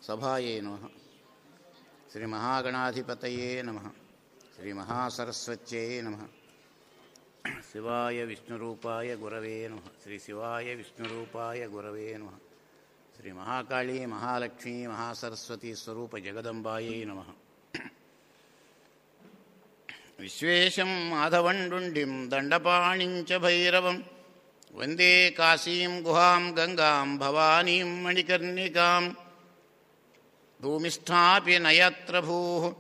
సభాయే నమ శ్రీ మహాగణాధిపతయే నమ శ్రీ మహాసరస్వత్యై నమ శివాయ విష్ణురూపాయ గురవే నమ శ్రీ శివాయ విష్ణురూపాయ గురవే నమ శ్రీ మహాకాళీ మహాలక్ష్మీ మహాసరస్వతీ స్వరూప జగదంబాయై నమ విశ్వేశం మాధవండుండిం దండపాణిం చ భైరవం వందే కాశీం గుహాం గంగాం భవానీం మణికర్ణికాం భూమిష్టాపి నయత్ర భూ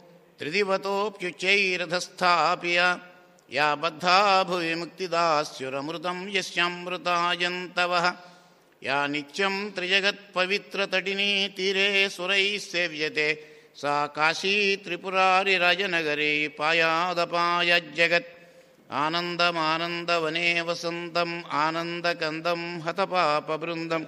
త్రిదివతోప్యుచ్చైరథస్థాపియ యా బద్ధా భువి ముక్తిదాస్యురమృతం యస్యామృతాయంతవ యా నిత్యం త్రిజగత్పవిత్రతటినీ తీరే సురైः సేవ్యతే सा काशी त्रिपुरारिराजनगरे पायादपायज्जगत् आनन्दमानन्दवने वसन्तम् आनन्दकन्दं हतपापबृन्दं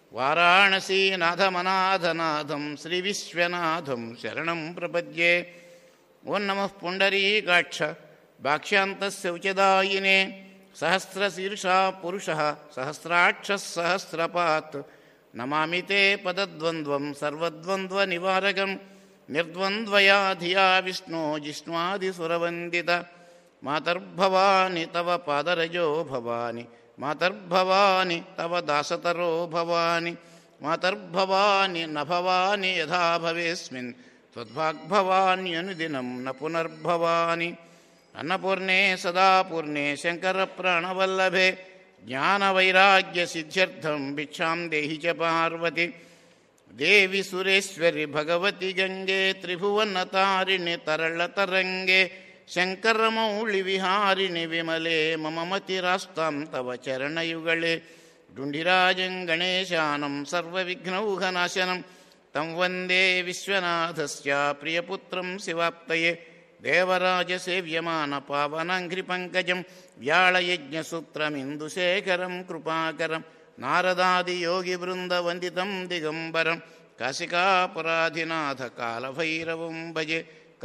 वाराणसीनाथमनाथनाथं श्रीविश्वनाथं शरणं प्रपद्ये ॐ नमः पुण्डरीकाक्ष भाक्ष्यान्तस्य उचदायिने सहस्रशीर्षा पुरुषः सहस्राक्षः सहस्रपात् नमामि ते पदद्वन्द्वं सर्वद्वन्द्वनिवारकं निर्द्वन्द्वया धिया विष्णो जिष्णादिसुरवन्दित मातर्भवानि तव पादरजो भवानि मातर्भवानि तव दासतरो भवानि मातर्भवानि न भवानि यथा भवेस्मिन् त्वद्भाग्भवान्यनुदिनं न पुनर्भवानि अन्नपूर्णे सदा पूर्णे शङ्करप्राणवल्लभे ज्ञानवैराग्यसिद्ध्यर्थं भिक्षां देहि च पार्वति देवि सुरेश्वरि भगवति गङ्गे त्रिभुवनतारिणि तरळतरङ्गे शङ्करमौळिविहारिणि विमले मम मतिरास्तां तव चरणयुगळे डुण्डिराजं गणेशानं सर्वविघ्नौघनाशनं तं वन्दे विश्वनाथस्य प्रियपुत्रं शिवाप्तये देवराजसेव्यमानपावनाङ्घ्रिपङ्कजं व्याळयज्ञसूत्रमिन्दुशेखरं कृपाकरं नारदादियोगिवृन्दवन्दितं दिगम्बरं काशिकापुराधिनाथकालभैरवं भजे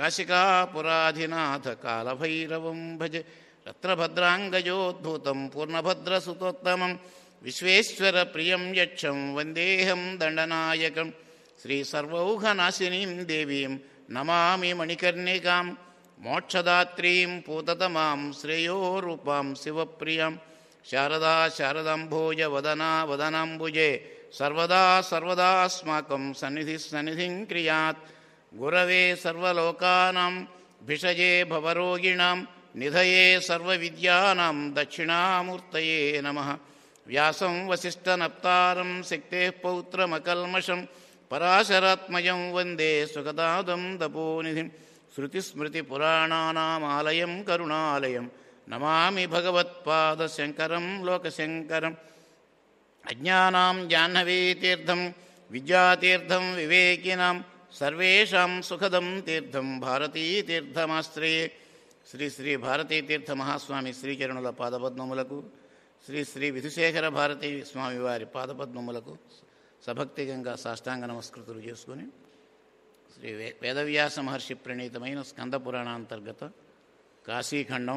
काशिकापुराधिनाथकालभैरवं भजे रत्रभद्राङ्गजोद्भूतं पूर्णभद्रसुतोत्तमं विश्वेश्वरप्रियं यक्षं वन्देऽहं दण्डनायकं श्रीसर्वौघनाशिनीं देवीं नमामि मणिकर्णिकां मोक्षदात्रीं पूततमां श्रेयोरूपां शिवप्रियां शारदा शारदाम्भोज वदना वदनाम्बुजे सर्वदा सर्वदास्माकं सन्निधिः सन्निधिं क्रियात् गुरवे सर्वलोकानां भिषजे भवरोगिणां निधये सर्वविद्यानां दक्षिणामूर्तये नमः व्यासं वसिष्ठनप्तारं शक्तेः पौत्रमकल्मषं पराशरात्मजं वन्दे सुगदादं तपोनिधिं श्रुतिस्मृतिपुराणानामालयं करुणालयं नमामि भगवत्पादशङ्करं लोकशङ्करम् अज्ञानां जाह्नवीतीर्थं विद्यातीर्थं विवेकिनां सर्वेषां सुखदं तीर्थं భారతీతీర్థమాశ్రయే శ్రీ శ్రీ భారతీతీర్థ మహాస్వామి శ్రీచరణుల పాదపద్మములకు శ్రీ శ్రీ విధుశేఖర భారతీ స్వామి వారి పాదపద్మములకు సభక్తిగంగా సాష్టాంగ నమస్కృతులు చేసుకొని శ్రీ వే వేదవ్యాస మహర్షి ప్రణీతమైన స్కంద పురాణాంతర్గత కాశీఖండం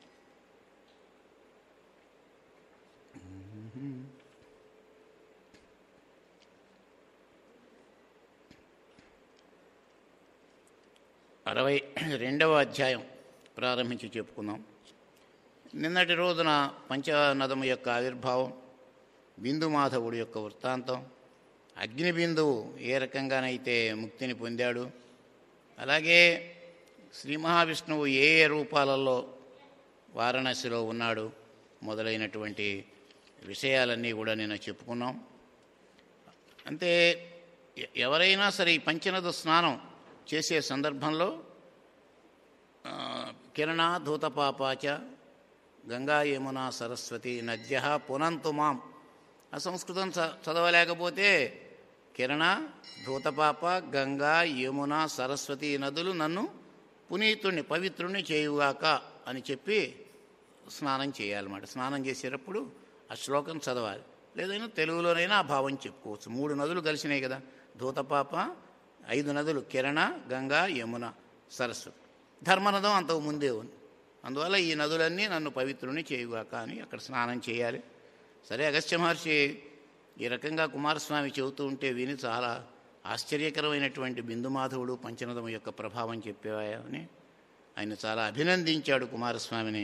అరవై రెండవ అధ్యాయం ప్రారంభించి చెప్పుకుందాం నిన్నటి రోజున పంచనదము యొక్క ఆవిర్భావం బిందుమాధవుడు యొక్క వృత్తాంతం అగ్నిబిందువు ఏ రకంగానైతే ముక్తిని పొందాడు అలాగే శ్రీ మహావిష్ణువు ఏ ఏ రూపాలలో వారణాసిలో ఉన్నాడు మొదలైనటువంటి విషయాలన్నీ కూడా నేను చెప్పుకున్నాం అంటే ఎ- ఎవరైనా సరే ఈ పంచనద స్నానం చేసే సందర్భంలో ఆ, కిరణ ధూతపాపాచ గంగా యమున సరస్వతి నద్య పునంతు మాం ఆ సంస్కృతం చ- చదవలేకపోతే కిరణ ధూతపాప గంగా యమున సరస్వతి నదులు నన్ను పునీతుణ్ణి పవిత్రుణ్ణి చేయుగాక అని చెప్పి స్నానం చేయాలన్నమాట స్నానం చేసేటప్పుడు ఆ శ్లోకం చదవాలి లేదైనా తెలుగులోనైనా ఆ భావం చెప్పుకోవచ్చు మూడు నదులు కలిసినాయి కదా ధూతపాప ఐదు నదులు కిరణ గంగా యమున సరస్వతి ధర్మనదం అంతకు ముందే ఉంది అందువల్ల ఈ నదులన్నీ నన్ను పవిత్రుని చేయుగాక అని అక్కడ స్నానం చేయాలి సరే అగస్త్య మహర్షి ఈ రకంగా కుమారస్వామి చెబుతూ ఉంటే విని చాలా ఆశ్చర్యకరమైనటువంటి బిందుమాధవుడు పంచనదము యొక్క ప్రభావం చెప్పావని ఆయన చాలా అభినందించాడు కుమారస్వామిని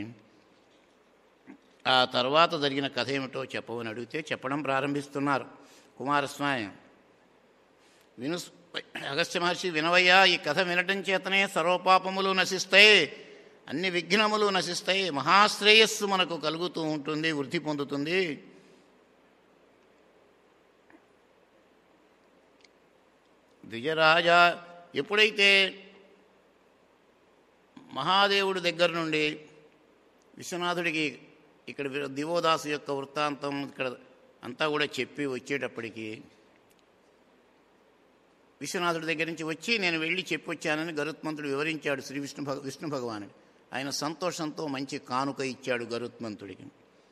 ఆ తర్వాత జరిగిన కథ ఏమిటో చెప్పవని అడిగితే చెప్పడం ప్రారంభిస్తున్నారు కుమారస్వామి విను అగస్త్య మహర్షి వినవయ్యా ఈ కథ వినటం చేతనే సర్వపాపములు నశిస్తాయి అన్ని విఘ్నములు నశిస్తాయి మహాశ్రేయస్సు మనకు కలుగుతూ ఉంటుంది వృద్ధి పొందుతుంది ద్విజరాజా ఎప్పుడైతే మహాదేవుడి దగ్గర నుండి విశ్వనాథుడికి ఇక్కడ వి- దివోదాసు యొక్క వృత్తాంతం ఇక్కడ అంతా కూడా చెప్పి వచ్చేటప్పటికి విశ్వనాథుడి దగ్గర నుంచి వచ్చి నేను వెళ్ళి చెప్పి వచ్చానని గరుత్మంతుడు వివరించాడు శ్రీ విష్ణు భగ విష్ణు భగవానుడు ఆయన సంతోషంతో మంచి కానుక ఇచ్చాడు గరుత్మంతుడికి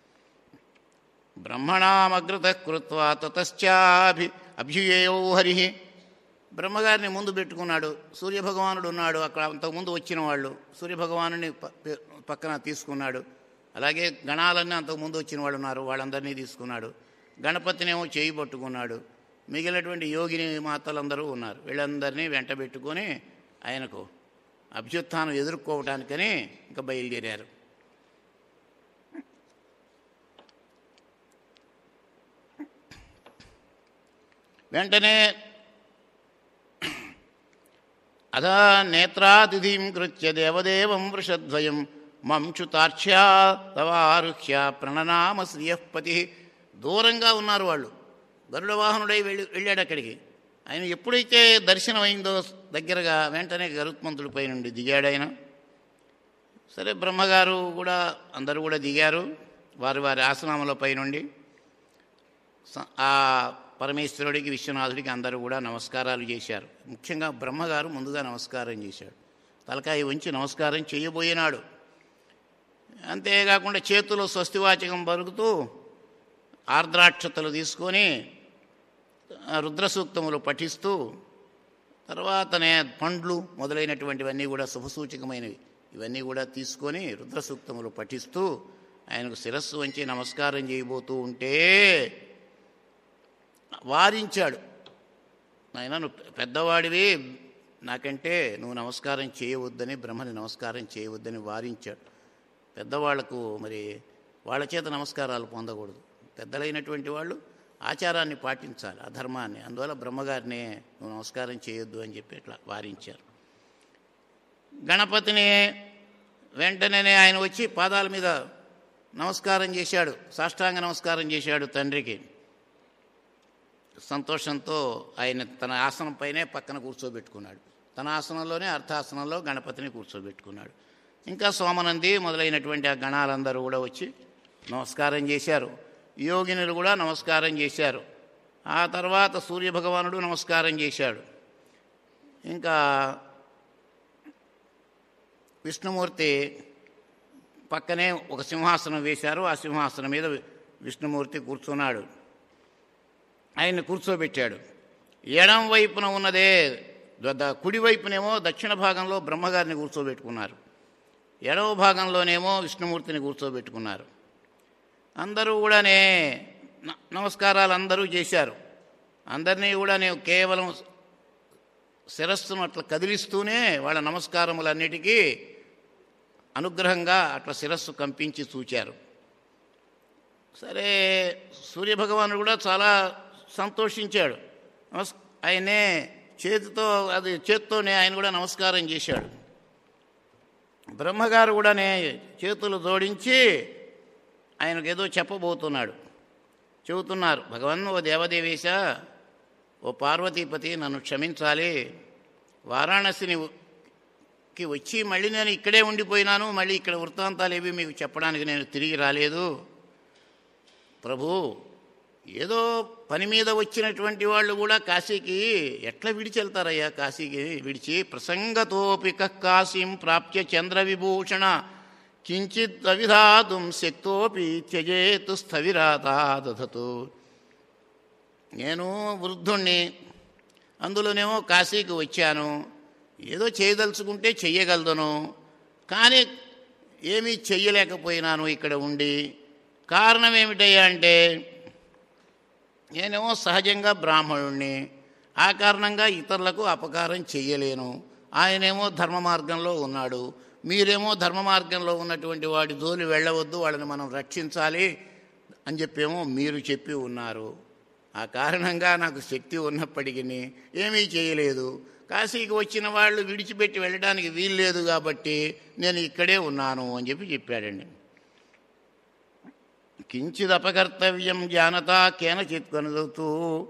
బ్రహ్మణామగ్రత కృత్వా తతశ్చాభి అభ్యుయేయో హరి బ్రహ్మగారిని ముందు పెట్టుకున్నాడు సూర్యభగవానుడు ఉన్నాడు అక్కడ అంతకుముందు వచ్చిన వాళ్ళు సూర్యభగవానుని ప- ప- పక్కన తీసుకున్నాడు అలాగే గణాలన్నీ అంతకుముందు వచ్చిన వాళ్ళు ఉన్నారు వాళ్ళందరినీ తీసుకున్నాడు గణపతినేమో చేయి పట్టుకున్నాడు మిగిలినటువంటి యోగిని మాతలందరూ ఉన్నారు వీళ్ళందరినీ వెంట పెట్టుకొని ఆయనకు అభ్యుత్థానం ఎదుర్కోవటానికని ఇంకా బయలుదేరారు వెంటనే అదా నేత్రాతిథిం కృత్య దేవదేవం వృషద్వయం మంచుతార్క్ష్యా తవారుహ్య ప్రణనామ శ్రియపతి దూరంగా ఉన్నారు వాళ్ళు గరుడ వాహనుడై వెళ్ళి వెళ్ళాడు అక్కడికి ఆయన ఎప్పుడైతే దర్శనమైందో దగ్గరగా వెంటనే గరుత్మంతుడి పై నుండి దిగాడు ఆయన సరే బ్రహ్మగారు కూడా అందరూ కూడా దిగారు వారి వారి ఆసనముల పై నుండి స- ఆ పరమేశ్వరుడికి విశ్వనాథుడికి అందరూ కూడా నమస్కారాలు చేశారు ముఖ్యంగా బ్రహ్మగారు ముందుగా నమస్కారం చేశాడు తలకాయ ఉంచి నమస్కారం చేయబోయినాడు అంతేకాకుండా చేతిలో స్వస్తివాచకం పలుకుతూ ఆర్ద్రాక్షతలు తీసుకొని ఆ రుద్ర సూక్తములు పఠిస్తూ తర్వాతనే పండ్లు మొదలైనటువంటివన్నీ కూడా శుభసూచకమైనవి ఇవన్నీ కూడా తీసుకొని రుద్ర సూక్తములు పఠిస్తూ ఆయనకు శిరస్సు వంచి నమస్కారం చేయబోతూ ఉంటే వారించాడు నాయన నువ్వు పెద్దవాడివి నాకంటే నువ్వు నమస్కారం చేయవద్దని బ్రహ్మని నమస్కారం చేయవద్దని వారించాడు పెద్దవాళ్లకు మరి వాళ్ళ చేత నమస్కారాలు పొందకూడదు పెద్దలైనటువంటి వాళ్ళు ఆచారాన్ని పాటించాలి ఆ ధర్మాన్ని అందువల్ల బ్రహ్మగారిని నువ్వు నమస్కారం చేయొద్దు అని చెప్పి ఇట్లా వారించారు గణపతిని వెంటనే ఆయన వచ్చి పాదాల మీద నమస్కారం చేశాడు సాష్టాంగ నమస్కారం చేశాడు తండ్రికి సంతోషంతో ఆయన తన ఆసనం పైనే పక్కన కూర్చోబెట్టుకున్నాడు తన ఆసనంలోనే అర్థాసనంలో గణపతిని కూర్చోబెట్టుకున్నాడు ఇంకా సోమనంది మొదలైనటువంటి ఆ గణాలందరూ కూడా వచ్చి నమస్కారం చేశారు యోగినులు కూడా నమస్కారం చేశారు ఆ తర్వాత సూర్యభగవానుడు నమస్కారం చేశాడు ఇంకా విష్ణుమూర్తి పక్కనే ఒక సింహాసనం వేశారు ఆ సింహాసనం మీద విష్ణుమూర్తి కూర్చున్నాడు ఆయన్ని కూర్చోబెట్టాడు ఎడం వైపున ఉన్నదే ద- ద- కుడి వైపునేమో దక్షిణ భాగంలో బ్రహ్మగారిని కూర్చోబెట్టుకున్నారు ఎడవ భాగంలోనేమో విష్ణుమూర్తిని కూర్చోబెట్టుకున్నారు అందరూ కూడానే న- నమస్కారాలు అందరూ చేశారు అందరినీ కూడా నేను కేవలం శిరస్సును అట్లా కదిలిస్తూనే వాళ్ళ నమస్కారములన్నిటికీ అనుగ్రహంగా అట్లా శిరస్సు కంపించి చూచారు సరే సూర్యభగవానుడు కూడా చాలా సంతోషించాడు నమస్ ఆయనే చేతితో అది చేత్తోనే ఆయన కూడా నమస్కారం చేశాడు బ్రహ్మగారు కూడానే చేతులు జోడించి ఆయనకు ఏదో చెప్పబోతున్నాడు చెబుతున్నారు భగవన్ ఓ దేవదేవేశ ఓ పార్వతీపతి నన్ను క్షమించాలి వారాణసిని కి వచ్చి మళ్ళీ నేను ఇక్కడే ఉండిపోయినాను మళ్ళీ ఇక్కడ వృత్తాంతాలు ఏవి మీకు చెప్పడానికి నేను తిరిగి రాలేదు ప్రభు ఏదో పని మీద వచ్చినటువంటి వాళ్ళు కూడా కాశీకి ఎట్లా విడిచి వెళ్తారయ్యా కాశీకి విడిచి ప్రసంగతోపిక కాశీం ప్రాప్య చంద్ర విభూషణ కించిత్ అవిధాతుం శక్తోపి త్యజేతు స్థవిరాతాదతు నేను వృద్ధుణ్ణి అందులోనేమో కాశీకి వచ్చాను ఏదో చేయదలుచుకుంటే చెయ్యగలదును కానీ ఏమీ చెయ్యలేకపోయినాను ఇక్కడ ఉండి కారణం ఏమిటయ్యా అంటే నేనేమో సహజంగా బ్రాహ్మణుణ్ణి ఆ కారణంగా ఇతరులకు అపకారం చెయ్యలేను ఆయనేమో ధర్మ మార్గంలో ఉన్నాడు మీరేమో ధర్మ మార్గంలో ఉన్నటువంటి వాడి జోలి వెళ్ళవద్దు వాళ్ళని మనం రక్షించాలి అని చెప్పేమో మీరు చెప్పి ఉన్నారు ఆ కారణంగా నాకు శక్తి ఉన్నప్పటికీ ఏమీ చేయలేదు కాశీకి వచ్చిన వాళ్ళు విడిచిపెట్టి వెళ్ళడానికి వీల్లేదు కాబట్టి నేను ఇక్కడే ఉన్నాను అని చెప్పి చెప్పాడండి కించిదపకర్తవ్యం జానత కేనచిత్ కొనదుతూ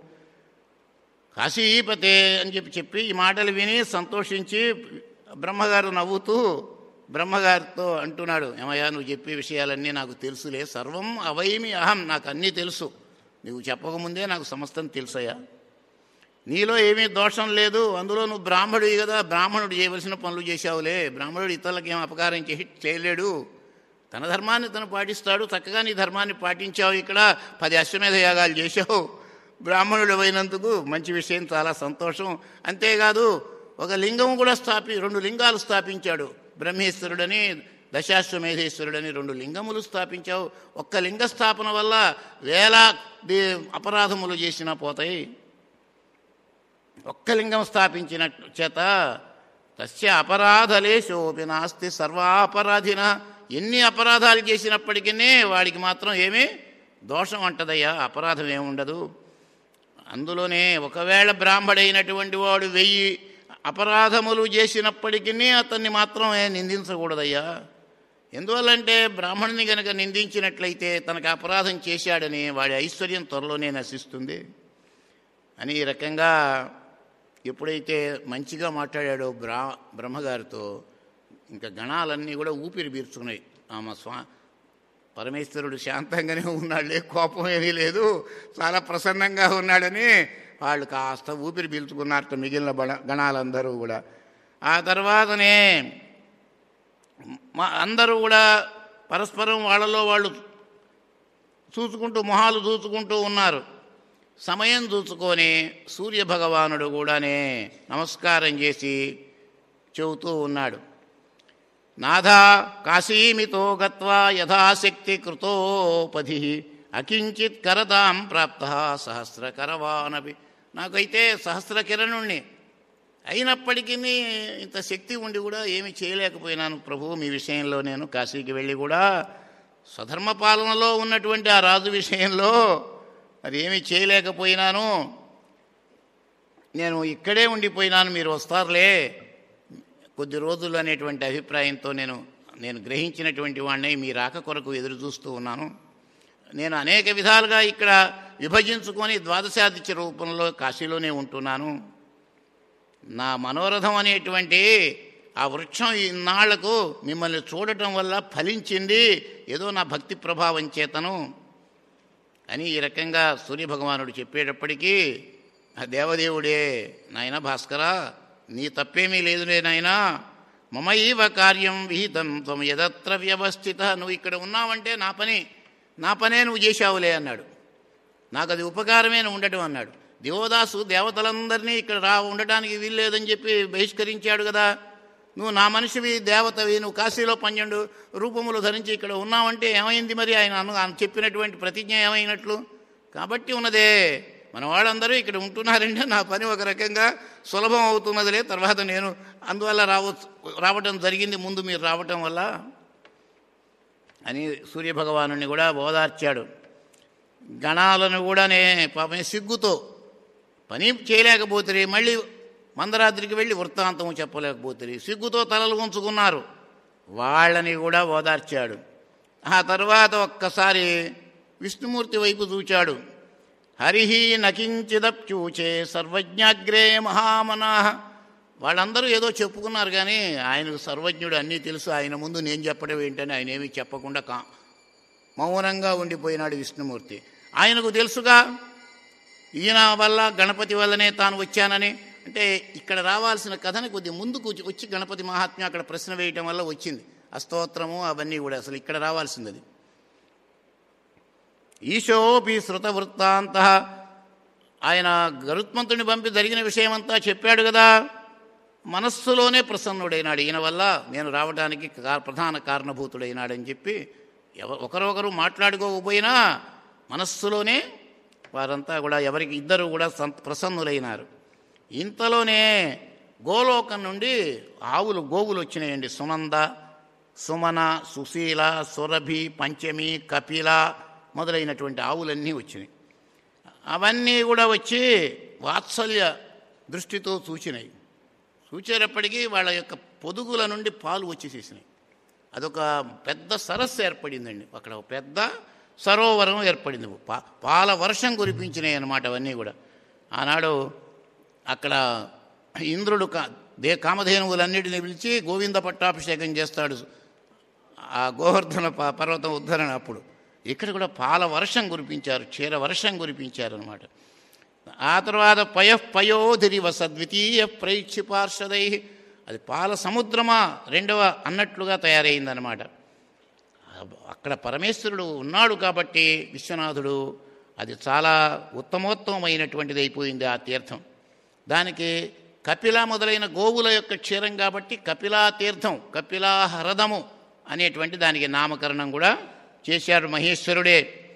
కాశీపతే అని చెప్పి చెప్పి ఈ మాటలు విని సంతోషించి బ్రహ్మగారు నవ్వుతూ బ్రహ్మగారితో అంటున్నాడు ఏమయ్యా నువ్వు చెప్పే విషయాలన్నీ నాకు తెలుసులే సర్వం అవైమి అహం నాకు అన్నీ తెలుసు నువ్వు చెప్పకముందే నాకు సమస్తం తెలుసయ్యా నీలో ఏమీ దోషం లేదు అందులో నువ్వు బ్రాహ్మడివి కదా బ్రాహ్మణుడు చేయవలసిన పనులు చేశావులే బ్రాహ్మణుడు ఇతరులకు ఏం అపకారం చేసి చేయలేడు తన ధర్మాన్ని తను పాటిస్తాడు చక్కగా నీ ధర్మాన్ని పాటించావు ఇక్కడ పది అశ్వమేధ యాగాలు చేశావు బ్రాహ్మణుడు అయినందుకు మంచి విషయం చాలా సంతోషం అంతేకాదు ఒక లింగం కూడా స్థాపి రెండు లింగాలు స్థాపించాడు బ్రహ్మేశ్వరుడని దశాశ్వమేధేశ్వరుడని రెండు లింగములు స్థాపించావు ఒక్క లింగ స్థాపన వల్ల వేల ది- అపరాధములు చేసినా పోతాయి ఒక్క లింగం స్థాపించిన చేత తస్య అపరాధలేశోపి నాస్తి సర్వాపరాధిన ఎన్ని అపరాధాలు చేసినప్పటికీ వాడికి మాత్రం ఏమీ దోషం అంటదయ్యా అపరాధం ఏముండదు అందులోనే ఒకవేళ బ్రాహ్మడైనటువంటి వాడు వెయ్యి అపరాధములు చేసినప్పటికీ అతన్ని మాత్రం ఏ నిందించకూడదయ్యా ఎందువల్లంటే బ్రాహ్మణుని గనక నిందించినట్లయితే తనకు అపరాధం చేశాడని వాడి ఐశ్వర్యం త్వరలోనే నశిస్తుంది అని ఈ రకంగా ఎప్పుడైతే మంచిగా మాట్లాడాడో బ్రా బ్రహ్మగారితో ఇంకా గణాలన్నీ కూడా ఊపిరి పీల్చుకున్నాయి ఆమె స్వా పరమేశ్వరుడు శాంతంగానే ఉన్నాడులే కోపం ఏమీ లేదు చాలా ప్రసన్నంగా ఉన్నాడని వాళ్ళు కాస్త ఊపిరి పీల్చుకున్నారట మిగిలిన బణ గణాలందరూ కూడా ఆ తర్వాతనే మా అందరూ కూడా పరస్పరం వాళ్ళలో వాళ్ళు చూసుకుంటూ మొహాలు చూసుకుంటూ ఉన్నారు సమయం చూసుకొని సూర్యభగవానుడు కూడానే నమస్కారం చేసి చెబుతూ ఉన్నాడు నాథ కాశీమితో గత్వా యథాశక్తి కృతోపధి అకించిత్ కరతాం ప్రాప్త సహస్రకరవానపి నాకైతే సహస్రకిరణుణ్ణి అయినప్పటికీ ఇంత శక్తి ఉండి కూడా ఏమి చేయలేకపోయినాను ప్రభు మీ విషయంలో నేను కాశీకి వెళ్ళి కూడా స్వధర్మ పాలనలో ఉన్నటువంటి ఆ రాజు విషయంలో మరి ఏమీ చేయలేకపోయినాను నేను ఇక్కడే ఉండిపోయినాను మీరు వస్తారులే కొద్ది రోజులు అనేటువంటి అభిప్రాయంతో నేను నేను గ్రహించినటువంటి వాడిని మీ రాక కొరకు ఎదురు చూస్తూ ఉన్నాను నేను అనేక విధాలుగా ఇక్కడ విభజించుకొని ద్వాదశాదిత్య రూపంలో కాశీలోనే ఉంటున్నాను నా మనోరథం అనేటువంటి ఆ వృక్షం ఇన్నాళ్లకు మిమ్మల్ని చూడటం వల్ల ఫలించింది ఏదో నా భక్తి ప్రభావం చేతను అని ఈ రకంగా సూర్యభగవానుడు చెప్పేటప్పటికీ ఆ దేవదేవుడే నాయన భాస్కరా నీ తప్పేమీ లేదులే నాయనా మమైవ కార్యం విహితం త్వం యదత్ర వ్యవస్థిత నువ్వు ఇక్కడ ఉన్నావంటే నా పని నా పనే నువ్వు చేశావులే అన్నాడు నాకు అది ఉపకారమే నువ్వు ఉండటం అన్నాడు దేవదాసు దేవతలందరినీ ఇక్కడ రా ఉండటానికి వీల్లేదని చెప్పి బహిష్కరించాడు కదా నువ్వు నా మనిషివి దేవతవి నువ్వు కాశీలో పన్నెండు రూపములు ధరించి ఇక్కడ ఉన్నావంటే ఏమైంది మరి ఆయన అను ఆయన చెప్పినటువంటి ప్రతిజ్ఞ ఏమైనట్లు కాబట్టి ఉన్నదే మన వాళ్ళందరూ ఇక్కడ ఉంటున్నారంటే నా పని ఒక రకంగా సులభం అవుతున్నదిలే తర్వాత నేను అందువల్ల రావచ్చు రావటం జరిగింది ముందు మీరు రావటం వల్ల అని సూర్యభగవాను కూడా ఓదార్చాడు గణాలను కూడానే పాపం సిగ్గుతో పని చేయలేకపోతే మళ్ళీ మందరాత్రికి వెళ్ళి వృత్తాంతము చెప్పలేకపోతే సిగ్గుతో తలలు ఉంచుకున్నారు వాళ్ళని కూడా ఓదార్చాడు ఆ తర్వాత ఒక్కసారి విష్ణుమూర్తి వైపు చూచాడు హరిహి నకించిదప్చూచే సర్వజ్ఞాగ్రే మహామనాహ వాళ్ళందరూ ఏదో చెప్పుకున్నారు కానీ ఆయనకు సర్వజ్ఞుడు అన్నీ తెలుసు ఆయన ముందు నేను చెప్పడం ఏంటని ఆయన ఏమీ చెప్పకుండా కా మౌనంగా ఉండిపోయినాడు విష్ణుమూర్తి ఆయనకు తెలుసుగా ఈయన వల్ల గణపతి వల్లనే తాను వచ్చానని అంటే ఇక్కడ రావాల్సిన కథని కొద్ది ముందుకు వచ్చి- వచ్చి గణపతి మహాత్మ్యం అక్కడ ప్రశ్న వేయటం వల్ల వచ్చింది ఆ స్తోత్రము అవన్నీ కూడా అసలు ఇక్కడ రావాల్సింది అది ఈశోపి శృత వృత్తాంత ఆయన గరుత్మంతుని పంపి జరిగిన విషయమంతా చెప్పాడు కదా మనస్సులోనే ప్రసన్నుడైనాడు ఈయన వల్ల నేను రావడానికి కా- ప్రధాన కారణభూతుడైనాడని చెప్పి ఎవ ఒకరొకరు మాట్లాడుకోకపోయినా మనస్సులోనే వారంతా కూడా ఎవరికి ఇద్దరు కూడా సం ప్రసన్నులైనారు ఇంతలోనే గోలోకం నుండి ఆవులు గోవులు వచ్చినాయండి సునంద సుమన సుశీల సురభి పంచమి కపిల మొదలైనటువంటి ఆవులన్నీ వచ్చినాయి అవన్నీ కూడా వచ్చి వాత్సల్య దృష్టితో చూచినాయి చూచేటప్పటికీ వాళ్ళ యొక్క పొదుగుల నుండి పాలు వచ్చేసేసినాయి అదొక పెద్ద సరస్సు ఏర్పడిందండి అక్కడ ఒక పెద్ద సరోవరం ఏర్పడింది పా పాల వర్షం కురిపించినాయి అన్నమాట అవన్నీ కూడా ఆనాడు అక్కడ ఇంద్రుడు కా దే కామధేనువులన్నిటిని పిలిచి గోవింద పట్టాభిషేకం చేస్తాడు ఆ గోవర్ధన ప- పర్వతం ఉద్ధరణ అప్పుడు ఇక్కడ కూడా పాల వర్షం కురిపించారు క్షీర వర్షం కురిపించారు అనమాట ఆ తర్వాత పయః పయోధిరివ సద్వితీయ ప్రైక్షి పార్షదై అది పాల సముద్రమా రెండవ అన్నట్లుగా తయారైందనమాట అక్కడ పరమేశ్వరుడు ఉన్నాడు కాబట్టి విశ్వనాథుడు అది చాలా ఉత్తమోత్తమైనటువంటిది అయిపోయింది ఆ తీర్థం దానికి కపిల మొదలైన గోవుల యొక్క క్షీరం కాబట్టి కపిలా తీర్థం కపిలా హరదము అనేటువంటి దానికి నామకరణం కూడా చేశాడు మహేశ్వరుడే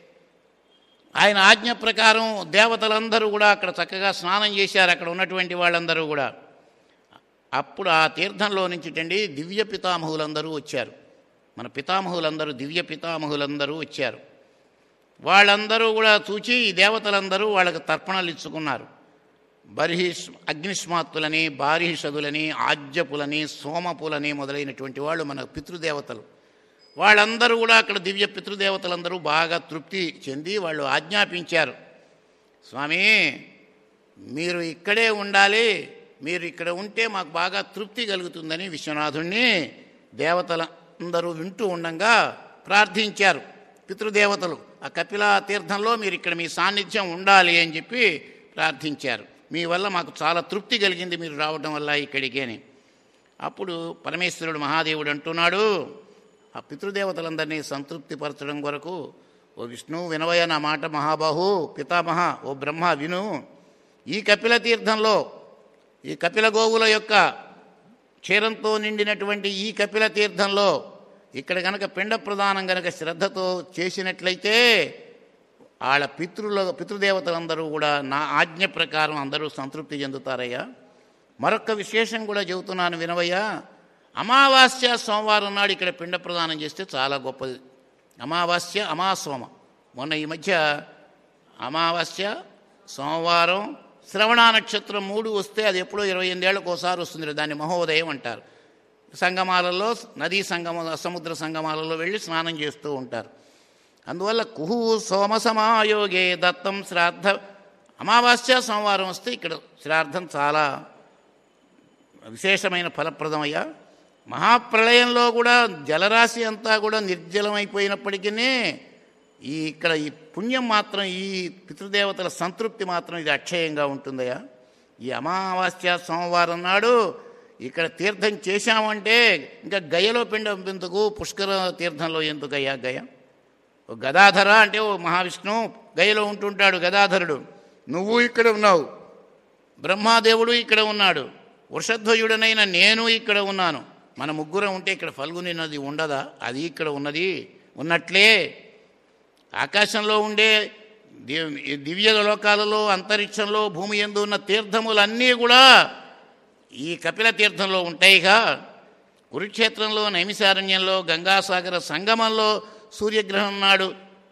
ఆయన ఆజ్ఞ ప్రకారం దేవతలందరూ కూడా అక్కడ చక్కగా స్నానం చేశారు అక్కడ ఉన్నటువంటి వాళ్ళందరూ కూడా అప్పుడు ఆ తీర్థంలో నుంచిటండి దివ్య పితామహులందరూ వచ్చారు మన పితామహులందరూ దివ్య పితామహులందరూ వచ్చారు వాళ్ళందరూ కూడా చూచి ఈ దేవతలందరూ వాళ్ళకి తర్పణలు ఇచ్చుకున్నారు బర్హిష్ అగ్నిష్మాత్తులని బారిషదులని ఆజ్యపులని సోమపులని మొదలైనటువంటి వాళ్ళు మన పితృదేవతలు వాళ్ళందరూ కూడా అక్కడ దివ్య పితృదేవతలందరూ బాగా తృప్తి చెంది వాళ్ళు ఆజ్ఞాపించారు స్వామి మీరు ఇక్కడే ఉండాలి మీరు ఇక్కడ ఉంటే మాకు బాగా తృప్తి కలుగుతుందని విశ్వనాథుణ్ణి దేవతలందరూ వింటూ ఉండంగా ప్రార్థించారు పితృదేవతలు ఆ కపిలా తీర్థంలో మీరు ఇక్కడ మీ సాన్నిధ్యం ఉండాలి అని చెప్పి ప్రార్థించారు మీ వల్ల మాకు చాలా తృప్తి కలిగింది మీరు రావడం వల్ల ఇక్కడికి అని అప్పుడు పరమేశ్వరుడు మహాదేవుడు అంటున్నాడు ఆ పితృదేవతలందరినీ సంతృప్తిపరచడం కొరకు ఓ విష్ణు వినవయ నా మాట మహాబాహు పితామహ ఓ బ్రహ్మ విను ఈ కపిల తీర్థంలో ఈ కపిల గోవుల యొక్క క్షీరంతో నిండినటువంటి ఈ కపిల తీర్థంలో ఇక్కడ గనక పిండ ప్రదానం గనక శ్రద్ధతో చేసినట్లయితే వాళ్ళ పితృల పితృదేవతలందరూ కూడా నా ఆజ్ఞ ప్రకారం అందరూ సంతృప్తి చెందుతారయ్యా మరొక విశేషం కూడా చెబుతున్నాను వినవయ్యా అమావాస్య సోమవారం నాడు ఇక్కడ పిండ ప్రదానం చేస్తే చాలా గొప్పది అమావాస్య అమాసోమ మొన్న ఈ మధ్య అమావాస్య సోమవారం శ్రవణ నక్షత్రం మూడు వస్తే అది ఎప్పుడో ఇరవై ఎనిమిదేళ్ళకు ఒకసారి వస్తుంది దాన్ని మహోదయం అంటారు సంగమాలలో నదీ సంగమ సముద్ర సంగమాలలో వెళ్ళి స్నానం చేస్తూ ఉంటారు అందువల్ల కుహు సోమసమాయోగే దత్తం శ్రాద్ధ అమావాస్య సోమవారం వస్తే ఇక్కడ శ్రాద్ధం చాలా విశేషమైన ఫలప్రదమయ్యా మహాప్రళయంలో కూడా జలరాశి అంతా కూడా నిర్జలమైపోయినప్పటికీ ఈ ఇక్కడ ఈ పుణ్యం మాత్రం ఈ పితృదేవతల సంతృప్తి మాత్రం ఇది అక్షయంగా ఉంటుందయ్యా ఈ అమావాస్య సోమవారం నాడు ఇక్కడ తీర్థం చేశామంటే ఇంకా గయలో పిండం ఎందుకు పుష్కర తీర్థంలో ఎందుకయ్యా గయ ఓ గదాధర అంటే ఓ మహావిష్ణువు గయలో ఉంటుంటాడు గదాధరుడు నువ్వు ఇక్కడ ఉన్నావు బ్రహ్మాదేవుడు ఇక్కడ ఉన్నాడు వృషధ్వజుడనైన నేను ఇక్కడ ఉన్నాను మన ముగ్గురం ఉంటే ఇక్కడ ఫల్గుని నది ఉండదా అది ఇక్కడ ఉన్నది ఉన్నట్లే ఆకాశంలో ఉండే దివ్- దివ్య లోకాలలో అంతరిక్షంలో భూమి ఎందు ఉన్న తీర్థములన్నీ కూడా ఈ కపిల తీర్థంలో ఉంటాయిగా కురుక్షేత్రంలో నైమిసారణ్యంలో గంగాసాగర సంగమంలో సూర్యగ్రహణం నాడు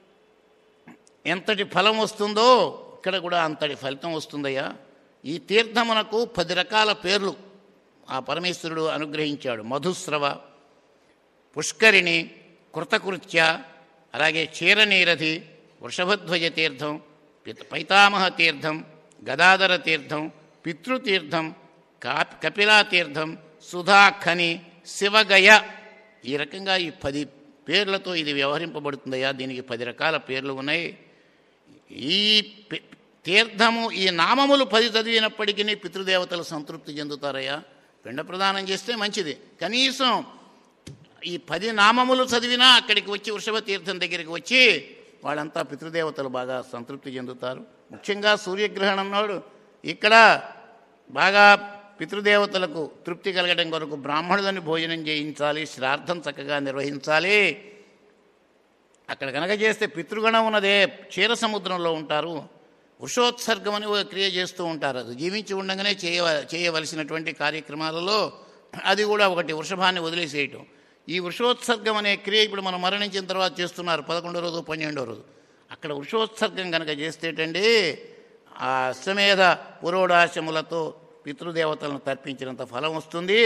ఎంతటి ఫలం వస్తుందో ఇక్కడ కూడా అంతటి ఫలితం వస్తుందయ్యా ఈ తీర్థమునకు పది రకాల పేర్లు ఆ పరమేశ్వరుడు అనుగ్రహించాడు మధుస్రవ పుష్కరిణి కృతకృత్య అలాగే క్షీరనీరథి వృషభధ్వజ తీర్థం పిత- పైతామహ తీర్థం గదాధర తీర్థం పితృతీర్థం కా కపిలా తీర్థం సుధాఖని శివగయ ఈ రకంగా ఈ పది పేర్లతో ఇది వ్యవహరింపబడుతుందయ్యా దీనికి పది రకాల పేర్లు ఉన్నాయి ఈ పి- తీర్థము ఈ నామములు పది చదివినప్పటికీ పితృదేవతలు సంతృప్తి చెందుతారయ్యా పిండ ప్రదానం చేస్తే మంచిది కనీసం ఈ పది నామములు చదివినా అక్కడికి వచ్చి వృషభ తీర్థం దగ్గరికి వచ్చి వాళ్ళంతా పితృదేవతలు బాగా సంతృప్తి చెందుతారు ముఖ్యంగా సూర్యగ్రహణం నాడు ఇక్కడ బాగా పితృదేవతలకు తృప్తి కలగడం కొరకు బ్రాహ్మణులని భోజనం చేయించాలి శ్రాద్ధం చక్కగా నిర్వహించాలి అక్కడ కనుక చేస్తే పితృగణం ఉన్నదే క్షీర సముద్రంలో ఉంటారు వృషోత్సర్గం అని ఒక క్రియ చేస్తూ ఉంటారు అది జీవించి ఉండగానే చేయ చేయవలసినటువంటి కార్యక్రమాలలో అది కూడా ఒకటి వృషభాన్ని వదిలేసేయటం ఈ వృషోత్సర్గం అనే క్రియ ఇప్పుడు మనం మరణించిన తర్వాత చేస్తున్నారు పదకొండో రోజు పన్నెండో రోజు అక్కడ వృషోత్సర్గం కనుక చేస్తేటండి ఆ అశ్వమేధ పురోడాశములతో పితృదేవతలను తర్పించినంత ఫలం వస్తుంది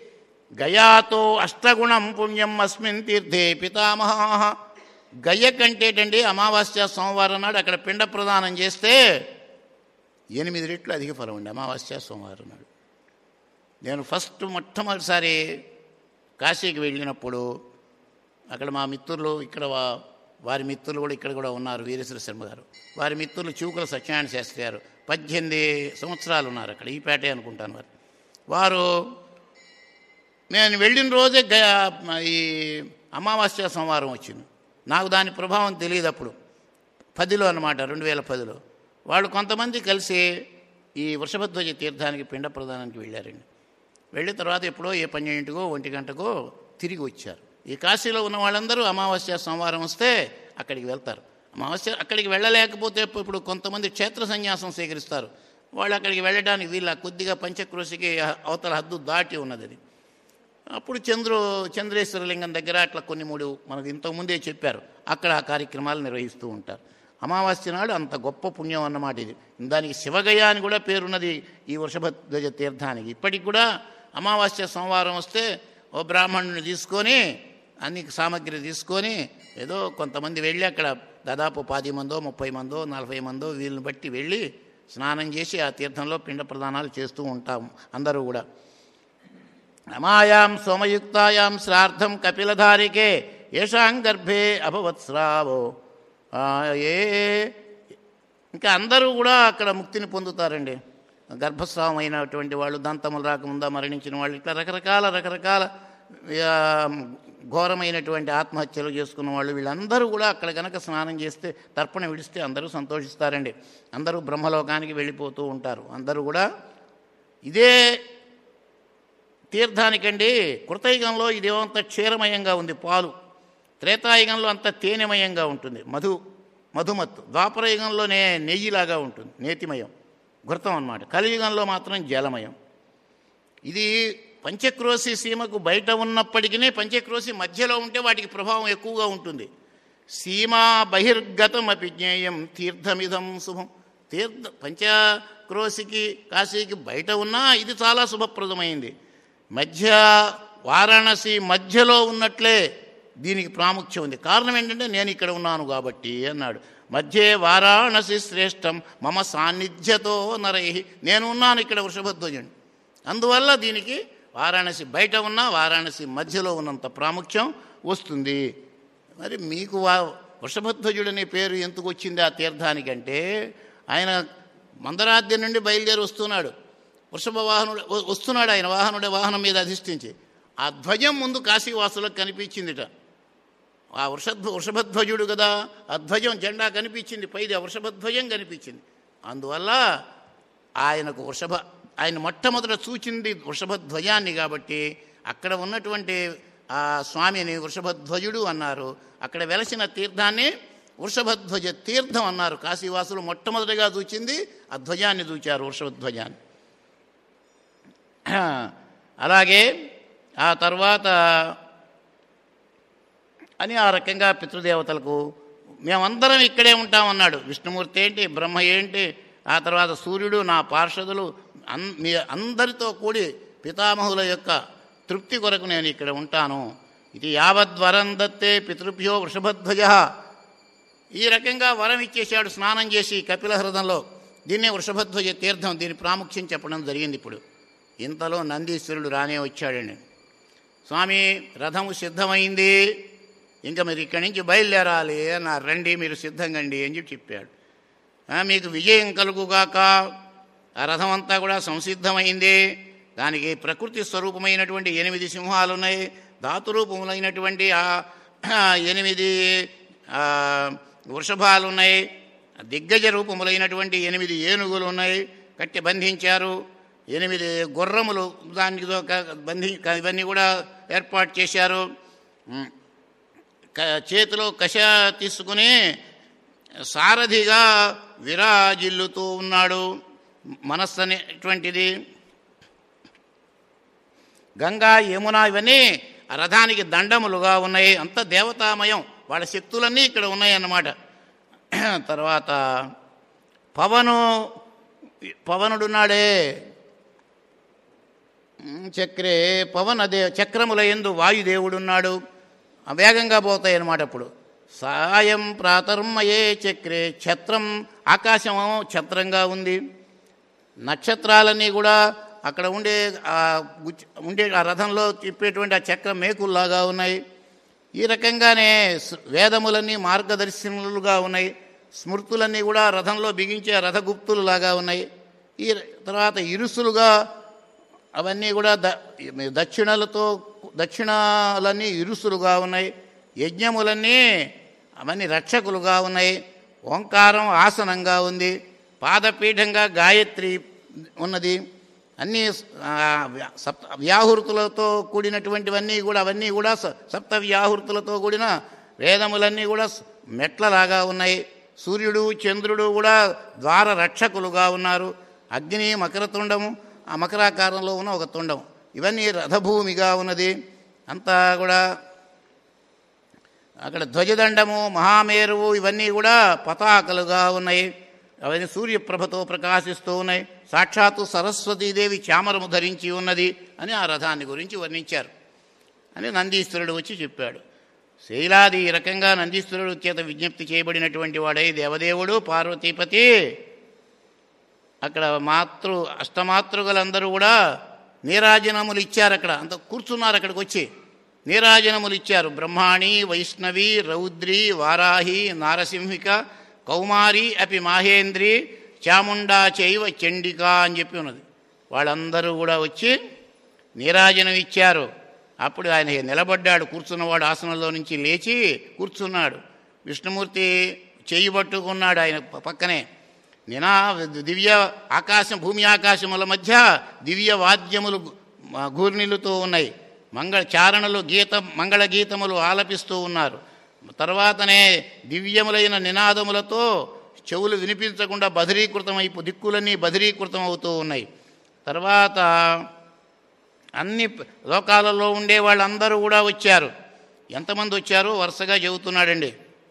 గయాతో అష్టగుణం పుణ్యం అస్మిన్ తీర్థే పితామహ గయ్య కంటేటండి అమావాస్య సోమవారం నాడు అక్కడ పిండ ప్రదానం చేస్తే ఎనిమిది రెట్లు అధిక ఫలం అండి అమావాస్య సోమవారం నాడు నేను ఫస్ట్ మొట్టమొదటిసారి కాశీకి వెళ్ళినప్పుడు అక్కడ మా మిత్రులు ఇక్కడ వా- వారి మిత్రులు కూడా ఇక్కడ కూడా ఉన్నారు వీరేశ్వర శర్మ గారు వారి మిత్రులు చివుకల సత్యనారాయణ శాస్త్రి గారు పద్దెనిమిది సంవత్సరాలు ఉన్నారు అక్కడ ఈ పేటే అనుకుంటాను వారు వారు నేను వెళ్ళిన రోజే గ- ఈ అమావాస్య సోమవారం వచ్చింది నాకు దాని ప్రభావం తెలియదు అప్పుడు పదిలో అనమాట రెండు వేల పదిలో వాళ్ళు కొంతమంది కలిసి ఈ వృషభధ్వజ తీర్థానికి పిండ ప్రదానానికి వెళ్ళారండి వెళ్ళిన తర్వాత ఎప్పుడో ఏ పన్నెండింటికో ఒంటి గంటకో తిరిగి వచ్చారు ఈ కాశీలో ఉన్న వాళ్ళందరూ అమావాస్య సోమవారం వస్తే అక్కడికి వెళ్తారు అమావాస్య అక్కడికి వెళ్ళలేకపోతే ఇప్పుడు కొంతమంది క్షేత్ర సన్యాసం స్వీకరిస్తారు వాళ్ళు అక్కడికి వెళ్ళడానికి వీళ్ళ కొద్దిగా పంచక్రోశికి అవతల హద్దు దాటి ఉన్నది అది అప్పుడు చంద్రు చంద్రేశ్వర లింగం దగ్గర అట్లా కొన్ని మూడు మనకు ఇంతకుముందే చెప్పారు అక్కడ ఆ కార్యక్రమాలు నిర్వహిస్తూ ఉంటారు అమావాస్య నాడు అంత గొప్ప పుణ్యం అన్నమాట ఇది దానికి శివగయ అని కూడా పేరున్నది ఈ వృషభధ్వజ తీర్థానికి ఇప్పటికి కూడా అమావాస్య సోమవారం వస్తే ఓ బ్రాహ్మణుని తీసుకొని అన్ని సామాగ్రి తీసుకొని ఏదో కొంతమంది వెళ్ళి అక్కడ దాదాపు పది మందో ముప్పై మందో నలభై మందో వీళ్ళని బట్టి వెళ్ళి స్నానం చేసి ఆ తీర్థంలో పిండ ప్రదానాలు చేస్తూ ఉంటాం అందరూ కూడా రమాయాం సోమయుక్తాయాం శ్రార్థం కపిలధారికే ఏషాం గర్భే అభవత్స్రావో ఆ, ఏ ఇంకా అందరూ కూడా అక్కడ ముక్తిని పొందుతారండి గర్భస్రావం అయినటువంటి వాళ్ళు దంతములు రాకముందా మరణించిన వాళ్ళు ఇట్లా రకరకాల రకరకాల ఆ, ఘోరమైనటువంటి ఆత్మహత్యలు చేసుకున్న వాళ్ళు వీళ్ళందరూ కూడా అక్కడ కనుక స్నానం చేస్తే తర్పణ విడిస్తే అందరూ సంతోషిస్తారండి అందరూ బ్రహ్మలోకానికి వెళ్ళిపోతూ ఉంటారు అందరూ కూడా ఇదే తీర్థానికండి కృతయుగంలో ఇదేమంత క్షీరమయంగా ఉంది పాలు త్రేతాయుగంలో అంత తేనెమయంగా ఉంటుంది మధు మధుమత్తు ద్వాపరయుగంలోనే నెయ్యిలాగా ఉంటుంది నేతిమయం ఘృతం అన్నమాట కలియుగంలో మాత్రం జలమయం ఇది పంచక్రోశి సీమకు బయట ఉన్నప్పటికీ పంచక్రోశి మధ్యలో ఉంటే వాటికి ప్రభావం ఎక్కువగా ఉంటుంది సీమా బహిర్గతం అపి జ్ఞేయం తీర్థమిదం శుభం తీర్థ పంచక్రోశికి కాశీకి బయట ఉన్నా ఇది చాలా శుభప్రదమైంది మధ్య వారాణసి మధ్యలో ఉన్నట్లే దీనికి ప్రాముఖ్యం ఉంది కారణం ఏంటంటే నేను ఇక్కడ ఉన్నాను కాబట్టి అన్నాడు మధ్యే వారాణసి శ్రేష్టం మమ సాన్నిధ్యతో నరై నేను ఉన్నాను ఇక్కడ వృషభధ్వజుడు అందువల్ల దీనికి వారాణసి బయట ఉన్న వారాణసి మధ్యలో ఉన్నంత ప్రాముఖ్యం వస్తుంది మరి మీకు వా వృషభధ్వజుడు అనే పేరు ఎందుకు వచ్చింది ఆ తీర్థానికంటే ఆయన మందరాద్యం నుండి బయలుదేరి వస్తున్నాడు వృషభ వాహనుడు వ- వస్తున్నాడు ఆయన వాహనుడే వాహనం మీద అధిష్ఠించి ఆ ధ్వజం ముందు కాశీవాసులకు కనిపించిందిట ఆ వృషధ్వ వృషభధ్వజుడు కదా ఆ ధ్వజం జెండా కనిపించింది పైది ఆ వృషభధ్వజం కనిపించింది అందువల్ల ఆయనకు వృషభ ఆయన మొట్టమొదట చూచింది వృషభధ్వజాన్ని కాబట్టి అక్కడ ఉన్నటువంటి ఆ స్వామిని వృషభధ్వజుడు అన్నారు అక్కడ వెలసిన తీర్థాన్ని వృషభధ్వజ తీర్థం అన్నారు కాశీవాసులు మొట్టమొదటిగా చూచింది ఆ ధ్వజాన్ని చూచారు వృషభధ్వజాన్ని అలాగే ఆ తర్వాత అని ఆ రకంగా పితృదేవతలకు మేమందరం ఇక్కడే ఉంటామన్నాడు విష్ణుమూర్తి ఏంటి బ్రహ్మ ఏంటి ఆ తర్వాత సూర్యుడు నా పార్షదులు అన్ మీ అందరితో కూడి పితామహుల యొక్క తృప్తి కొరకు నేను ఇక్కడ ఉంటాను ఇది యావద్వరం దత్తే పితృభ్యో వృషభధ్వజ ఈ రకంగా వరం ఇచ్చేశాడు స్నానం చేసి కపిలహృదంలో దీన్నే వృషభధ్వజ తీర్థం దీని ప్రాముఖ్యం చెప్పడం జరిగింది ఇప్పుడు ఇంతలో నందీశ్వరుడు రానే వచ్చాడండి స్వామి రథము సిద్ధమైంది ఇంకా మీరు ఇక్కడి నుంచి బయలుదేరాలి అన్నారు రండి మీరు సిద్ధంగండి అని చెప్పి చెప్పాడు "ఆ, మీకు విజయం కలుగుగాక ఆ రథం అంతా కూడా సంసిద్ధమైంది దానికి ప్రకృతి స్వరూపమైనటువంటి ఎనిమిది సింహాలు ఉన్నాయి ధాతురూపములైనటువంటి ఆ ఎనిమిది ఆ, వృషభాలు ఉన్నాయి దిగ్గజ రూపములైనటువంటి ఎనిమిది ఏనుగులు ఉన్నాయి కట్టి బంధించారు ఎనిమిది గుర్రములు దానితో క- బంధి ఇవన్నీ కూడా ఏర్పాటు చేశారు ఉమ్. క- చేతిలో కష తీసుకుని సారథిగా విరాజిల్లుతూ ఉన్నాడు మనస్సు అనేటువంటిది గంగా యమున ఇవన్నీ ఆ రథానికి దండములుగా ఉన్నాయి అంత దేవతామయం వాళ్ళ శక్తులన్నీ ఇక్కడ ఉన్నాయి అన్నమాట తర్వాత పవను పవనుడున్నాడే ఉమ్, చక్రే పవన దే చక్రముల ఎందు వాయుదేవుడున్నాడు ఆ వేగంగా పోతాయి అన్నమాట అప్పుడు సాయం ప్రాతర్మయే చక్రే ఛత్రం ఆకాశం ఛత్రంగా ఉంది నక్షత్రాలన్నీ కూడా అక్కడ ఉండే ఆ గుచ్- ఉండే ఆ రథంలో తిప్పేటువంటి ఆ చక్ర మేకుల్లాగా ఉన్నాయి ఈ రకంగానే స్- వేదములన్నీ మార్గదర్శనలుగా ఉన్నాయి స్మృతులన్నీ కూడా రథంలో బిగించే రథగుప్తులులాగా ఉన్నాయి ఈ ర- తర్వాత ఇరుసులుగా అవన్నీ కూడా ద దక్షిణలతో దక్షిణాలన్నీ ఇరుసులుగా ఉన్నాయి యజ్ఞములన్నీ అవన్నీ రక్షకులుగా ఉన్నాయి ఓంకారం ఆసనంగా ఉంది పాదపీఠంగా గాయత్రి ఉన్నది అన్నీ ఆ, వ్యా- సప్త వ్యాహృతులతో కూడినటువంటివన్నీ కూడా అవన్నీ కూడా స- సప్త వ్యాహృతులతో కూడిన వేదములన్నీ కూడా స్- మెట్లలాగా ఉన్నాయి సూర్యుడు చంద్రుడు కూడా ద్వార రక్షకులుగా ఉన్నారు అగ్ని మకరతుండము ఆ మకరాకారంలో ఉన్న ఒక తుండం ఇవన్నీ రథభూమిగా ఉన్నది అంతా కూడా అక్కడ ధ్వజదండము మహామేరువు ఇవన్నీ కూడా పతాకలుగా ఉన్నాయి అవన్నీ సూర్యప్రభతో ప్రకాశిస్తూ ఉన్నాయి సాక్షాత్తు సరస్వతీదేవి చామరము ధరించి ఉన్నది అని ఆ రథాన్ని గురించి వర్ణించారు అని నందీశ్వరుడు వచ్చి చెప్పాడు శైలాది ఈ రకంగా నందీశ్వరుడు చేత విజ్ఞప్తి చేయబడినటువంటి వాడై దేవదేవుడు పార్వతీపతి అక్కడ మాతృ అష్టమాతృగలందరూ కూడా నీరాజనములు ఇచ్చారు అక్కడ అంత కూర్చున్నారు అక్కడికి వచ్చి నీరాజనములు ఇచ్చారు బ్రహ్మాణి వైష్ణవి రౌద్రి వారాహి నారసింహిక కౌమారి అపి మాహేంద్రి చాముండా చైవ చండిక అని చెప్పి ఉన్నది వాళ్ళందరూ కూడా వచ్చి నీరాజనం ఇచ్చారు అప్పుడు ఆయన నిలబడ్డాడు కూర్చున్నవాడు ఆసనంలో నుంచి లేచి కూర్చున్నాడు విష్ణుమూర్తి చేయి పట్టుకున్నాడు ఆయన ప- పక్కనే నినా దివ్య ఆకాశం భూమి ఆకాశముల మధ్య దివ్య వాద్యములు గు- గూర్నిలుతూ ఉన్నాయి మంగళ చారణలు గీత మంగళ గీతములు ఆలపిస్తూ ఉన్నారు తర్వాతనే దివ్యములైన నినాదములతో చెవులు వినిపించకుండా బదిరీకృతమైపు దిక్కులన్నీ బదిరీకృతం అవుతూ ఉన్నాయి తర్వాత అన్ని ప- లోకాలలో ఉండే వాళ్ళందరూ కూడా వచ్చారు ఎంతమంది వచ్చారో వరుసగా చెబుతున్నాడండి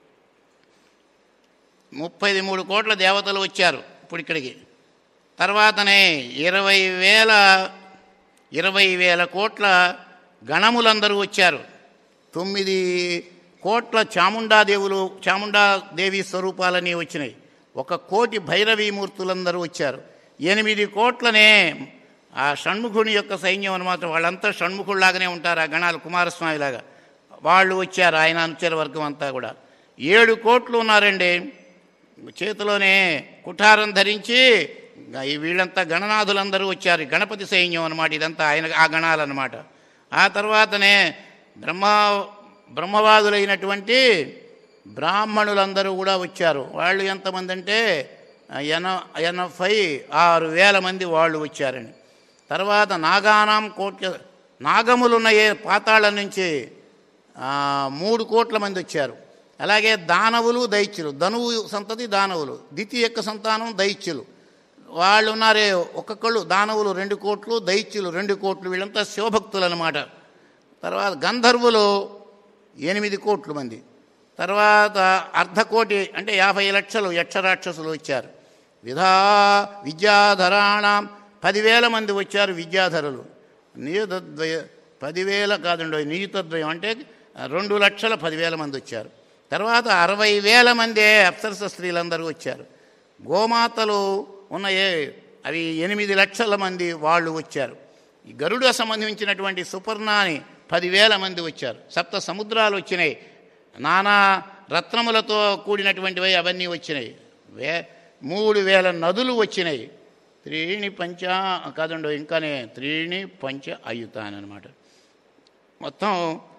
ముప్పై మూడు కోట్ల దేవతలు వచ్చారు ఇప్పుడు ఇక్కడికి తర్వాతనే ఇరవై వేల ఇరవై వేల కోట్ల గణములందరూ వచ్చారు తొమ్మిది కోట్ల చాముండాదేవులు చాముండాదేవి స్వరూపాలని వచ్చినాయి ఒక కోటి భైరవీమూర్తులందరూ వచ్చారు ఎనిమిది కోట్లనే ఆ షణ్ముఖుని యొక్క సైన్యం అనమాట వాళ్ళంతా షణ్ముఖుల్లాగానే ఉంటారు ఆ గణాలు కుమారస్వామిలాగా వాళ్ళు వచ్చారు ఆయన అనుచర వర్గం అంతా కూడా ఏడు కోట్లు ఉన్నారండి చేతిలోనే కుఠారం ధరించి ఈ వీళ్ళంతా గణనాథులందరూ వచ్చారు గణపతి సైన్యం అనమాట ఇదంతా ఆయన ఆ గణాలన్నమాట ఆ తర్వాతనే బ్రహ్మ బ్రహ్మవాదులైనటువంటి బ్రాహ్మణులందరూ కూడా వచ్చారు వాళ్ళు ఎంతమంది అంటే ఎన ఎనభై ఆరు వేల మంది వాళ్ళు వచ్చారని తర్వాత నాగానాం కోట్ల నాగములున్న ఏ పాతాళం నుంచి ఆ, మూడు కోట్ల మంది వచ్చారు అలాగే దానవులు దైత్యులు ధనువు సంతతి దానవులు ద్వితీయ యొక్క సంతానం దైత్యులు వాళ్ళు ఉన్నారే ఒక్కొక్కళ్ళు దానవులు రెండు కోట్లు దైత్యులు రెండు కోట్లు వీళ్ళంతా శివభక్తులు అనమాట తర్వాత గంధర్వులు ఎనిమిది కోట్ల మంది తర్వాత అర్ధకోటి అంటే యాభై లక్షలు యక్షరాక్షసులు వచ్చారు విధా విద్యాధరాణం పదివేల మంది వచ్చారు విద్యాధరులు నియుతద్వయ పదివేల కాదండి నియుతద్వయం అంటే రెండు లక్షల పదివేల మంది వచ్చారు తర్వాత అరవై వేల మందే అప్సరస స్త్రీలందరూ వచ్చారు గోమాతలు ఉన్నాయే అవి ఎనిమిది లక్షల మంది వాళ్ళు వచ్చారు ఈ గరుడ సంబంధించినటువంటి సుపర్ణాని పదివేల మంది వచ్చారు సప్త సముద్రాలు వచ్చినాయి నానా రత్నములతో కూడినటువంటివి అవన్నీ వచ్చినాయి వే మూడు వేల నదులు వచ్చినాయి త్రీణి పంచ కాదండో ఇంకానే త్రీణి పంచ అయుతాన్ అనమాట మొత్తం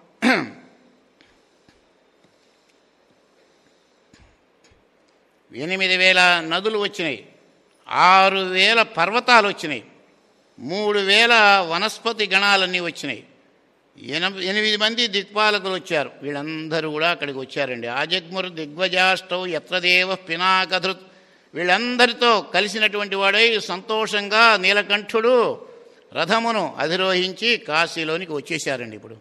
ఎనిమిది వేల నదులు వచ్చినాయి ఆరు వేల పర్వతాలు వచ్చినాయి మూడు వేల వనస్పతి గణాలన్నీ వచ్చినాయి ఎన- ఎనిమిది మంది దిక్పాలకులు వచ్చారు వీళ్ళందరూ కూడా అక్కడికి వచ్చారండి ఆజగ్ముర్ దిగ్వజాష్టౌ యత్రదేవ పినాకధృత్ వీళ్ళందరితో కలిసినటువంటి వాడై సంతోషంగా నీలకంఠుడు రథమును అధిరోహించి కాశీలోనికి వచ్చేశారండి ఇప్పుడు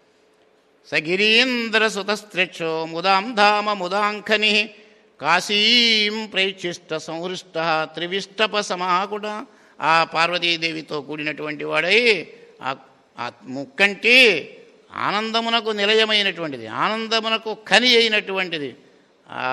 సగిరీంద్ర సుతస్త్రక్షో ముదాం ధామ ముదాంఖని కాశీం ప్రేక్షిష్ట సంహృష్ట త్రివిష్టప సమాకుట ఆ పార్వతీదేవితో కూడినటువంటి వాడై ఆ ఆ ముక్కంటి ఆనందమునకు నిలయమైనటువంటిది ఆనందమునకు కని అయినటువంటిది ఆ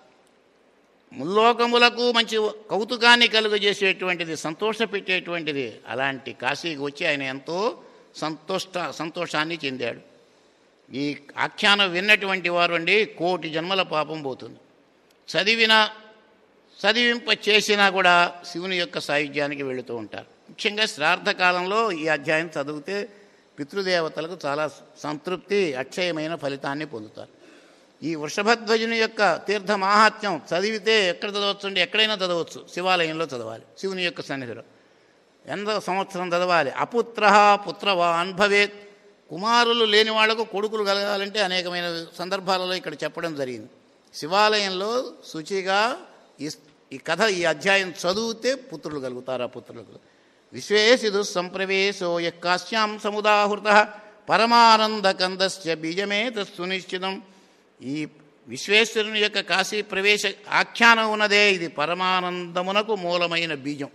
ముల్లోకములకు మంచి కౌతుకాన్ని కలుగజేసేటువంటిది సంతోషపెట్టేటువంటిది అలాంటి కాశీకి వచ్చి ఆయన ఎంతో సంతోష సంతోషాన్ని చెందాడు ఈ ఆఖ్యానం విన్నటువంటి వారు అండి కోటి జన్మల పాపం పోతుంది చదివిన చదివింప చేసినా కూడా శివుని యొక్క సాయుధ్యానికి వెళుతూ ఉంటారు ముఖ్యంగా శ్రాద్ధ కాలంలో ఈ అధ్యాయం చదివితే పితృదేవతలకు చాలా సంతృప్తి అక్షయమైన ఫలితాన్ని పొందుతారు ఈ వృషభధ్వజుని యొక్క తీర్థ మాహాత్మ్యం చదివితే ఎక్కడ చదవచ్చు అంటే ఎక్కడైనా చదవచ్చు శివాలయంలో చదవాలి శివుని యొక్క సన్నిధిలో ఎంత సంవత్సరం చదవాలి అపుత్ర పుత్రవాన్ భవేత్ కుమారులు లేని వాళ్లకు కొడుకులు కలగాలంటే అనేకమైన సందర్భాలలో ఇక్కడ చెప్పడం జరిగింది శివాలయంలో శుచిగా ఈ ఈ కథ ఈ అధ్యాయం చదివితే పుత్రులు కలుగుతారు ఆ పుత్రులకు విశ్వేశిదు సంప్రవేశో యక్కాశ్యాం సముదాహృత పరమానందకందస్య బీజమేత సునిశ్చితం ఈ విశ్వేశ్వరుని యొక్క కాశీ ప్రవేశ ఆఖ్యానం ఉన్నదే ఇది పరమానందమునకు మూలమైన బీజం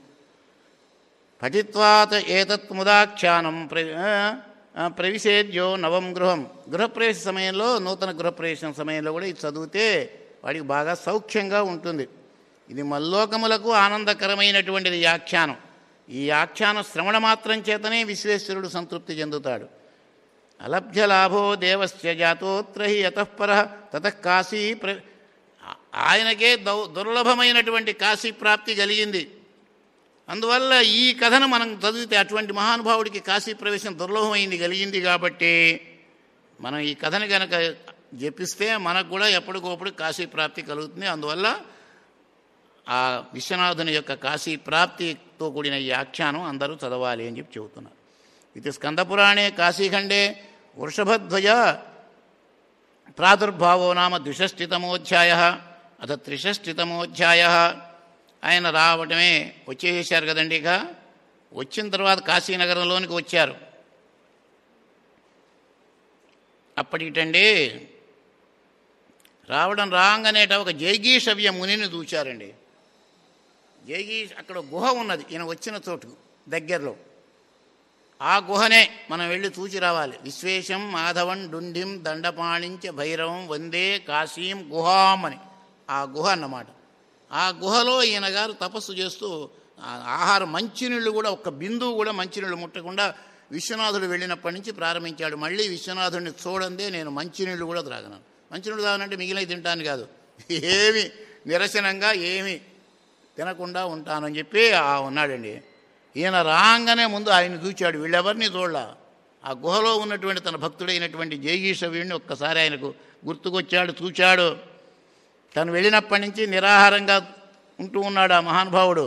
పఠిత్వాత్ ఏతత్ ముదాఖ్యానం ప్ర ఆ, ప్రవిశేద్యో నవం గృహం గృహప్రవేశ సమయంలో నూతన గృహప్రవేశం సమయంలో కూడా ఇది చదివితే వాడికి బాగా సౌఖ్యంగా ఉంటుంది ఇది మల్లోకములకు ఆనందకరమైనటువంటిది ఈ ఆఖ్యానం ఈ ఆఖ్యాన శ్రవణ మాత్రం చేతనే విశ్వేశ్వరుడు సంతృప్తి చెందుతాడు అలభ్య లాభో దేవస్య జాతోత్ర హి యతఃపర తతః కాశీ ప్ర ఆ- ఆయనకే దౌ దుర్లభమైనటువంటి కాశీ ప్రాప్తి కలిగింది అందువల్ల ఈ కథను మనం చదివితే అటువంటి మహానుభావుడికి కాశీ ప్రవేశం దుర్లభమైంది కలిగింది కాబట్టి మనం ఈ కథను కనుక జపిస్తే మనకు కూడా ఎప్పటికప్పుడు కాశీ ప్రాప్తి కలుగుతుంది అందువల్ల ఆ విశ్వనాథుని యొక్క కాశీ ప్రాప్తితో కూడిన ఈ ఆఖ్యానం అందరూ చదవాలి అని చెప్పి చెబుతున్నారు ఇది స్కందపురాణే కాశీఖండే వృషభధ్వజ ప్రాదుర్భావో నామ ద్విషష్టితమోధ్యాయ అథ త్రిషష్టితమోధ్యాయ ఆయన రావటమే వచ్చేసారు కదండి ఇక వచ్చిన తర్వాత కాశీనగరంలోనికి వచ్చారు అప్పటిటండి రావడం రాగానేట ఒక జైగీషవ్య మునిని చూచారండి జైగీ అక్కడ గుహ ఉన్నది ఈయన వచ్చిన చోటు దగ్గరలో ఆ గుహనే మనం వెళ్ళి చూచి రావాలి విశ్వేశం మాధవన్ డుండిం దండపాణించ భైరవం వందే కాశీం గుహాం అని ఆ గుహ అన్నమాట ఆ గుహలో ఈయన గారు తపస్సు చేస్తూ ఆ ఆహారం మంచినీళ్ళు కూడా ఒక్క బిందువు కూడా మంచినీళ్ళు ముట్టకుండా విశ్వనాథుడు వెళ్ళినప్పటి నుంచి ప్రారంభించాడు మళ్ళీ విశ్వనాథుడిని చూడందే నేను మంచినీళ్ళు కూడా త్రాగను మంచినీళ్ళు తాగనంటే మిగిలిన తింటాను కాదు ఏమి నిరసనంగా ఏమి తినకుండా ఉంటానని చెప్పి ఆ ఉన్నాడండి ఈయన రాగానే ముందు ఆయన చూచాడు వీళ్ళెవరిని చూడలా ఆ గుహలో ఉన్నటువంటి తన భక్తుడైనటువంటి జయగీషవీడిని ఒక్కసారి ఆయనకు గుర్తుకొచ్చాడు చూచాడు తను వెళ్ళినప్పటి నుంచి నిరాహారంగా ఉంటూ ఉన్నాడు ఆ మహానుభావుడు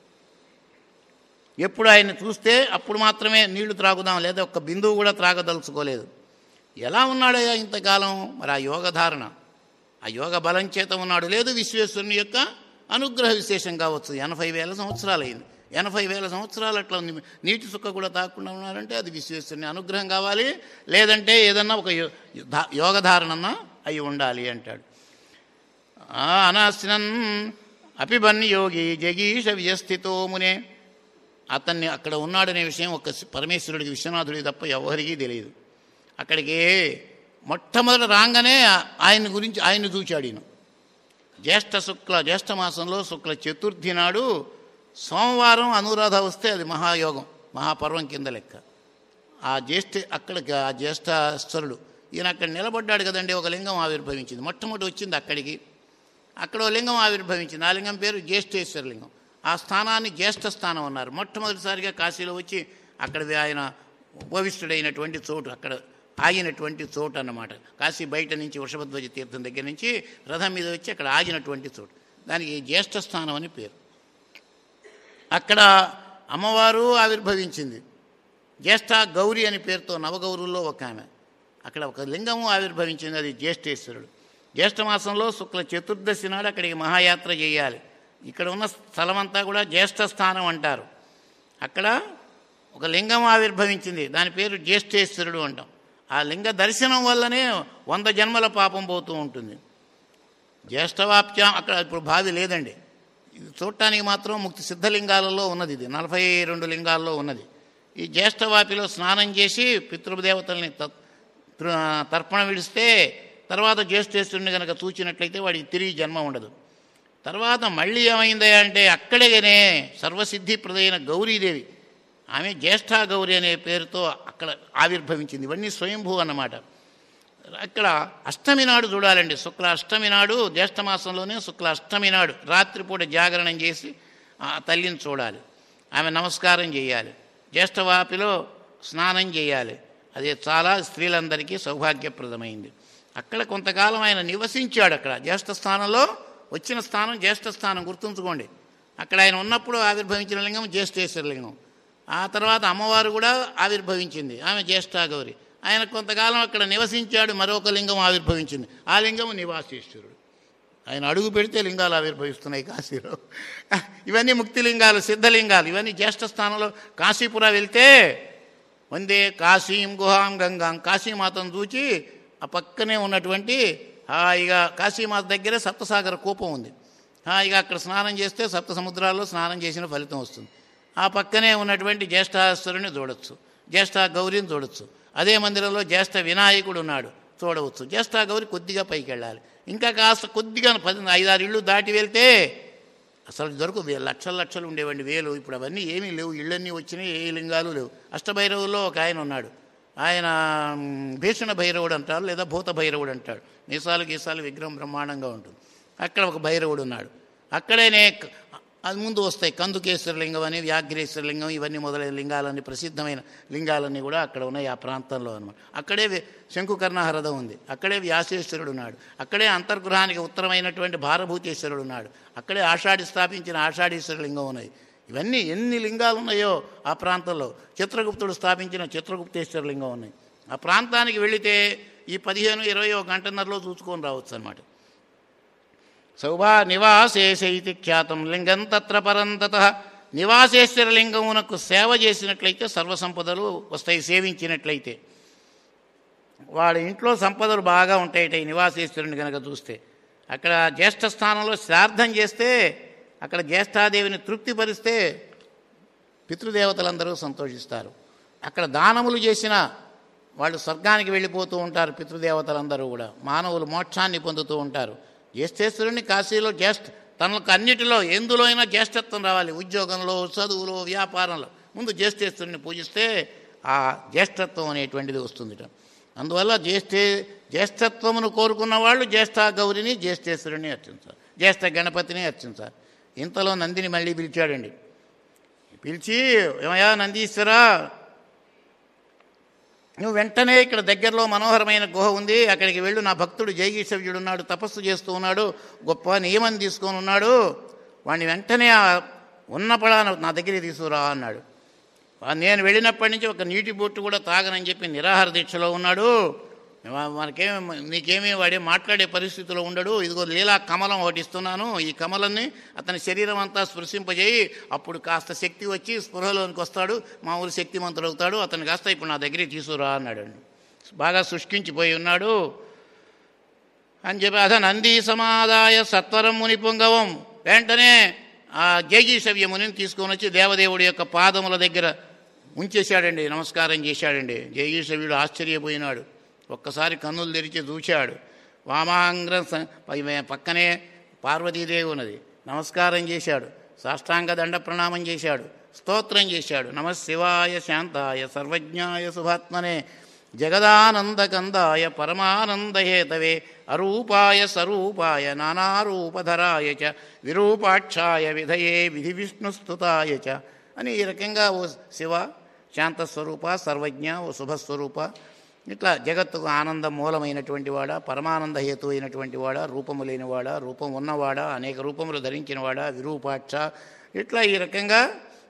ఎప్పుడు ఆయన చూస్తే అప్పుడు మాత్రమే నీళ్లు త్రాగుదాం లేదా ఒక్క బిందువు కూడా త్రాగదలుచుకోలేదు ఎలా ఉన్నాడయ్యా ఇంతకాలం మరి ఆ యోగ ధారణ ఆ యోగ బలం చేత ఉన్నాడు లేదు విశ్వేశ్వరుని యొక్క అనుగ్రహ విశేషం కావచ్చు ఎనభై వేల సంవత్సరాలు అయింది ఎనభై వేల సంవత్సరాలు అట్లా ని- నీటి సుక్క కూడా తాకుండా ఉన్నారంటే అది విశ్వేశ్వరుని అనుగ్రహం కావాలి లేదంటే ఏదన్నా ఒక యో- ధా- యోగ ధారణన్నా అయి ఉండాలి అంటాడు ఆ అనాశనన్ అపిబన్ యోగి జగీష వ్యస్థితో మునే అతన్ని అక్కడ ఉన్నాడనే విషయం ఒక పరమేశ్వరుడికి విశ్వనాథుడికి తప్ప ఎవరికీ తెలియదు అక్కడికి మొట్టమొదటి రాగానే ఆయన గురించి ఆయన చూచాడు ఈయన జ్యేష్ఠ శుక్ల జ్యేష్ఠ మాసంలో శుక్ల చతుర్థి నాడు సోమవారం అనురాధ వస్తే అది మహాయోగం మహాపర్వం కింద లెక్క ఆ జ్యేష్ఠ అక్కడికి ఆ జ్యేష్ఠస్థరుడు ఈయన అక్కడ నిలబడ్డాడు కదండి ఒక లింగం ఆవిర్భవించింది మొట్టమొదటి వచ్చింది అక్కడికి అక్కడ ఓ లింగం ఆవిర్భవించింది ఆ లింగం పేరు జ్యేష్ఠేశ్వర లింగం ఆ స్థానాన్ని జ్యేష్ఠ స్థానం అన్నారు మొట్టమొదటిసారిగా కాశీలో వచ్చి అక్కడ ఆయన ఉపవిష్టుడైనటువంటి చోటు అక్కడ ఆగినటువంటి చోటు అన్నమాట కాశీ బయట నుంచి వృషభధ్వజ తీర్థం దగ్గర నుంచి రథం మీద వచ్చి అక్కడ ఆగినటువంటి చోటు దానికి జ్యేష్ఠ స్థానం అని పేరు అక్కడ అమ్మవారు ఆవిర్భవించింది జ్యేష్ఠ గౌరి అని పేరుతో నవగౌరుల్లో ఒక ఆమె అక్కడ ఒక లింగము ఆవిర్భవించింది అది జ్యేష్ఠేశ్వరుడు జ్యేష్ఠ మాసంలో శుక్ల చతుర్దశి నాడు అక్కడికి మహాయాత్ర చేయాలి ఇక్కడ ఉన్న స్థలమంతా కూడా జ్యేష్ఠ స్థానం అంటారు అక్కడ ఒక లింగం ఆవిర్భవించింది దాని పేరు జ్యేష్ఠేశ్వరుడు అంటాం ఆ లింగ దర్శనం వల్లనే వంద జన్మల పాపం పోతూ ఉంటుంది జ్యేష్ఠవాప్యం అక్కడ ఇప్పుడు బావి లేదండి ఇది చూడటానికి మాత్రం ముక్తి సిద్ధలింగాలలో ఉన్నది ఇది నలభై రెండు లింగాల్లో ఉన్నది ఈ జ్యేష్ఠవాపిలో స్నానం చేసి పితృదేవతల్ని త- తృ- తర్పణ విడిస్తే తర్వాత జ్యేష్ఠేశ్వరుని కనుక చూచినట్లయితే వాడికి తిరిగి జన్మ ఉండదు తర్వాత మళ్ళీ ఏమైంది అంటే అక్కడేనే సర్వసిద్ధిప్రదైన గౌరీదేవి ఆమె జ్యేష్ఠ గౌరి అనే పేరుతో అక్కడ ఆవిర్భవించింది ఇవన్నీ స్వయంభూ అన్నమాట అక్కడ అష్టమి నాడు చూడాలండి శుక్ల అష్టమి నాడు జ్యేష్ఠ మాసంలోనే శుక్ల అష్టమి నాడు రాత్రిపూట జాగరణం చేసి ఆ తల్లిని చూడాలి ఆమె నమస్కారం చేయాలి జ్యేష్ఠవాపిలో స్నానం చేయాలి అది చాలా స్త్రీలందరికీ సౌభాగ్యప్రదమైంది అక్కడ కొంతకాలం ఆయన నివసించాడు అక్కడ జ్యేష్ఠ స్థానంలో వచ్చిన స్థానం జ్యేష్ఠ స్థానం గుర్తుంచుకోండి అక్కడ ఆయన ఉన్నప్పుడు ఆవిర్భవించిన లింగం జ్యేష్ఠేశ్వర లింగం ఆ తర్వాత అమ్మవారు కూడా ఆవిర్భవించింది ఆమె జ్యేష్ఠ గౌరి ఆయన కొంతకాలం అక్కడ నివసించాడు మరొక లింగం ఆవిర్భవించింది ఆ లింగం నివాసేశ్వరుడు ఆయన అడుగు పెడితే లింగాలు ఆవిర్భవిస్తున్నాయి కాశీలో ఇవన్నీ ముక్తి లింగాలు సిద్ధలింగాలు ఇవన్నీ జ్యేష్ఠ స్థానంలో కాశీపుర వెళ్తే వందే కాశీం గుహాం గంగాం కాశీమాతను చూచి ఆ పక్కనే ఉన్నటువంటి హాయిగా కాశీమాత దగ్గరే సప్తసాగర కూపం ఉంది హాయిగా అక్కడ స్నానం చేస్తే సప్త సముద్రాల్లో స్నానం చేసిన ఫలితం వస్తుంది ఆ పక్కనే ఉన్నటువంటి జ్యేష్ఠాశ్వరుని చూడొచ్చు జ్యేష్ఠ గౌరిని చూడొచ్చు అదే మందిరంలో జ్యేష్ఠ వినాయకుడు ఉన్నాడు చూడవచ్చు జ్యేష్ఠ గౌరి కొద్దిగా పైకి వెళ్ళాలి ఇంకా కాస్త కొద్దిగా పది ఐదారు ఇళ్ళు దాటి వెళ్తే అసలు దొరకు వే- లక్షల లక్షలు ఉండేవండి వేలు ఇప్పుడు అవన్నీ ఏమీ లేవు ఇళ్ళన్నీ వచ్చినాయి ఏ లింగాలు లేవు అష్టభైరవుల్లో ఒక ఆయన ఉన్నాడు ఆయన మ్, భీషణ భైరవుడు అంటారు లేదా భూత భైరవుడు అంటాడు మీసాలు గీసాలు విగ్రహం బ్రహ్మాండంగా ఉంటుంది అక్కడ ఒక భైరవుడు ఉన్నాడు అక్కడేనే క- అది ముందు వస్తాయి కందుకేశ్వర లింగం అని వ్యాఘ్రేశ్వర లింగం ఇవన్నీ మొదలైన లింగాలన్నీ ప్రసిద్ధమైన లింగాలన్నీ కూడా అక్కడ ఉన్నాయి ఆ ప్రాంతంలో అనమాట అక్కడే వి- శంకుకర్ణ హరదం ఉంది అక్కడే వ్యాసేశ్వరుడు ఉన్నాడు అక్కడే అంతర్గృహానికి ఉత్తరమైనటువంటి భారభూతేశ్వరుడు ఉన్నాడు అక్కడే ఆషాఢి స్థాపించిన ఆషాఢీశ్వర లింగం ఉన్నాయి ఇవన్నీ ఎన్ని లింగాలు ఉన్నాయో ఆ ప్రాంతంలో చిత్రగుప్తుడు స్థాపించిన చిత్రగుప్తేశ్వర లింగం ఉన్నాయి ఆ ప్రాంతానికి వెళితే ఈ పదిహేను ఇరవై ఒక గంటన్నరలో చూసుకొని రావచ్చు అనమాట సౌభా నివాసేశ ఇది ఖ్యాతం లింగం తత్ర పరంతత నివాసేశ్వర లింగమునకు సేవ చేసినట్లయితే సర్వసంపదలు వస్తాయి సేవించినట్లయితే వాడి ఇంట్లో సంపదలు బాగా ఉంటాయట ఈ నివాసేశ్వరుని కనుక చూస్తే అక్కడ జ్యేష్ఠ స్థానంలో శ్రాద్ధం చేస్తే అక్కడ జ్యేష్ఠాదేవిని తృప్తిపరిస్తే పితృదేవతలందరూ సంతోషిస్తారు అక్కడ దానములు చేసిన వాళ్ళు స్వర్గానికి వెళ్ళిపోతూ ఉంటారు పితృదేవతలందరూ కూడా మానవులు మోక్షాన్ని పొందుతూ ఉంటారు జ్యేష్ఠేశ్వరుని కాశీలో జ్యేష్ఠ తనకు అన్నిటిలో ఎందులో అయినా జ్యేష్ఠత్వం రావాలి ఉద్యోగంలో చదువులో వ్యాపారంలో ముందు జ్యేష్ఠేశ్వరుని పూజిస్తే ఆ జ్యేష్ఠత్వం అనేటువంటిది వస్తుందిట అందువల్ల జ్యేష్ఠే జ్యేష్ఠత్వమును కోరుకున్న వాళ్ళు జ్యేష్ఠ గౌరిని జ్యేష్ఠేశ్వరుని అర్చించారు జ్యేష్ఠ గణపతిని అర్చించారు ఇంతలో నందిని మళ్ళీ పిలిచాడండి పిలిచి ఏమయ్యా నందీశ్వరా నువ్వు వెంటనే ఇక్కడ దగ్గరలో మనోహరమైన గుహ ఉంది అక్కడికి వెళ్ళు నా భక్తుడు జైగీషవ్యుడు ఉన్నాడు తపస్సు చేస్తూ ఉన్నాడు గొప్ప నియమం తీసుకొని ఉన్నాడు వాడిని వెంటనే ఆ ఉన్న పడాన నా దగ్గరికి తీసుకురా అన్నాడు ఆ నేను వెళ్ళినప్పటి నుంచి ఒక నీటి బొట్టు కూడా తాగనని చెప్పి నిరాహార దీక్షలో ఉన్నాడు వా- మనకేమి నీకేమీ వాడే మాట్లాడే పరిస్థితిలో ఉండడు ఇదిగో లీలా కమలం ఒకటి ఇస్తున్నాను ఈ కమలాన్ని అతని శరీరం అంతా స్పృశింపజేయి అప్పుడు కాస్త శక్తి వచ్చి స్పృహలోనికి వస్తాడు మామూలు శక్తిమంతుడు అవుతాడు అతను కాస్త ఇప్పుడు నా దగ్గరికి తీసుకురా అన్నాడు బాగా శుష్కించిపోయి ఉన్నాడు అని చెప్పి అத నంది సమాదాయ సత్వరం ముని పొంగవం వెంటనే ఆ జయజీసవ్య మునిని తీసుకొని వచ్చి దేవదేవుడి యొక్క పాదముల దగ్గర ఉంచేశాడండి నమస్కారం చేశాడండి జయజీసవ్యుడు ఆశ్చర్యపోయినాడు ఒక్కసారి కన్నులు తెరిచి చూశాడు వామాంగ్ర స- పై- పక్కనే పార్వతీదేవి ఉన్నది నమస్కారం చేశాడు సాష్టాంగ దండ ప్రణామం చేశాడు స్తోత్రం చేశాడు నమ శివాయ శాంతాయ సర్వజ్ఞాయ శుభాత్మనే జగదానందకందాయ పరమానందహేతవే అరూపాయ స్వరూపాయ నానారూపధరాయ చ విరూపాక్షాయ విధయే విధి విష్ణుస్తుతాయ చ అని ఈ రకంగా ఓ శివ శాంతస్వరూప సర్వజ్ఞ ఓ శుభస్వరూప ఇట్లా జగత్తుకు ఆనంద మూలమైనటువంటి వాడా పరమానంద హేతు అయినటువంటి వాడా రూపము లేనివాడా రూపం ఉన్నవాడా అనేక రూపములు ధరించినవాడా విరూపాక్ష ఇట్లా ఈ రకంగా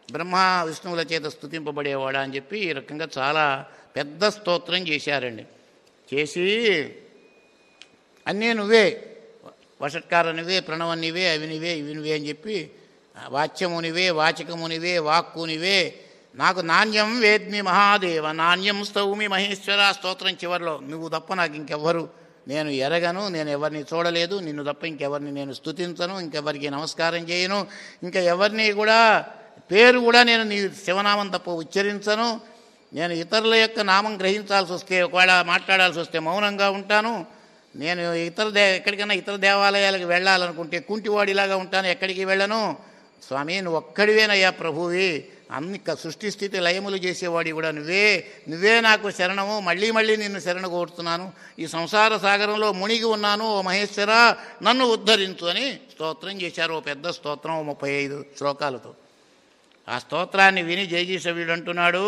బ్రహ్మ విష్ణువుల చేత స్థుతింపబడేవాడా అని చెప్పి ఈ రకంగా చాలా పెద్ద స్తోత్రం చేశారండి చేసి అన్నీ నువ్వే వషట్కార నువ్వే ప్రణవం నీవే అవి నువ్వే ఇవి నువ్వే అని చెప్పి వాచ్యము నీవే వాచకము నీవే వాక్కు నీవే నాకు నాణ్యం వేద్మి మహాదేవ నాణ్యం స్తౌమి మహేశ్వర స్తోత్రం చివరిలో నువ్వు తప్ప నాకు ఇంకెవ్వరు నేను ఎరగను నేను ఎవరిని చూడలేదు నిన్ను తప్ప ఇంకెవరిని నేను స్తుతించను ఇంకెవరికి నమస్కారం చేయను ఇంకా ఎవరిని కూడా పేరు కూడా నేను నీ శివనామం తప్ప ఉచ్చరించను నేను ఇతరుల యొక్క నామం గ్రహించాల్సి వస్తే ఒకవేళ మాట్లాడాల్సి వస్తే మౌనంగా ఉంటాను నేను ఇతర దే ఎక్కడికైనా ఇతర దేవాలయాలకు వెళ్ళాలనుకుంటే కుంటివాడిలాగా ఉంటాను ఎక్కడికి వెళ్ళను స్వామి నువ్వు ఒక్కడివేనయ్యా ప్రభువి అన్ని క- సృష్టి స్థితి లయములు చేసేవాడి కూడా నువ్వే నువ్వే నాకు శరణము మళ్ళీ మళ్ళీ నిన్ను శరణ కోరుతున్నాను ఈ సంసార సాగరంలో మునిగి ఉన్నాను ఓ మహేశ్వర నన్ను ఉద్ధరించు అని స్తోత్రం చేశారు ఓ పెద్ద స్తోత్రం ఓ ముప్పై ఐదు శ్లోకాలతో ఆ స్తోత్రాన్ని విని జయజీశవ్యుడు అంటున్నాడు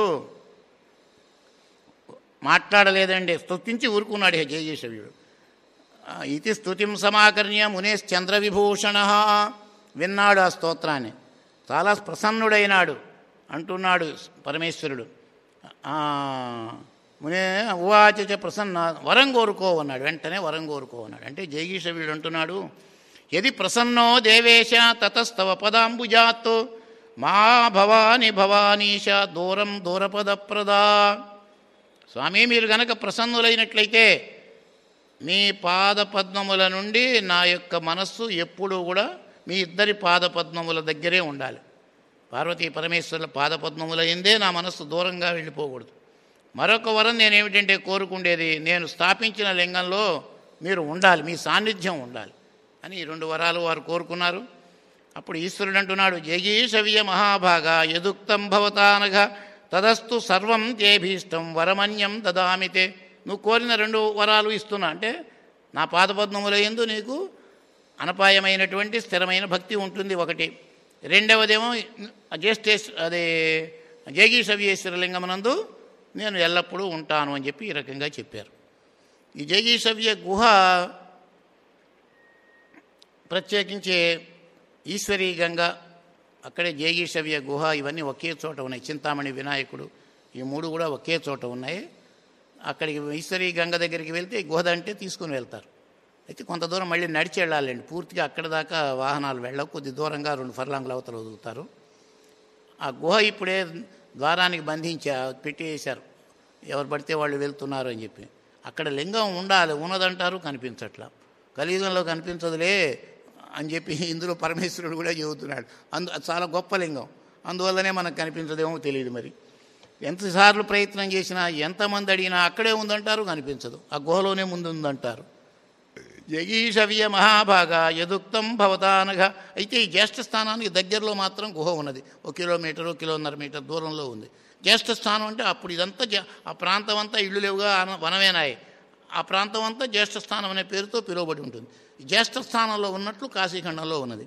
మాట్లాడలేదండి స్తుతించి ఊరుకున్నాడు హే జయజీశవ్యుడు ఆ, ఇది స్తుతిం సమాకర్ణ్య మునేశ్చంద్ర విభూషణ విన్నాడు ఆ స్తోత్రాన్ని చాలా ప్రసన్నుడైనాడు అంటున్నాడు పరమేశ్వరుడు ఆ, మునే ఉవాచ చ ప్రసన్న వరం కోరుకో అన్నాడు వెంటనే వరం కోరుకో అన్నాడు అంటే జయగీషవీడు అంటున్నాడు యది ప్రసన్నో దేవేశ తతస్తవ పదాంబుజాత్ మా భవాని భవానీశ దూరం దూరపదప్రదా స్వామి మీరు గనక ప్రసన్నులైనట్లయితే మీ పాదపద్మముల నుండి నా యొక్క మనస్సు ఎప్పుడూ కూడా మీ ఇద్దరి పాదపద్మముల దగ్గరే ఉండాలి పార్వతీ పరమేశ్వరుల పాదపద్మముల ఎందే నా మనస్సు దూరంగా వెళ్ళిపోకూడదు మరొక వరం నేనేమిటంటే కోరుకుండేది నేను స్థాపించిన లింగంలో మీరు ఉండాలి మీ సాన్నిధ్యం ఉండాలి అని ఈ రెండు వరాలు వారు కోరుకున్నారు అప్పుడు ఈశ్వరుడు అంటున్నాడు జయీషవియ మహాభాగ యదుక్తం భవతానఘ తదస్తు సర్వం తేభీష్టం వరమన్యం దదామితే నువ్వు కోరిన రెండు వరాలు ఇస్తున్నా అంటే నా పాదపద్మముల ఎందు నీకు అనపాయమైనటువంటి స్థిరమైన భక్తి ఉంటుంది ఒకటి రెండవదేమో జ్యేష్ఠేశ్ అదే జయగీషవ్యేశ్వర లింగమునందు నేను ఎల్లప్పుడూ ఉంటాను అని చెప్పి ఈ రకంగా చెప్పారు ఈ జయగీషవ్య గుహ ప్రత్యేకించి ఈశ్వరీ గంగ అక్కడే జయగీషవ్య గుహ ఇవన్నీ ఒకే చోట ఉన్నాయి చింతామణి వినాయకుడు ఈ మూడు కూడా ఒకే చోట ఉన్నాయి అక్కడికి ఈశ్వరీ గంగ దగ్గరికి వెళ్తే ఈ గుహ అంటే తీసుకుని వెళ్తారు అయితే కొంత దూరం మళ్ళీ నడిచి వెళ్ళాలండి పూర్తిగా అక్కడ దాకా వాహనాలు వెళ్ళవు కొద్ది దూరంగా రెండు ఫర్లాంగుల అవతల వదులుతారు ఆ గుహ ఇప్పుడే ద్వారానికి బంధించి పెట్టేశారు ఎవరు పడితే వాళ్ళు వెళ్తున్నారు అని చెప్పి అక్కడ లింగం ఉండాలి ఉన్నదంటారు కనిపించట్లా కలియుగంలో కనిపించదులే అని చెప్పి ఇందులో పరమేశ్వరుడు కూడా చెబుతున్నాడు అందు అది చాలా గొప్ప లింగం అందువల్లనే మనకు కనిపించదేమో తెలియదు మరి ఎంతసార్లు ప్రయత్నం చేసినా ఎంతమంది అడిగినా అక్కడే ఉందంటారు కనిపించదు ఆ గుహలోనే ముందు ఉందంటారు జగీషవ్య మహాభాగ యదుక్తం భవతానగా అయితే ఈ జ్యేష్ఠ స్థానానికి దగ్గరలో మాత్రం గుహ ఉన్నది ఒక కిలోమీటరు కిలోన్నర మీటర్ దూరంలో ఉంది జ్యేష్ఠ స్థానం అంటే అప్పుడు ఇదంతా జ- ఆ ప్రాంతం అంతా ఇళ్ళు లేవుగా అన- వనమేనాయి ఆ ప్రాంతం అంతా జ్యేష్ఠ స్థానం అనే పేరుతో పిలువబడి ఉంటుంది ఈ జ్యేష్ఠ స్థానంలో ఉన్నట్లు కాశీఖండంలో ఉన్నది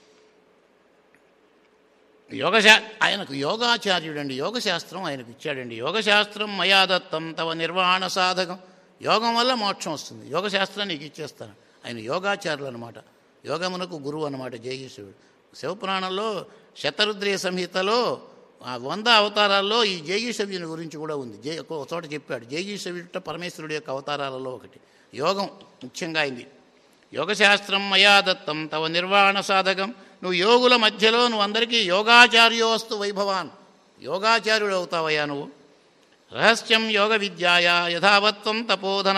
యోగశా ఆయనకు యోగాచార్యుడండి యోగశాస్త్రం ఆయనకు ఇచ్చాడండి యోగశాస్త్రం మయాదత్తం తవ నిర్వహణ సాధకం యోగం వల్ల మోక్షం వస్తుంది యోగశాస్త్రం నీకు ఇచ్చేస్తాను ఆయన యోగాచారులు అనమాట యోగమునకు గురువు అనమాట జయగీశ్వరుడు శివపురాణంలో శతరుద్రీయ సంహితలో ఆ వంద అవతారాల్లో ఈ జయగీశవ్యుని గురించి కూడా ఉంది జయ ఒక చోట చెప్పాడు జయగీశవ్యుట పరమేశ్వరుడు యొక్క అవతారాలలో ఒకటి యోగం ముఖ్యంగా అయింది యోగశాస్త్రం మయా దత్తం తవ నిర్వహణ సాధకం నువ్వు యోగుల మధ్యలో నువ్వు అందరికీ యోగాచార్యోస్తు వైభవాన్ యోగాచార్యుడు అవుతావయ్యా నువ్వు రహస్యం యోగ విద్యాయ యథావత్వం తపోధన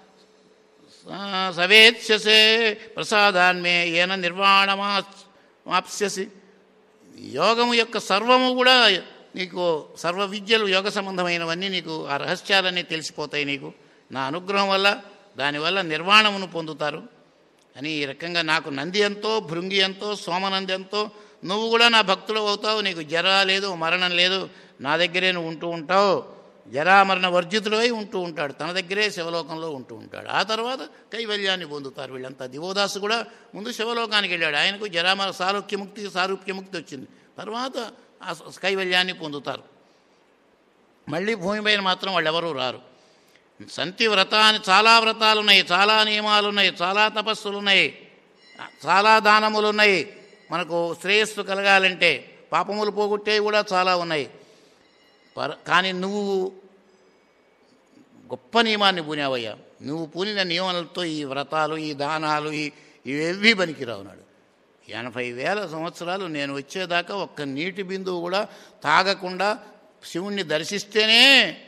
సవేత్స్యసే ప్రసాదాన్మే ఏన నిర్వాణమా మాప్స్యసి యోగము యొక్క సర్వము కూడా నీకు సర్వ విద్యలు యోగ సంబంధమైనవన్నీ నీకు ఆ రహస్యాలన్నీ తెలిసిపోతాయి నీకు నా అనుగ్రహం వల్ల దానివల్ల నిర్వాణమును పొందుతారు అని ఈ రకంగా నాకు నంది ఎంతో భృంగి ఎంతో సోమనంది ఎంతో నువ్వు కూడా నా భక్తుడు అవుతావు నీకు జర లేదు మరణం లేదు నా దగ్గరే నువ్వు ఉంటూ ఉంటావు జరామరణ వర్జితుడై ఉంటూ ఉంటాడు తన దగ్గరే శివలోకంలో ఉంటూ ఉంటాడు ఆ తర్వాత కైవల్యాన్ని పొందుతారు వీళ్ళంతా దివోదాసు కూడా ముందు శివలోకానికి వెళ్ళాడు ఆయనకు జరామర సారూప్యముక్తి సారూప్యముక్తి వచ్చింది తర్వాత ఆ కైవల్యాన్ని పొందుతారు మళ్ళీ భూమిపైన మాత్రం వాళ్ళు ఎవరూ రారు సంతి వ్రతాన్ని చాలా వ్రతాలు ఉన్నాయి చాలా నియమాలు ఉన్నాయి చాలా తపస్సులు ఉన్నాయి చాలా దానములు ఉన్నాయి మనకు శ్రేయస్సు కలగాలంటే పాపములు పోగొట్టేవి కూడా చాలా ఉన్నాయి పర కానీ నువ్వు గొప్ప నియమాన్ని పూనావయ్యా నువ్వు పూనిన నియమాలతో ఈ వ్రతాలు ఈ దానాలు ఈ ఇవేవీ పనికిరావు నాడు ఎనభై వేల సంవత్సరాలు నేను వచ్చేదాకా ఒక్క నీటి బిందువు కూడా తాగకుండా శివుణ్ణి దర్శిస్తేనే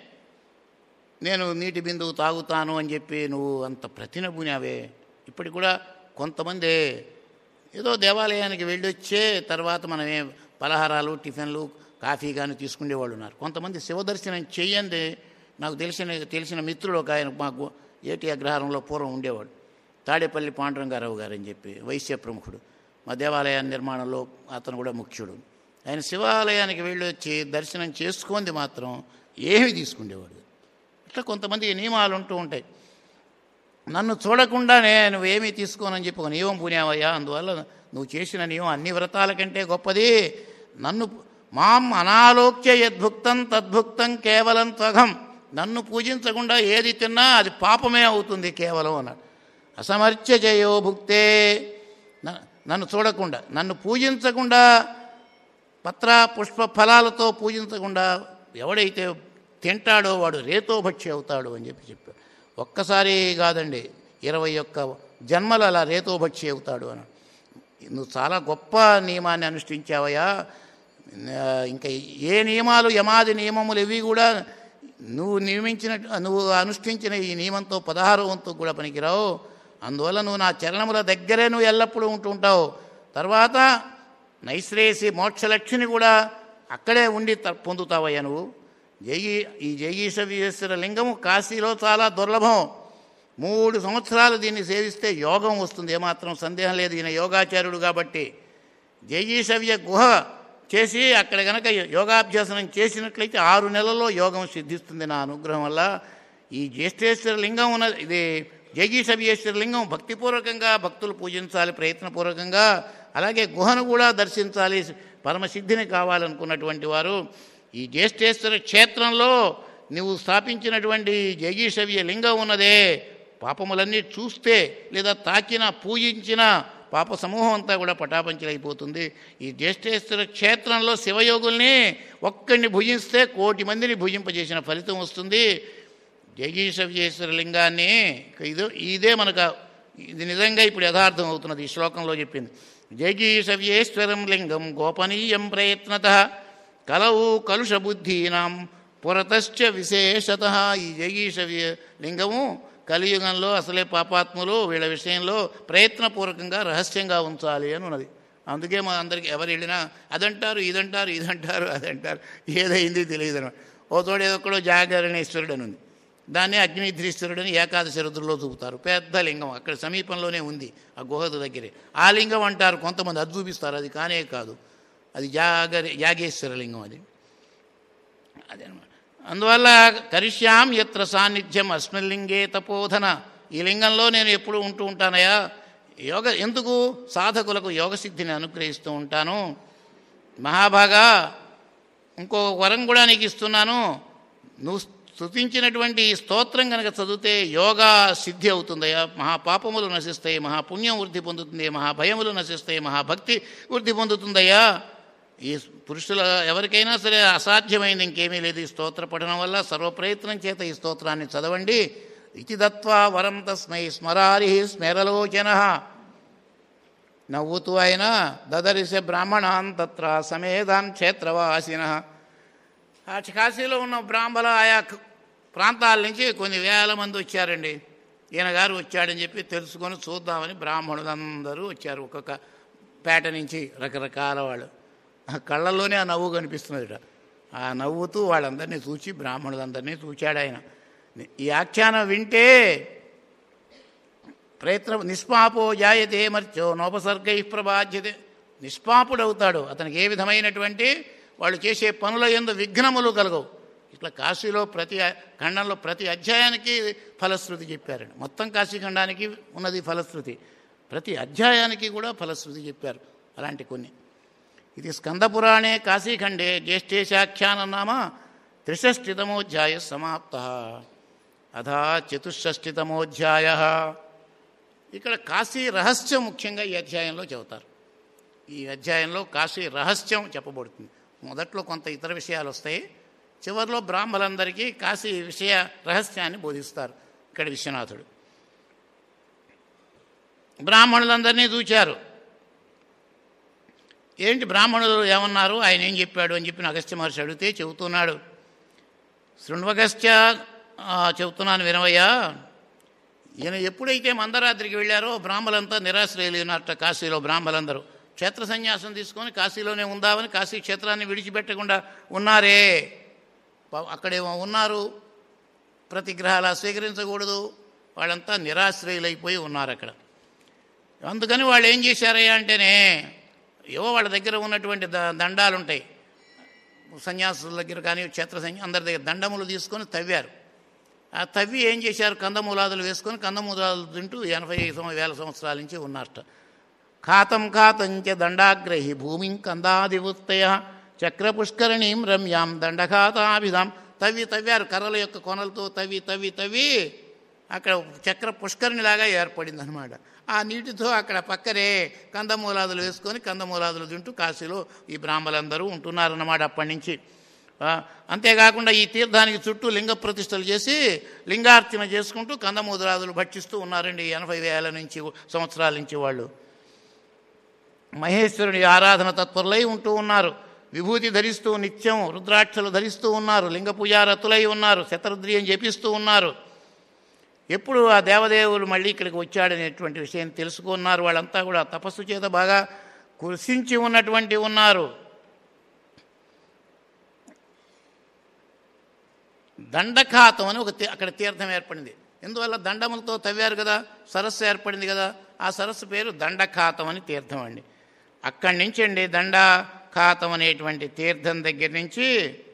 నేను నీటి బిందువు తాగుతాను అని చెప్పి నువ్వు అంత ప్రతిన పూనావే ఇప్పటికి కూడా కొంతమంది ఏదో దేవాలయానికి వెళ్ళొచ్చే తర్వాత మనమే పలహారాలు టిఫిన్లు కాఫీ కానీ తీసుకునేవాళ్ళు ఉన్నారు కొంతమంది శివదర్శనం చెయ్యంది నాకు తెలిసిన తెలిసిన మిత్రుడు ఒక ఆయన మాకు ఏటి అగ్రహారంలో పూర్వం ఉండేవాడు తాడేపల్లి పాండురంగారావు గారు అని చెప్పి వైశ్య ప్రముఖుడు మా దేవాలయ నిర్మాణంలో అతను కూడా ముఖ్యుడు ఆయన శివాలయానికి వెళ్ళి వచ్చి దర్శనం చేసుకుంది మాత్రం ఏమీ తీసుకునేవాడు ఇట్లా కొంతమంది నియమాలు ఉంటూ ఉంటాయి నన్ను చూడకుండా నేను ఏమీ తీసుకోనని చెప్పి ఒక నియమం పూనావయ్యా అందువల్ల నువ్వు చేసిన నియమం అన్ని వ్రతాల కంటే గొప్పది నన్ను మాం అనాలోక్య యద్భుక్తం తద్భుక్తం కేవలం త్వగం నన్ను పూజించకుండా ఏది తిన్నా అది పాపమే అవుతుంది కేవలం అన్నాడు అసమర్చ్య జయో భుక్తే న- నన్ను చూడకుండా నన్ను పూజించకుండా పత్ర పుష్ప ఫలాలతో పూజించకుండా ఎవడైతే తింటాడో వాడు రేతోభక్షి అవుతాడు అని చెప్పి చెప్పాడు ఒక్కసారి కాదండి ఇరవై ఒక్క జన్మలు అలా రేతోభక్షి అవుతాడు అని నువ్వు చాలా గొప్ప నియమాన్ని అనుష్ఠించావయ్యా ఆ, ఇంకా ఏ నియమాలు యమాది నియమములు ఇవి కూడా నువ్వు నియమించిన నువ్వు అనుష్ఠించిన ఈ నియమంతో పదహారు వంతు కూడా పనికిరావు అందువల్ల నువ్వు నా చరణముల దగ్గరే నువ్వు ఎల్లప్పుడూ ఉంటుంటావు తర్వాత నైశ్రేయసి మోక్షలక్ష్మిని కూడా అక్కడే ఉండి త- పొందుతావయ్యా నువ్వు జయి ఈ జయీశ్వరేశ్వర లింగము కాశీలో చాలా దుర్లభం మూడు సంవత్సరాలు దీన్ని సేవిస్తే యోగం వస్తుంది ఏమాత్రం సందేహం లేదు ఈయన యోగాచార్యుడు కాబట్టి జయీశవ్య గుహ చేసి అక్కడ గనక యోగాభ్యాసనం చేసినట్లయితే ఆరు నెలల్లో యోగం సిద్ధిస్తుంది నా అనుగ్రహం వల్ల ఈ జ్యేష్ఠేశ్వర లింగం ఉన్న ఇది జయీశవ్యేశ్వర లింగం భక్తిపూర్వకంగా భక్తులు పూజించాలి ప్రయత్నపూర్వకంగా అలాగే గుహను కూడా దర్శించాలి పరమసిద్ధిని కావాలనుకున్నటువంటి వారు ఈ జ్యేష్ఠేశ్వర క్షేత్రంలో నువ్వు స్థాపించినటువంటి జయీశవ్య లింగం ఉన్నదే పాపములన్నీ చూస్తే లేదా తాకిన పూజించిన పాప సమూహం అంతా కూడా పటాపంచలైపోతుంది ఈ జ్యేష్ఠేశ్వర క్షేత్రంలో శివయోగుల్ని ఒక్కడిని భుజిస్తే కోటి మందిని భుజింపజేసిన ఫలితం వస్తుంది జగీశవ్యేశ్వర లింగాన్ని ఇది ఇదే మనకు ఇది నిజంగా ఇప్పుడు యథార్థం అవుతున్నది ఈ శ్లోకంలో చెప్పింది జగీశవ్యేశ్వరం లింగం గోపనీయం ప్రయత్నత కలవు కలుష బుద్ధీనాం పురతశ్చ విశేషత ఈ జగీశవ్య లింగము కలియుగంలో అసలే పాపాత్ములు వీళ్ళ విషయంలో ప్రయత్నపూర్వకంగా రహస్యంగా ఉంచాలి అని ఉన్నది అందుకే మా అందరికి ఎవరు వెళ్ళినా అదంటారు ఇదంటారు ఇదంటారు అదంటారు ఏదైంది తెలియదు అనమాట ఓ తోడు ఏదొక్కడో జాగరణేశ్వరుడు అని ఉంది దాన్ని అగ్నిధ్రీశ్వరుడు అని ఏకాదశి రుద్రులో చూపుతారు పెద్ద లింగం అక్కడ సమీపంలోనే ఉంది ఆ గుహ దగ్గరే ఆ లింగం అంటారు కొంతమంది అది చూపిస్తారు అది కానే కాదు అది జాగ యాగేశ్వర లింగం అది అదనమాట అందువల్ల కరిష్యాం ఎత్ర సాన్నిధ్యం అస్మిల్లింగే తపోధన ఈ లింగంలో నేను ఎప్పుడు ఉంటూ ఉంటానయా యోగ ఎందుకు సాధకులకు యోగసిద్ధిని అనుగ్రహిస్తూ ఉంటాను మహాభాగా ఇంకో వరం కూడా నీకు ఇస్తున్నాను నువ్వు స్తుతించినటువంటి ఈ స్తోత్రం కనుక చదివితే యోగా సిద్ధి అవుతుందయ్యా మహాపాపములు నశిస్తాయి మహాపుణ్యం వృద్ధి పొందుతుంది మహాభయములు నశిస్తాయి మహాభక్తి వృద్ధి పొందుతుందయ్యా ఈ పురుషుల ఎవరికైనా సరే అసాధ్యమైంది ఇంకేమీ లేదు ఈ స్తోత్ర పఠనం వల్ల సర్వప్రయత్నం చేత ఈ స్తోత్రాన్ని చదవండి ఇతి దత్వా వరం తస్మై స్మరారి స్మరలోచన నవ్వుతూ ఆయన దదరిసే బ్రాహ్మణాన్ తత్ర సమేదాన్ క్షేత్రవాసిన ఆ కాశీలో ఉన్న బ్రాహ్మణ ఆయా క- ప్రాంతాల నుంచి కొన్ని వేల మంది వచ్చారండి ఈయన గారు వచ్చాడని చెప్పి తెలుసుకొని చూద్దామని బ్రాహ్మణులందరూ వచ్చారు ఒక్కొక్క పేట నుంచి రకరకాల వాళ్ళు ఆ కళ్ళల్లోనే ఆ నవ్వు కనిపిస్తున్నదిట ఆ నవ్వుతూ వాళ్ళందరినీ చూచి బ్రాహ్మణులందరినీ చూచాడు ఆయన ఈ ఆఖ్యానం వింటే ప్రయత్న నిష్పాపో జాయతే మర్చో నోపసర్గై ప్రభాజ్యతే నిష్పాపుడవుతాడు అతనికి ఏ విధమైనటువంటి వాళ్ళు చేసే పనుల ఎందు విఘ్నములు కలగవు ఇట్లా కాశీలో ప్రతి ఖండంలో ప్రతి అధ్యాయానికి ఫలశ్రుతి చెప్పారండి మొత్తం కాశీఖండానికి ఉన్నది ఫలశ్రుతి ప్రతి అధ్యాయానికి కూడా ఫలశ్రుతి చెప్పారు అలాంటి కొన్ని ఇది స్కందపురాణే కాశీఖండే జ్యేష్ఠేశాఖ్యానం నామ త్రిషష్టితమోధ్యాయ సమాప్త అథా చతుషష్టితమోధ్యాయ ఇక్కడ కాశీ రహస్యం ముఖ్యంగా ఈ అధ్యాయంలో చెబుతారు ఈ అధ్యాయంలో కాశీ రహస్యం చెప్పబడుతుంది మొదట్లో కొంత ఇతర విషయాలు వస్తాయి చివరిలో బ్రాహ్మలందరికీ కాశీ విషయ రహస్యాన్ని బోధిస్తారు ఇక్కడ విశ్వనాథుడు బ్రాహ్మణులందరినీ చూచారు ఏంటి బ్రాహ్మణులు ఏమన్నారు ఆయన ఏం చెప్పాడు అని చెప్పి అగస్త్య మహర్షి అడిగితే చెబుతున్నాడు శృణ్వగస్త్య ఆ, చెబుతున్నాను వినవయ్యా ఈయన ఎప్పుడైతే మందరాత్రికి వెళ్ళారో బ్రాహ్మలంతా నిరాశ్రయులైనట్ట కాశీలో బ్రాహ్మలందరూ క్షేత్ర సన్యాసం తీసుకొని కాశీలోనే ఉందామని కాశీ క్షేత్రాన్ని విడిచిపెట్టకుండా ఉన్నారే పా- అక్కడేమో ఉన్నారు ప్రతిగ్రహాల స్వీకరించకూడదు వాళ్ళంతా నిరాశ్రయులైపోయి ఉన్నారు అక్కడ అందుకని వాళ్ళు ఏం చేశారయ్యా అంటేనే ఏవో వాళ్ళ దగ్గర ఉన్నటువంటి ద దండాలు ఉంటాయి సన్యాసుల దగ్గర కానీ క్షేత్ర సన్యా అందరి దగ్గర దండములు తీసుకొని తవ్వారు ఆ తవ్వి ఏం చేశారు కందమూలాదులు వేసుకొని కందమూలాదులు తింటూ ఎనభై సంవ- వేల సంవత్సరాల నుంచి ఉన్నారట ఖాతం ఖాతంచ దండాగ్రహి భూమిం కందాదివృత్తయ చక్రపుష్కరణీం రమ్యాం దండఖాతాభిధాం తవ్వి తవ్వారు కర్రల యొక్క కొనలతో తవ్వి తవ్వి తవ్వి అక్కడ చక్ర పుష్కరిణిలాగా ఏర్పడింది అనమాట ఆ నీటితో అక్కడ పక్కనే కందమూలాదులు వేసుకొని కందమూలాదులు తింటూ కాశీలో ఈ బ్రాహ్మలందరూ ఉంటున్నారన్నమాట అప్పటి నుంచి ఆ, అంతేకాకుండా ఈ తీర్థానికి చుట్టూ లింగ ప్రతిష్టలు చేసి లింగార్చన చేసుకుంటూ కందమూదరాదులు భక్షిస్తూ ఉన్నారండి ఎనభై వేల నుంచి సంవత్సరాల నుంచి వాళ్ళు మహేశ్వరుని ఆరాధన తత్పరులై ఉంటూ ఉన్నారు విభూతి ధరిస్తూ నిత్యం రుద్రాక్షలు ధరిస్తూ ఉన్నారు లింగ పూజారతులై ఉన్నారు శతరుద్రియం జపిస్తూ ఉన్నారు ఎప్పుడు ఆ దేవదేవులు మళ్ళీ ఇక్కడికి వచ్చాడనేటువంటి విషయం తెలుసుకున్నారు వాళ్ళంతా కూడా తపస్సు చేత బాగా కుర్సించి ఉన్నటువంటి ఉన్నారు దండఖాతం అని ఒక తీ- అక్కడ తీర్థం ఏర్పడింది ఎందువల్ల దండములతో తవ్వారు కదా సరస్సు ఏర్పడింది కదా ఆ సరస్సు పేరు దండఖాతం అని తీర్థం అండి అక్కడి నుంచి అండి దండఖాతం అనేటువంటి తీర్థం దగ్గర నుంచి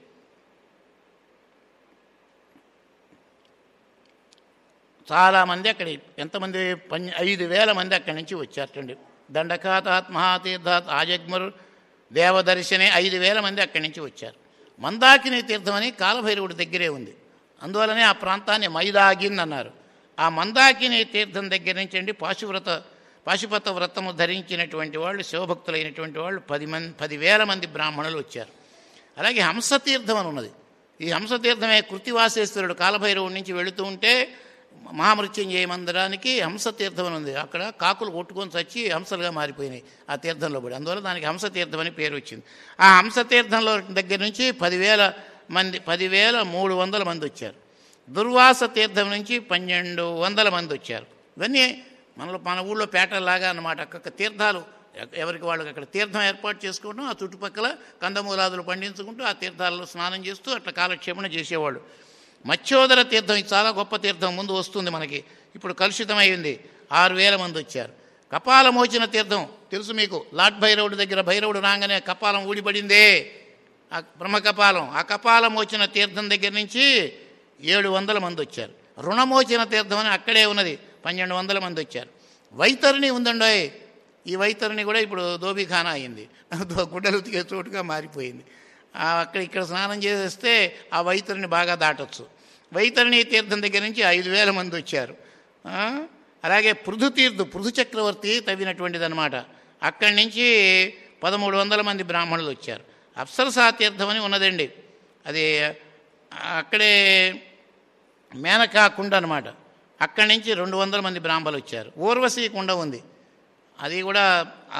చాలామంది అక్కడి ఎంతమంది పం ఐదు వేల మంది అక్కడి నుంచి వచ్చారటండి దండఖాతాత్ మహాతీర్థాత్ ఆజగ్మర్ దేవదర్శనే ఐదు వేల మంది అక్కడి నుంచి వచ్చారు మందాకిని తీర్థం అని కాలభైరవుడి దగ్గరే ఉంది అందువలనే ఆ ప్రాంతాన్ని మైదాగిన్ అన్నారు ఆ మందాకిని తీర్థం దగ్గర నుంచి అండి పాశువ్రత పాశుపత వ్రతము ధరించినటువంటి వాళ్ళు శివభక్తులైనటువంటి వాళ్ళు పది మంది పదివేల మంది బ్రాహ్మణులు వచ్చారు అలాగే హంసతీర్థం అని ఉన్నది ఈ హంసతీర్థమే కృతివాసేశ్వరుడు కాలభైరవుడి నుంచి వెళుతూ ఉంటే మహామృత్యుంజయ మందిరానికి హంసతీర్థం అని ఉంది అక్కడ కాకులు కొట్టుకొని చచ్చి హంసలుగా మారిపోయినాయి ఆ తీర్థంలో పడి అందువల్ల దానికి హంసతీర్థం అని పేరు వచ్చింది ఆ హంసతీర్థంలో దగ్గర నుంచి పదివేల మంది పదివేల మూడు వందల మంది వచ్చారు దుర్వాస తీర్థం నుంచి పన్నెండు వందల మంది వచ్చారు ఇవన్నీ మనలో మన ఊళ్ళో పేటలాగా అన్నమాట అక్కడ తీర్థాలు ఎ- ఎవరికి వాళ్ళకి అక్కడ తీర్థం ఏర్పాటు చేసుకోవడం ఆ చుట్టుపక్కల కందమూలాదులు పండించుకుంటూ ఆ తీర్థాలలో స్నానం చేస్తూ అట్లా కాలక్షేపణ చేసేవాళ్ళు మత్స్యోదర తీర్థం ఇది చాలా గొప్ప తీర్థం ముందు వస్తుంది మనకి ఇప్పుడు కలుషితమైంది ఆరు వేల మంది వచ్చారు కపాల మోచిన తీర్థం తెలుసు మీకు లాట్ భైరవుడి దగ్గర భైరవుడు రాగానే కపాలం ఊడిపడిందే ఆ బ్రహ్మకపాలం ఆ కపాలం మోచిన తీర్థం దగ్గర నుంచి ఏడు వందల మంది వచ్చారు రుణమోచిన తీర్థం అని అక్కడే ఉన్నది పన్నెండు వందల మంది వచ్చారు వైతరిణి ఉందండోయ్ ఈ వైతరిణి కూడా ఇప్పుడు దోబిఖానా అయింది దో- గుడ్డలు ఉతికే చోటుగా మారిపోయింది ఆ అక్కడ ఇక్కడ స్నానం చేస్తే ఆ వైతరిని బాగా దాటొచ్చు వైతరిణి తీర్థం దగ్గర నుంచి ఐదు వేల మంది వచ్చారు ఆ, అలాగే పృథు తీర్థు పృథు చక్రవర్తి తవ్వినటువంటిది అనమాట అక్కడి నుంచి పదమూడు వందల మంది బ్రాహ్మణులు వచ్చారు అప్సరసా తీర్థం అని ఉన్నదండి అది అక్కడే మేనకా కుండ అనమాట అక్కడి నుంచి రెండు వందల మంది బ్రాహ్మణులు వచ్చారు ఊర్వశీ కుండ ఉంది అది కూడా ఆ,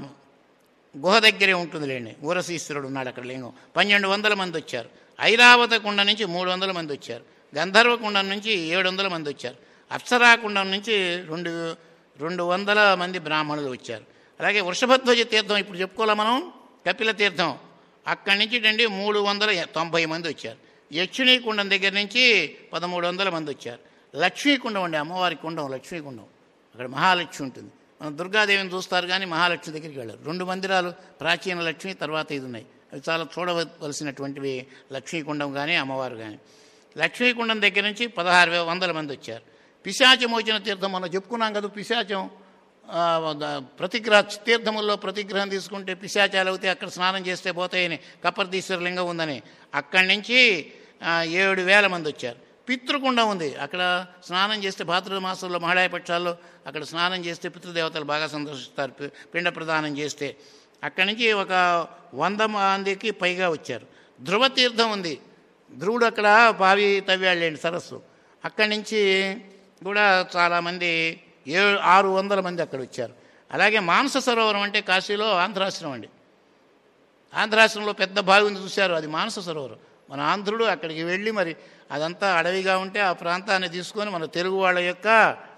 గుహ దగ్గరే ఉంటుందిలేండి ఊరశీశ్వరుడు ఉన్నాడు అక్కడ లింగం పన్నెండు వందల మంది వచ్చారు ఐరావత కుండ నుంచి మూడు వందల మంది వచ్చారు గంధర్వ కుండం నుంచి ఏడు వందల మంది వచ్చారు అప్సరా కుండం నుంచి రెండు రెండు వందల మంది బ్రాహ్మణులు వచ్చారు అలాగే వృషభధ్వజ తీర్థం ఇప్పుడు చెప్పుకోలే మనం కపిల తీర్థం అక్కడి నుంచి అండి మూడు వందల తొంభై మంది వచ్చారు యక్షిణీ కుండం దగ్గర నుంచి పదమూడు వందల మంది వచ్చారు లక్ష్మీకుండం అండి అమ్మవారి కుండం లక్ష్మీకుండం అక్కడ మహాలక్ష్మి ఉంటుంది మనం దుర్గాదేవిని చూస్తారు కానీ మహాలక్ష్మి దగ్గరికి వెళ్ళారు రెండు మందిరాలు ప్రాచీన లక్ష్మి తర్వాత ఇది ఉన్నాయి అవి చాలా చూడవలసినటువంటివి లక్ష్మీకుండం కానీ అమ్మవారు కానీ లక్ష్మీకుండం దగ్గర నుంచి పదహారు వే- వందల మంది వచ్చారు పిశాచమోచన తీర్థం మనం చెప్పుకున్నాం కదా పిశాచం ఆ, ద- ప్రతిగ్రహ తీర్థముల్లో ప్రతిగ్రహం తీసుకుంటే పిశాచాలు అవుతాయి అక్కడ స్నానం చేస్తే పోతాయని కప్పర్దీశ్వర లింగం ఉందని అక్కడి నుంచి ఆ, ఏడు వేల మంది వచ్చారు పితృకుండం ఉంది అక్కడ స్నానం చేస్తే భాద్రవ మాసంలో మహాళయ పక్షాల్లో అక్కడ స్నానం చేస్తే పితృదేవతలు బాగా సందర్శిస్తారు పి- పిండ ప్రదానం చేస్తే అక్కడి నుంచి ఒక వంద మందికి పైగా వచ్చారు ధ్రువ తీర్థం ఉంది ధ్రువుడు అక్కడ బావి తవ్వాళ్ళండి సరస్సు అక్కడి నుంచి కూడా చాలామంది ఏడు ఆరు వందల మంది అక్కడ వచ్చారు అలాగే మానస సరోవరం అంటే కాశీలో ఆంధ్రాశ్రమం అండి ఆంధ్రాశ్రమంలో పెద్ద బావి ఉంది చూశారు అది మానస సరోవరం మన ఆంధ్రుడు అక్కడికి వెళ్ళి మరి అదంతా అడవిగా ఉంటే ఆ ప్రాంతాన్ని తీసుకొని మన తెలుగు వాళ్ళ యొక్క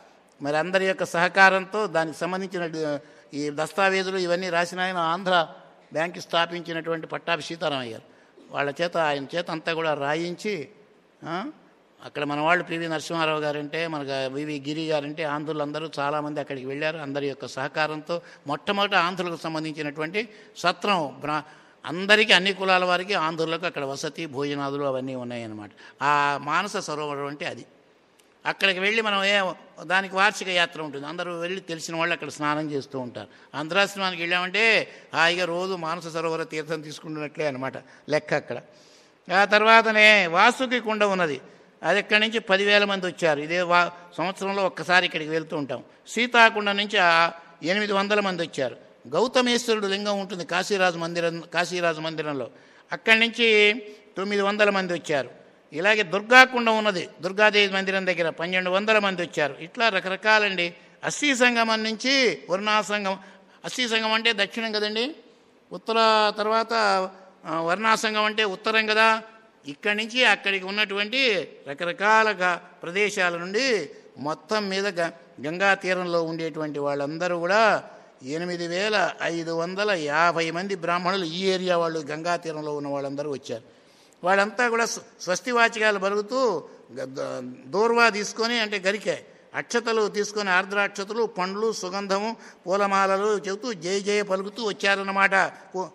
మరి అందరి యొక్క సహకారంతో దానికి సంబంధించిన ఈ దస్తావేజులు ఇవన్నీ రాసిన ఆయన ఆంధ్ర బ్యాంక్ స్థాపించినటువంటి పట్టాభి సీతారామయ్య గారు వాళ్ళ చేత ఆయన చేత అంతా కూడా రాయించి ఆ, అక్కడ మన వాళ్ళు పివి నరసింహారావు గారంటే మన వివి గిరి గారంటే ఆంధ్రులందరూ చాలామంది అక్కడికి వెళ్ళారు అందరి యొక్క సహకారంతో మొట్టమొదట ఆంధ్రులకు సంబంధించినటువంటి సత్రం బ్రా అందరికీ అన్ని కులాల వారికి ఆంధ్రులకు అక్కడ వసతి భోజనాదులు అవన్నీ ఉన్నాయన్నమాట ఆ మానస సరోవరం అంటే అది అక్కడికి వెళ్ళి మనం ఏ దానికి వార్షిక యాత్ర ఉంటుంది అందరూ వెళ్ళి తెలిసిన వాళ్ళు అక్కడ స్నానం చేస్తూ ఉంటారు ఆంధ్రాశ్రమానికి వెళ్ళామంటే హాయిగా రోజు మానస సరోవర తీర్థం తీసుకుంటున్నట్లే అనమాట లెక్క అక్కడ ఆ తర్వాతనే వాసుకి కుండ ఉన్నది అది ఇక్కడి నుంచి పదివేల మంది వచ్చారు ఇదే వా సంవత్సరంలో ఒక్కసారి ఇక్కడికి వెళ్తూ ఉంటాం సీతాకుండ నుంచి ఆ ఎనిమిది వందల మంది వచ్చారు గౌతమేశ్వరుడు లింగం ఉంటుంది కాశీరాజు మందిరం కాశీరాజు మందిరంలో అక్కడి నుంచి తొమ్మిది వందల మంది వచ్చారు ఇలాగే దుర్గాకుండం ఉన్నది దుర్గాదేవి మందిరం దగ్గర పన్నెండు వందల మంది వచ్చారు ఇట్లా రకరకాలండి అస్థి సంగమం నుంచి వర్ణా సంగమం అస్థి సంగమం అంటే దక్షిణం కదండి ఉత్తర తర్వాత ఆ, వర్ణా సంఘం అంటే ఉత్తరం కదా ఇక్కడి నుంచి అక్కడికి ఉన్నటువంటి రకరకాల గ- ప్రదేశాల నుండి మొత్తం మీద గ గంగా తీరంలో ఉండేటువంటి వాళ్ళందరూ కూడా ఎనిమిది వేల ఐదు వందల యాభై మంది బ్రాహ్మణులు ఈ ఏరియా వాళ్ళు గంగా తీరంలో ఉన్న వాళ్ళందరూ వచ్చారు వాళ్ళంతా కూడా స్వ- స్వస్తి వాచకాలు బలుగుతూ గ- ద- దూర్వా తీసుకొని అంటే గరికే అక్షతలు తీసుకొని ఆర్ద్రాక్షతలు పండ్లు సుగంధము పూలమాలలు చెబుతూ జయ జయ పలుకుతూ వచ్చారన్నమాట పూ-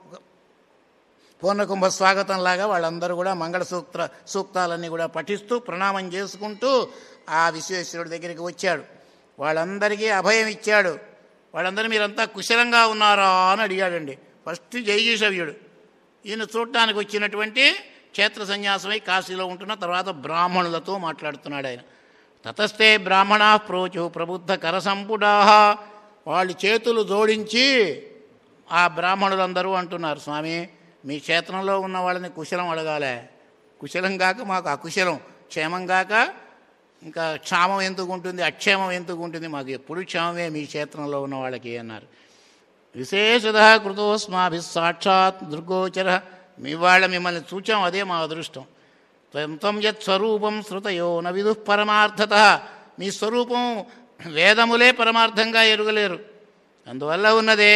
పూర్ణకుంభ స్వాగతం లాగా వాళ్ళందరూ కూడా మంగళ సూక్త సూక్తాలన్నీ కూడా పఠిస్తూ ప్రణామం చేసుకుంటూ ఆ విశ్వేశ్వరుడి దగ్గరికి వచ్చాడు వాళ్ళందరికీ అభయం ఇచ్చాడు వాళ్ళందరూ మీరంతా కుశలంగా ఉన్నారా అని అడిగాడండి ఫస్ట్ జైజీషవ్యుడు ఈయన చూడటానికి వచ్చినటువంటి క్షేత్ర సన్యాసమై కాశీలో ఉంటున్న తర్వాత బ్రాహ్మణులతో మాట్లాడుతున్నాడు ఆయన తతస్థే బ్రాహ్మణా ప్రోచు ప్రబుద్ధ కరసంపుడా వాళ్ళు చేతులు జోడించి ఆ బ్రాహ్మణులందరూ అంటున్నారు స్వామి మీ క్షేత్రంలో ఉన్న వాళ్ళని కుశలం అడగాలే కుశలం కాక మాకు అకుశలం క్షేమం కాక ఇంకా క్షామం ఎందుకు ఉంటుంది అక్షేమం ఎందుకు ఉంటుంది మాకు ఎప్పుడు క్షేమమే మీ క్షేత్రంలో ఉన్న వాళ్ళకి అన్నారు విశేషత కృతోస్మాభి సాక్షాత్ దుర్గోచర మీ వాళ్ళ మిమ్మల్ని చూచాం అదే మా అదృష్టం త్వం త్వం యత్ స్వరూపం శృతయో న విదు పరమార్థత మీ స్వరూపం వేదములే పరమార్థంగా ఎరుగలేరు అందువల్ల ఉన్నదే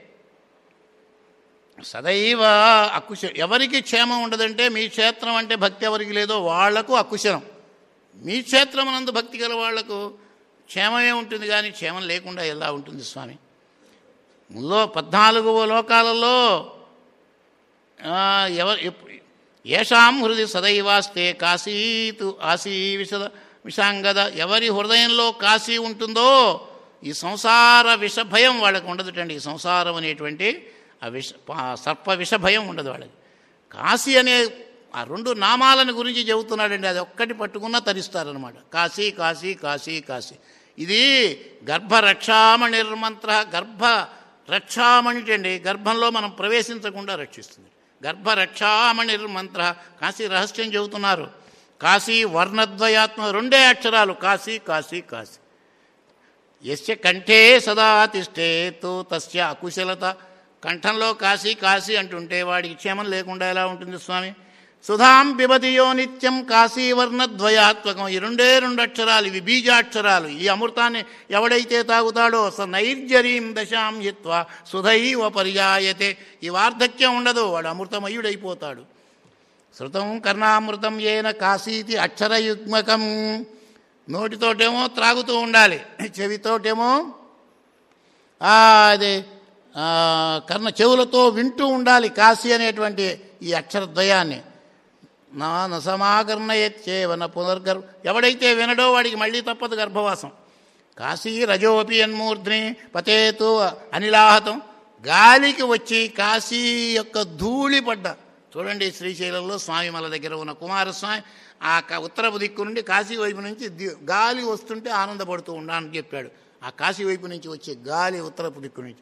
సదైవ అకుశ ఎవరికి క్షేమం ఉండదంటే మీ క్షేత్రం అంటే భక్తి ఎవరికి లేదో వాళ్లకు అకుశలం మీ క్షేత్రమునందు భక్తి గల వాళ్లకు క్షేమమే ఉంటుంది కానీ క్షేమం లేకుండా ఎలా ఉంటుంది స్వామి ముందులో పద్నాలుగు లోకాలలో ఆ, ఎవ ఎప్- ఏషాం హృది సదైవాస్తే కాశీతు ఆసీ విషద విషాంగద ఎవరి హృదయంలో కాశీ ఉంటుందో ఈ సంసార విష భయం వాళ్ళకు ఉండదుటండి ఈ సంసారం అనేటువంటి ఆ విష పా- సర్ప విష భయం ఉండదు వాళ్ళకి కాశీ అనే ఆ రెండు నామాలను గురించి చెబుతున్నాడండి అది ఒక్కటి పట్టుకున్నా తరిస్తారనమాట కాశీ కాశీ కాశీ కాశీ ఇది గర్భరక్షామణి నిర్మంత్ర గర్భ రక్షామణి అండి గర్భంలో మనం ప్రవేశించకుండా రక్షిస్తుంది గర్భరక్షామణి నిర్మంత్ర కాశీ రహస్యం చెబుతున్నారు కాశీ వర్ణద్వయాత్మ రెండే అక్షరాలు కాశీ కాశీ కాశీ యస్య కంఠే సదా తిష్టేతు తస్య అకుశలత కంఠంలో కాశీ కాశీ అంటుంటే వాడికి క్షేమం లేకుండా ఎలా ఉంటుంది స్వామి సుధాం పిబతియో నిత్యం కాశీవర్ణద్వయాత్మకం ఈ రెండే రెండు అక్షరాలు ఇవి బీజాక్షరాలు ఈ అమృతాన్ని ఎవడైతే తాగుతాడో స నైర్జరీం దశాం హిత్వా సుధైవ పర్యాయతే ఈ వార్ధక్యం ఉండదు వాడు అమృతమయుడైపోతాడు శృతం కర్ణామృతం ఏన కాశీతి అక్షరయుగ్మకం నోటితోటేమో త్రాగుతూ ఉండాలి చెవితోటేమో ఆ, అది ఆ, కర్ణ చెవులతో వింటూ ఉండాలి కాశీ అనేటువంటి ఈ అక్షరద్వయాన్ని నా నసమాకర్ణయచ్చేవన పునర్గర్ ఎవడైతే వినడో వాడికి మళ్ళీ తప్పదు గర్భవాసం కాశీ రజోపి అన్మూర్ధ్ని పతేతు అనిలాహతం గాలికి వచ్చి కాశీ యొక్క ధూళి పడ్డ చూడండి శ్రీశైలంలో స్వామిమల దగ్గర ఉన్న కుమారస్వామి ఆ క- ఉత్తరపు దిక్కు నుండి కాశీ వైపు నుంచి ది- గాలి వస్తుంటే ఆనందపడుతూ ఉండాలని చెప్పాడు ఆ కాశీ వైపు నుంచి వచ్చే గాలి ఉత్తరపు దిక్కు నుంచి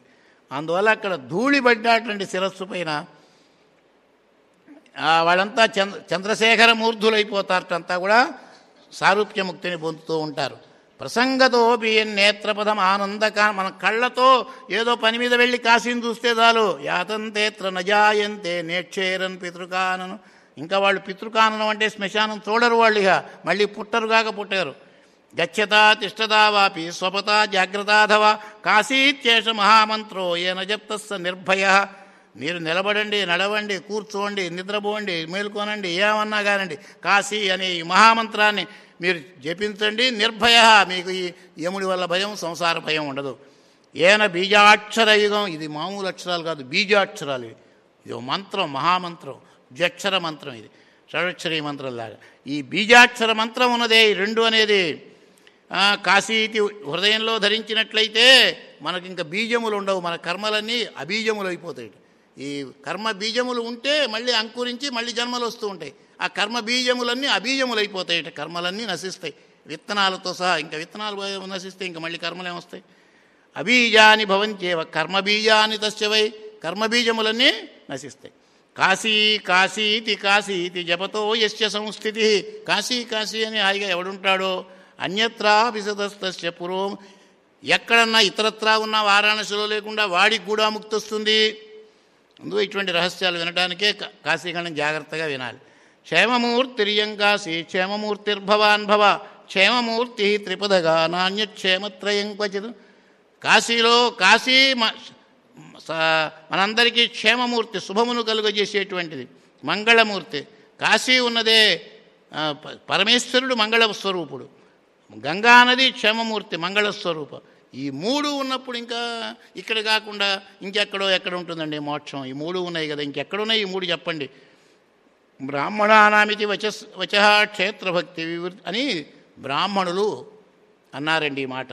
అందువల్ల అక్కడ ధూళి పడ్డటువంటి శిరస్సు పైన ఆ, వాళ్ళంతా చంద్ర చంద్రశేఖర మూర్ధులైపోతారటంతా కూడా సారూప్యముక్తిని పొందుతూ ఉంటారు ప్రసంగతోపి నేత్రపదం ఆనందక మన కళ్ళతో ఏదో పని మీద వెళ్ళి కాశీని చూస్తే చాలు యాతంతేత్ర నజాయంతే నేక్షేరన్ పితృకానను ఇంకా వాళ్ళు పితృకాననం అంటే శ్మశానం చూడరు వాళ్ళు ఇక మళ్ళీ పుట్టరుగాక పుట్టారు గచ్చతా తిష్టతా వాపి స్వపత జాగ్రత్తాధవ కాశీత్యేష మహామంత్రో ఏన జప్తస్స నిర్భయ మీరు నిలబడండి నడవండి కూర్చోండి నిద్రపోండి మేల్కొనండి ఏమన్నా కానండి కాశీ అనే ఈ మహామంత్రాన్ని మీరు జపించండి నిర్భయ మీకు ఈ యముడి వల్ల భయం సంసార భయం ఉండదు ఏన బీజాక్షర యుగం ఇది మామూలు అక్షరాలు కాదు బీజాక్షరాలు ఇవి ఇది ఒక మంత్రం మహామంత్రం ద్వ్యక్షర మంత్రం ఇది షడక్షరీ మంత్రం లాగా ఈ బీజాక్షర మంత్రం ఉన్నదే ఈ రెండు అనేది ఆ, కాశీతి హృదయంలో ధరించినట్లయితే మనకి ఇంకా బీజములు ఉండవు మన కర్మలన్నీ అబీజములు అయిపోతాయి ఈ కర్మ బీజములు ఉంటే మళ్ళీ అంకురించి మళ్ళీ జన్మలు వస్తూ ఉంటాయి ఆ కర్మ బీజములన్నీ అబీజములు అయిపోతాయి కర్మలన్నీ నశిస్తాయి విత్తనాలతో సహా ఇంకా విత్తనాలు నశిస్తే ఇంకా మళ్ళీ కర్మలు ఏమొస్తాయి అబీజాని భవంచేవ కర్మబీజాని తస్య వై కర్మబీజములన్నీ నశిస్తాయి కాశీ కాశీతి కాశీతి జపతో యస్య సంస్థితి కాశీ కాశీ అని హాయిగా ఎవడుంటాడో అన్యత్రా విశదస్తస్య పురోం ఎక్కడన్నా ఇతరత్రా ఉన్న వారాణసిలో లేకుండా వాడికి కూడా ముక్తి వస్తుంది అందుకు ఇటువంటి రహస్యాలు వినడానికే కా- కాశీఖండం జాగ్రత్తగా వినాలి క్షేమమూర్తిరియం కాశీ క్షేమమూర్తిర్భవాన్ భవ క్షేమమూర్తి త్రిపదగా నాణ్యక్షేమత్రయం క్వచిత్ కాశీలో కాశీ మ- స- మనందరికీ క్షేమమూర్తి శుభమును కలుగజేసేటువంటిది మంగళమూర్తి కాశీ ఉన్నదే ఆ, ప- పరమేశ్వరుడు మంగళ స్వరూపుడు గంగా నది క్షేమమూర్తి మంగళ స్వరూప ఈ మూడు ఉన్నప్పుడు ఇంకా ఇక్కడ కాకుండా ఇంకెక్కడో ఎక్కడ ఉంటుందండి మోక్షం ఈ మూడు ఉన్నాయి కదా ఇంకెక్కడున్నాయి ఈ మూడు చెప్పండి బ్రాహ్మణానామితి వచ వచ క్షేత్రభక్తి వివృ అని బ్రాహ్మణులు అన్నారండి ఈ మాట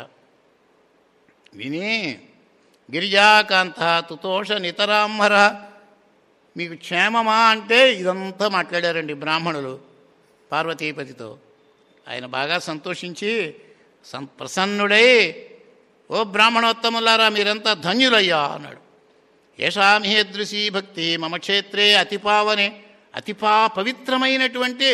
విని గిరిజాకాంత తుతోష నితరాంహర మీకు క్షేమమా అంటే ఇదంతా మాట్లాడారండి బ్రాహ్మణులు పార్వతీపతితో ఆయన బాగా సంతోషించి సం ప్రసన్నుడై ఓ బ్రాహ్మణోత్తములారా మీరంతా ధన్యులయ్యా అన్నాడు ఏషామిహేదృశీ భక్తి మమ క్షేత్రే అతిపావనే అతిపా పవిత్రమైనటువంటి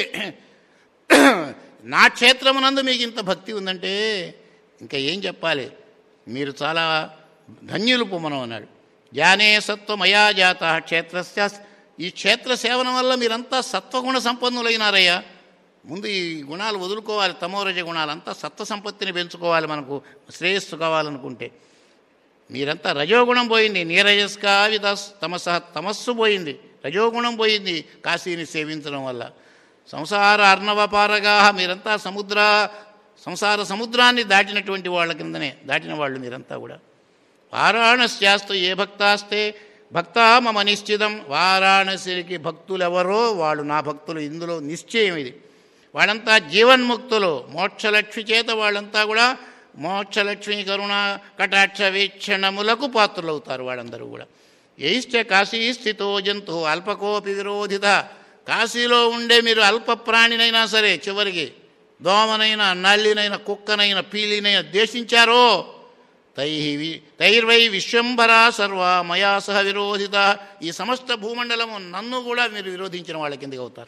నా క్షేత్రమునందు మీకు ఇంత భక్తి ఉందంటే ఇంకా ఏం చెప్పాలి మీరు చాలా ధన్యులు పొమ్మనం అన్నాడు జ్ఞానే సత్వమయా జాత క్షేత్రస్య ఈ క్షేత్ర సేవనం వల్ల మీరంతా సత్వగుణ సంపన్నులైనారయ్యా ముందు ఈ గుణాలు వదులుకోవాలి తమోరజ గుణాలంతా సత్వ సంపత్తిని పెంచుకోవాలి మనకు శ్రేయస్సు కావాలనుకుంటే మీరంతా రజోగుణం పోయింది నీరజస్కా విదస్ తమస తమస్సు పోయింది రజోగుణం పోయింది కాశీని సేవించడం వల్ల సంసార అర్ణవపారగా మీరంతా సముద్ర సంసార సముద్రాన్ని దాటినటువంటి వాళ్ళ కిందనే దాటిన వాళ్ళు మీరంతా కూడా వారాణస్యాస్తు ఏ భక్తాస్తే భక్త మమ నిశ్చితం వారాణసికి భక్తులెవరో వాళ్ళు నా భక్తులు ఇందులో నిశ్చయం ఇది వాళ్ళంతా జీవన్ముక్తులు మోక్షలక్ష్మి చేత వాళ్ళంతా కూడా మోక్షలక్ష్మి కరుణ కటాక్ష వీక్షణములకు పాత్రులవుతారు వాళ్ళందరూ కూడా యైశ్చ కాశీ స్థితో జంతు అల్పకోపి విరోధిత కాశీలో ఉండే మీరు అల్ప ప్రాణినైనా సరే చివరికి దోమనైనా నల్లినైనా కుక్కనైనా పీలినైనా దేశించారో తై తైర్వై విశ్వంభరా సర్వ మయా సహ విరోధిత ఈ సమస్త భూమండలము నన్ను కూడా మీరు విరోధించిన వాళ్ళ కిందకి అవుతారు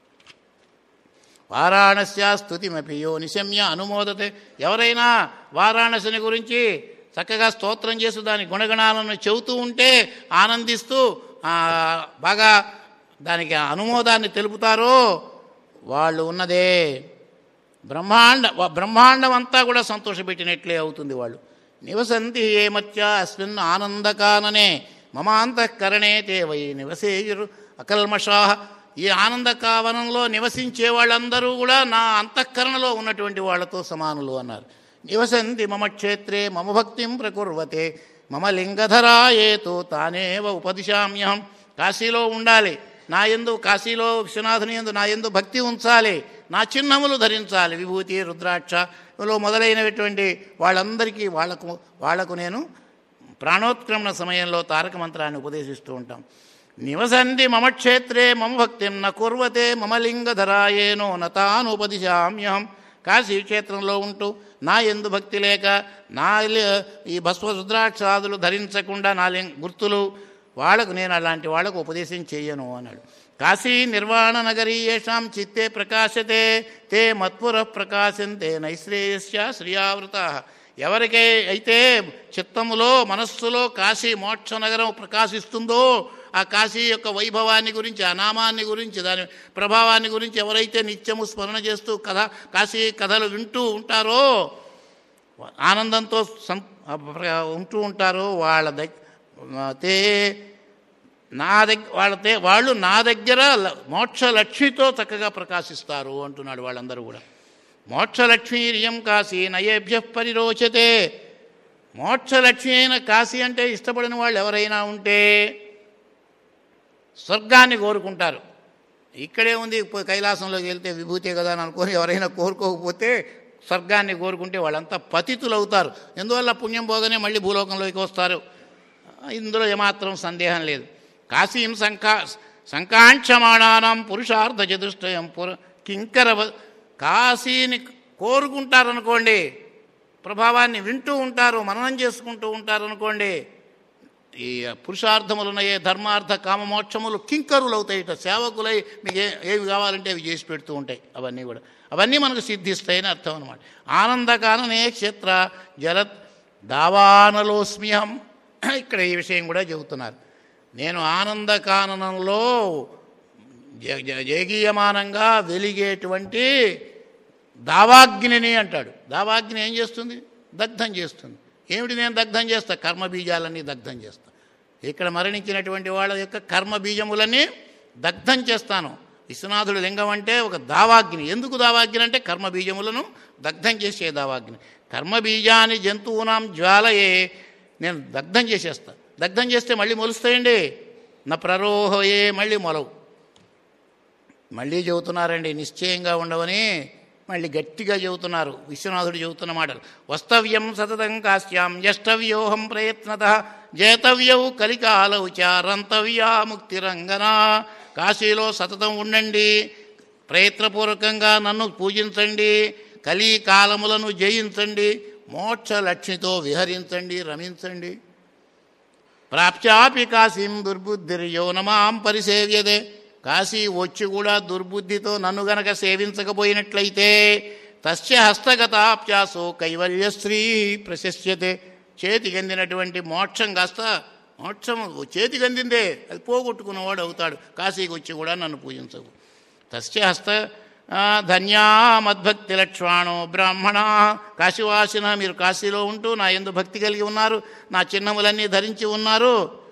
వారాణస్యా స్థుతిమపి యో నిశమ్య అనుమోదతే ఎవరైనా వారాణసిని గురించి చక్కగా స్తోత్రం చేస్తూ దాని గుణగణాలను చెబుతూ ఉంటే ఆనందిస్తూ ఆ, బాగా దానికి అనుమోదాన్ని తెలుపుతారో వాళ్ళు ఉన్నదే బ్రహ్మాండ వ- బ్రహ్మాండం అంతా కూడా సంతోషపెట్టినట్లే అవుతుంది వాళ్ళు నివసంతి ఏమత్య అస్మిన్ ఆనందకాననే మమాంతఃకరణే తే వై నివసేయురు అకల్మషా ఈ ఆనందకావనంలో నివసించే వాళ్ళందరూ కూడా నా అంతఃకరణలో ఉన్నటువంటి వాళ్ళతో సమానులు అన్నారు నివసంతి మమ క్షేత్రే మమ భక్తిం ప్రకుర్వతే మమ లింగధరా ఏతో తానేవ ఉపదిశామ్యహం కాశీలో ఉండాలి నా ఎందు కాశీలో విశ్వనాథుని ఎందు నా ఎందు భక్తి ఉంచాలి నా చిహ్నములు ధరించాలి విభూతి రుద్రాక్ష లో మొదలైనటువంటి వాళ్ళందరికీ వాళ్లకు వాళ్లకు నేను ప్రాణోత్క్రమణ సమయంలో తారక మంత్రాన్ని ఉపదేశిస్తూ ఉంటాం నివసంతి మమ క్షేత్రే మమ భక్తిం న కుర్వతే మమ లింగధరాయేనో నతానుపదిశామ్యహం కాశీ క్షేత్రంలో ఉంటూ నా ఎందు భక్తి లేక నా ఇల్లు- ఈ భస్వ రుద్రాక్షాదులు ధరించకుండా నా లింగ- గుర్తులు వాళ్ళకు నేను అలాంటి వాళ్ళకు ఉపదేశం చేయను అన్నాడు కాశీ నిర్వాణ నగరీ ఏషాం చిత్తే ప్రకాశతే తే మత్పుర ప్రకాశంతే నైశ్రేయస్య శ్రియావృత ఎవరికై అయితే చిత్తములో మనస్సులో కాశీ మోక్ష నగరం ప్రకాశిస్తుందో ఆ కాశీ యొక్క వైభవాన్ని గురించి ఆ నామాన్ని గురించి దాని ప్రభావాన్ని గురించి ఎవరైతే నిత్యము స్మరణ చేస్తూ కథ కాశీ కథలు వింటూ ఉంటారో ఆనందంతో సం ఉంటూ ఉంటారో వాళ్ళ దగ్గర తే నా దగ్గర వాళ్ళతే వాళ్ళు నా దగ్గర ల- మోక్ష లక్ష్మితో చక్కగా ప్రకాశిస్తారు అంటున్నాడు వాళ్ళందరూ కూడా మోక్షలక్ష్మీరియం కాశీ నయేభ్య పరిరోచతే మోక్షలక్ష్మి అయిన కాశీ అంటే ఇష్టపడిన వాళ్ళు ఎవరైనా ఉంటే స్వర్గాన్ని కోరుకుంటారు ఇక్కడే ఉంది పో- కైలాసంలోకి వెళ్తే విభూతే కదా అని అనుకొని ఎవరైనా కోరుకోకపోతే స్వర్గాన్ని కోరుకుంటే వాళ్ళంతా పతితులు అవుతారు ఎందువల్ల పుణ్యం పోగానే మళ్ళీ భూలోకంలోకి వస్తారు ఇందులో ఏమాత్రం సందేహం లేదు కాశీం సంకా సంకాంక్షమాణానం పురుషార్థ చతుష్టయం పుర కింకర వ- కాశీని కోరుకుంటారనుకోండి ప్రభావాన్ని వింటూ ఉంటారు మననం చేసుకుంటూ ఉంటారు అనుకోండి ఈ పురుషార్థములున్నాయే ధర్మార్థ కామ మోక్షములు కింకరులు అవుతాయిట సేవకులై మీకు ఏ ఏవి కావాలంటే అవి చేసి పెడుతూ ఉంటాయి అవన్నీ కూడా అవన్నీ మనకు సిద్ధిస్తాయని అర్థం అనమాట ఆనందకాననే క్షేత్ర జల దావానలోస్మ్యహం ఇక్కడ ఈ విషయం కూడా చెబుతున్నారు నేను ఆనందకాననంలో జ- జ- జయగీయమానంగా వెలిగేటువంటి దావాగ్నిని అంటాడు దావాగ్ని ఏం చేస్తుంది దగ్ధం చేస్తుంది ఏమిటి నేను దగ్ధం చేస్తా కర్మ బీజాలన్నీ దగ్ధం చేస్తా ఇక్కడ మరణించినటువంటి వాళ్ళ యొక్క కర్మ బీజములన్నీ దగ్ధం చేస్తాను విశ్వనాథుడు లింగం అంటే ఒక దావాగ్ని ఎందుకు దావాగ్ని అంటే కర్మ బీజములను దగ్ధం చేసే దావాగ్ని కర్మ బీజాన్ని జంతువునాం జ్వాలయే నేను దగ్ధం చేసేస్తా దగ్ధం చేస్తే మళ్ళీ మొలుస్తాయండి నా ప్రరోహయే మళ్ళీ మొలవు మళ్ళీ చెబుతున్నారండి నిశ్చయంగా ఉండవని మళ్ళీ గట్టిగా చెబుతున్నారు విశ్వనాథుడు చెబుతున్న మాటలు వస్తవ్యం సతతం కాశ్యాం యష్టవ్యోహం ప్రయత్నత జేతవ్యౌ కలికాలౌ చారంతవ్యా ముక్తిరంగనా కాశీలో సతతం ఉండండి ప్రయత్నపూర్వకంగా నన్ను పూజించండి కలి కాలములను జయించండి మోక్ష లక్ష్మితో విహరించండి రమించండి ప్రాప్చాపి కాశీం దుర్బుద్ధిర్యో నమాం పరిసేవ్యదే కాశీ వచ్చి కూడా దుర్బుద్ధితో నన్ను గనక సేవించకపోయినట్లయితే తస్య హస్తగతాప్యాసో కైవల్యశ్రీ ప్రశస్యతే చేతికి అందినటువంటి మోక్షం కాస్త మోక్షం చేతికి అందిందే అది పోగొట్టుకున్నవాడు అవుతాడు కాశీకి వచ్చి కూడా నన్ను పూజించవు తస్య హస్త ఆ, ధన్యా మద్భక్తి లక్ష్వాణో బ్రాహ్మణ కాశీవాసిన మీరు కాశీలో ఉంటూ నా ఎందు భక్తి కలిగి ఉన్నారు నా చిహ్నములన్నీ ధరించి ఉన్నారు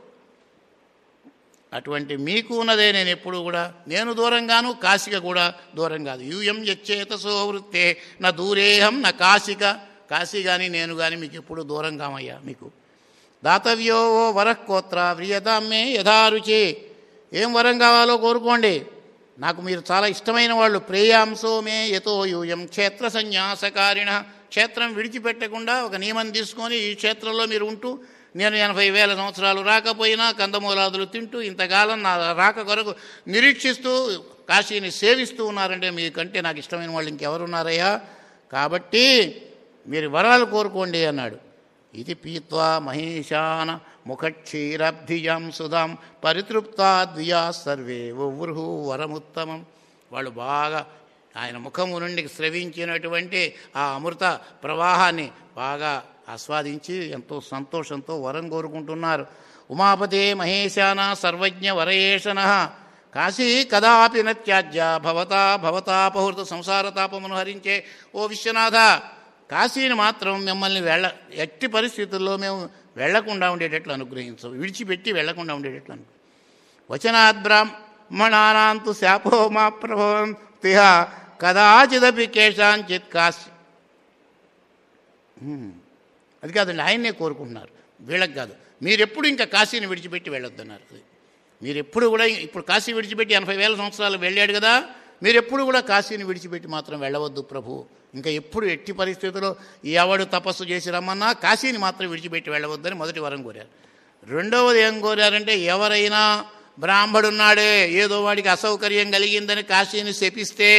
అటువంటి మీకు ఉన్నదే నేను ఎప్పుడు కూడా నేను దూరంగాను కాశిక కూడా దూరం కాదు యూయం యచ్చేతసో వృత్తే నా దూరేహం నా కాశిక కాశీ కానీ నేను కానీ మీకు ఎప్పుడు దూరం కామయ్యా మీకు దాతవ్యో ఓ వరఃకోత్ర వ్రియతామ్మే యథారుచి ఏం వరం కావాలో కోరుకోండి నాకు మీరు చాలా ఇష్టమైన వాళ్ళు ప్రేయాంసో మే యతో యూయం క్షేత్ర సన్యాసకారిణ క్షేత్రం విడిచిపెట్టకుండా ఒక నియమం తీసుకొని ఈ క్షేత్రంలో మీరు ఉంటూ నేను ఎనభై వేల సంవత్సరాలు రాకపోయినా కందమూలాదులు తింటూ ఇంతకాలం నా రాక కొరకు నిరీక్షిస్తూ కాశీని సేవిస్తూ ఉన్నారంటే మీకంటే నాకు ఇష్టమైన వాళ్ళు ఇంకెవరున్నారయ్యా కాబట్టి మీరు వరాలు కోరుకోండి అన్నాడు ఇది పీత్వా మహేశాన ముఖక్షీరబ్ధిజం సుధాం పరితృప్తా ద్వియా సర్వే ఉవృహు వరముత్తమం వాళ్ళు బాగా ఆయన ముఖము నుండి స్రవించినటువంటి ఆ అమృత ప్రవాహాన్ని బాగా ఆస్వాదించి ఎంతో సంతోషంతో వరం కోరుకుంటున్నారు ఉమాపతే మహేశాన సర్వజ్ఞ వరయేషణ కాశీ కదాపి నత్యాజ్య భవతా భవతాపహృత సంసార తాపమును హరించే ఓ విశ్వనాథ కాశీని మాత్రం మిమ్మల్ని వెళ్ళ ఎట్టి పరిస్థితుల్లో మేము వెళ్లకుండా ఉండేటట్లు అనుగ్రహించవు విడిచిపెట్టి వెళ్లకుండా ఉండేటట్లు అనుగ్రహం వచనాద్ బ్రాహ్మణానాంతు శాపో మా ప్రభవం తిహ కదాచిదపి కేశాంచిత్ కాశీ హ్మ్. అది కాదండి ఆయన్నే కోరుకుంటున్నారు వీళ్ళకి కాదు మీరెప్పుడు ఇంకా కాశీని విడిచిపెట్టి వెళ్ళొద్దన్నారు అది మీరెప్పుడు కూడా ఇప్పుడు కాశీ విడిచిపెట్టి ఎనభై వేల సంవత్సరాలు వెళ్ళాడు కదా మీరెప్పుడు కూడా కాశీని విడిచిపెట్టి మాత్రం వెళ్ళవద్దు ప్రభు ఇంకా ఎప్పుడు ఎట్టి పరిస్థితుల్లో ఎవడు తపస్సు చేసి రమ్మన్నా కాశీని మాత్రం విడిచిపెట్టి వెళ్ళవద్దని మొదటి వరం కోరారు రెండవది ఏం కోరారంటే ఎవరైనా బ్రాహ్మడున్నాడే ఏదో వాడికి అసౌకర్యం కలిగిందని కాశీని శపిస్తే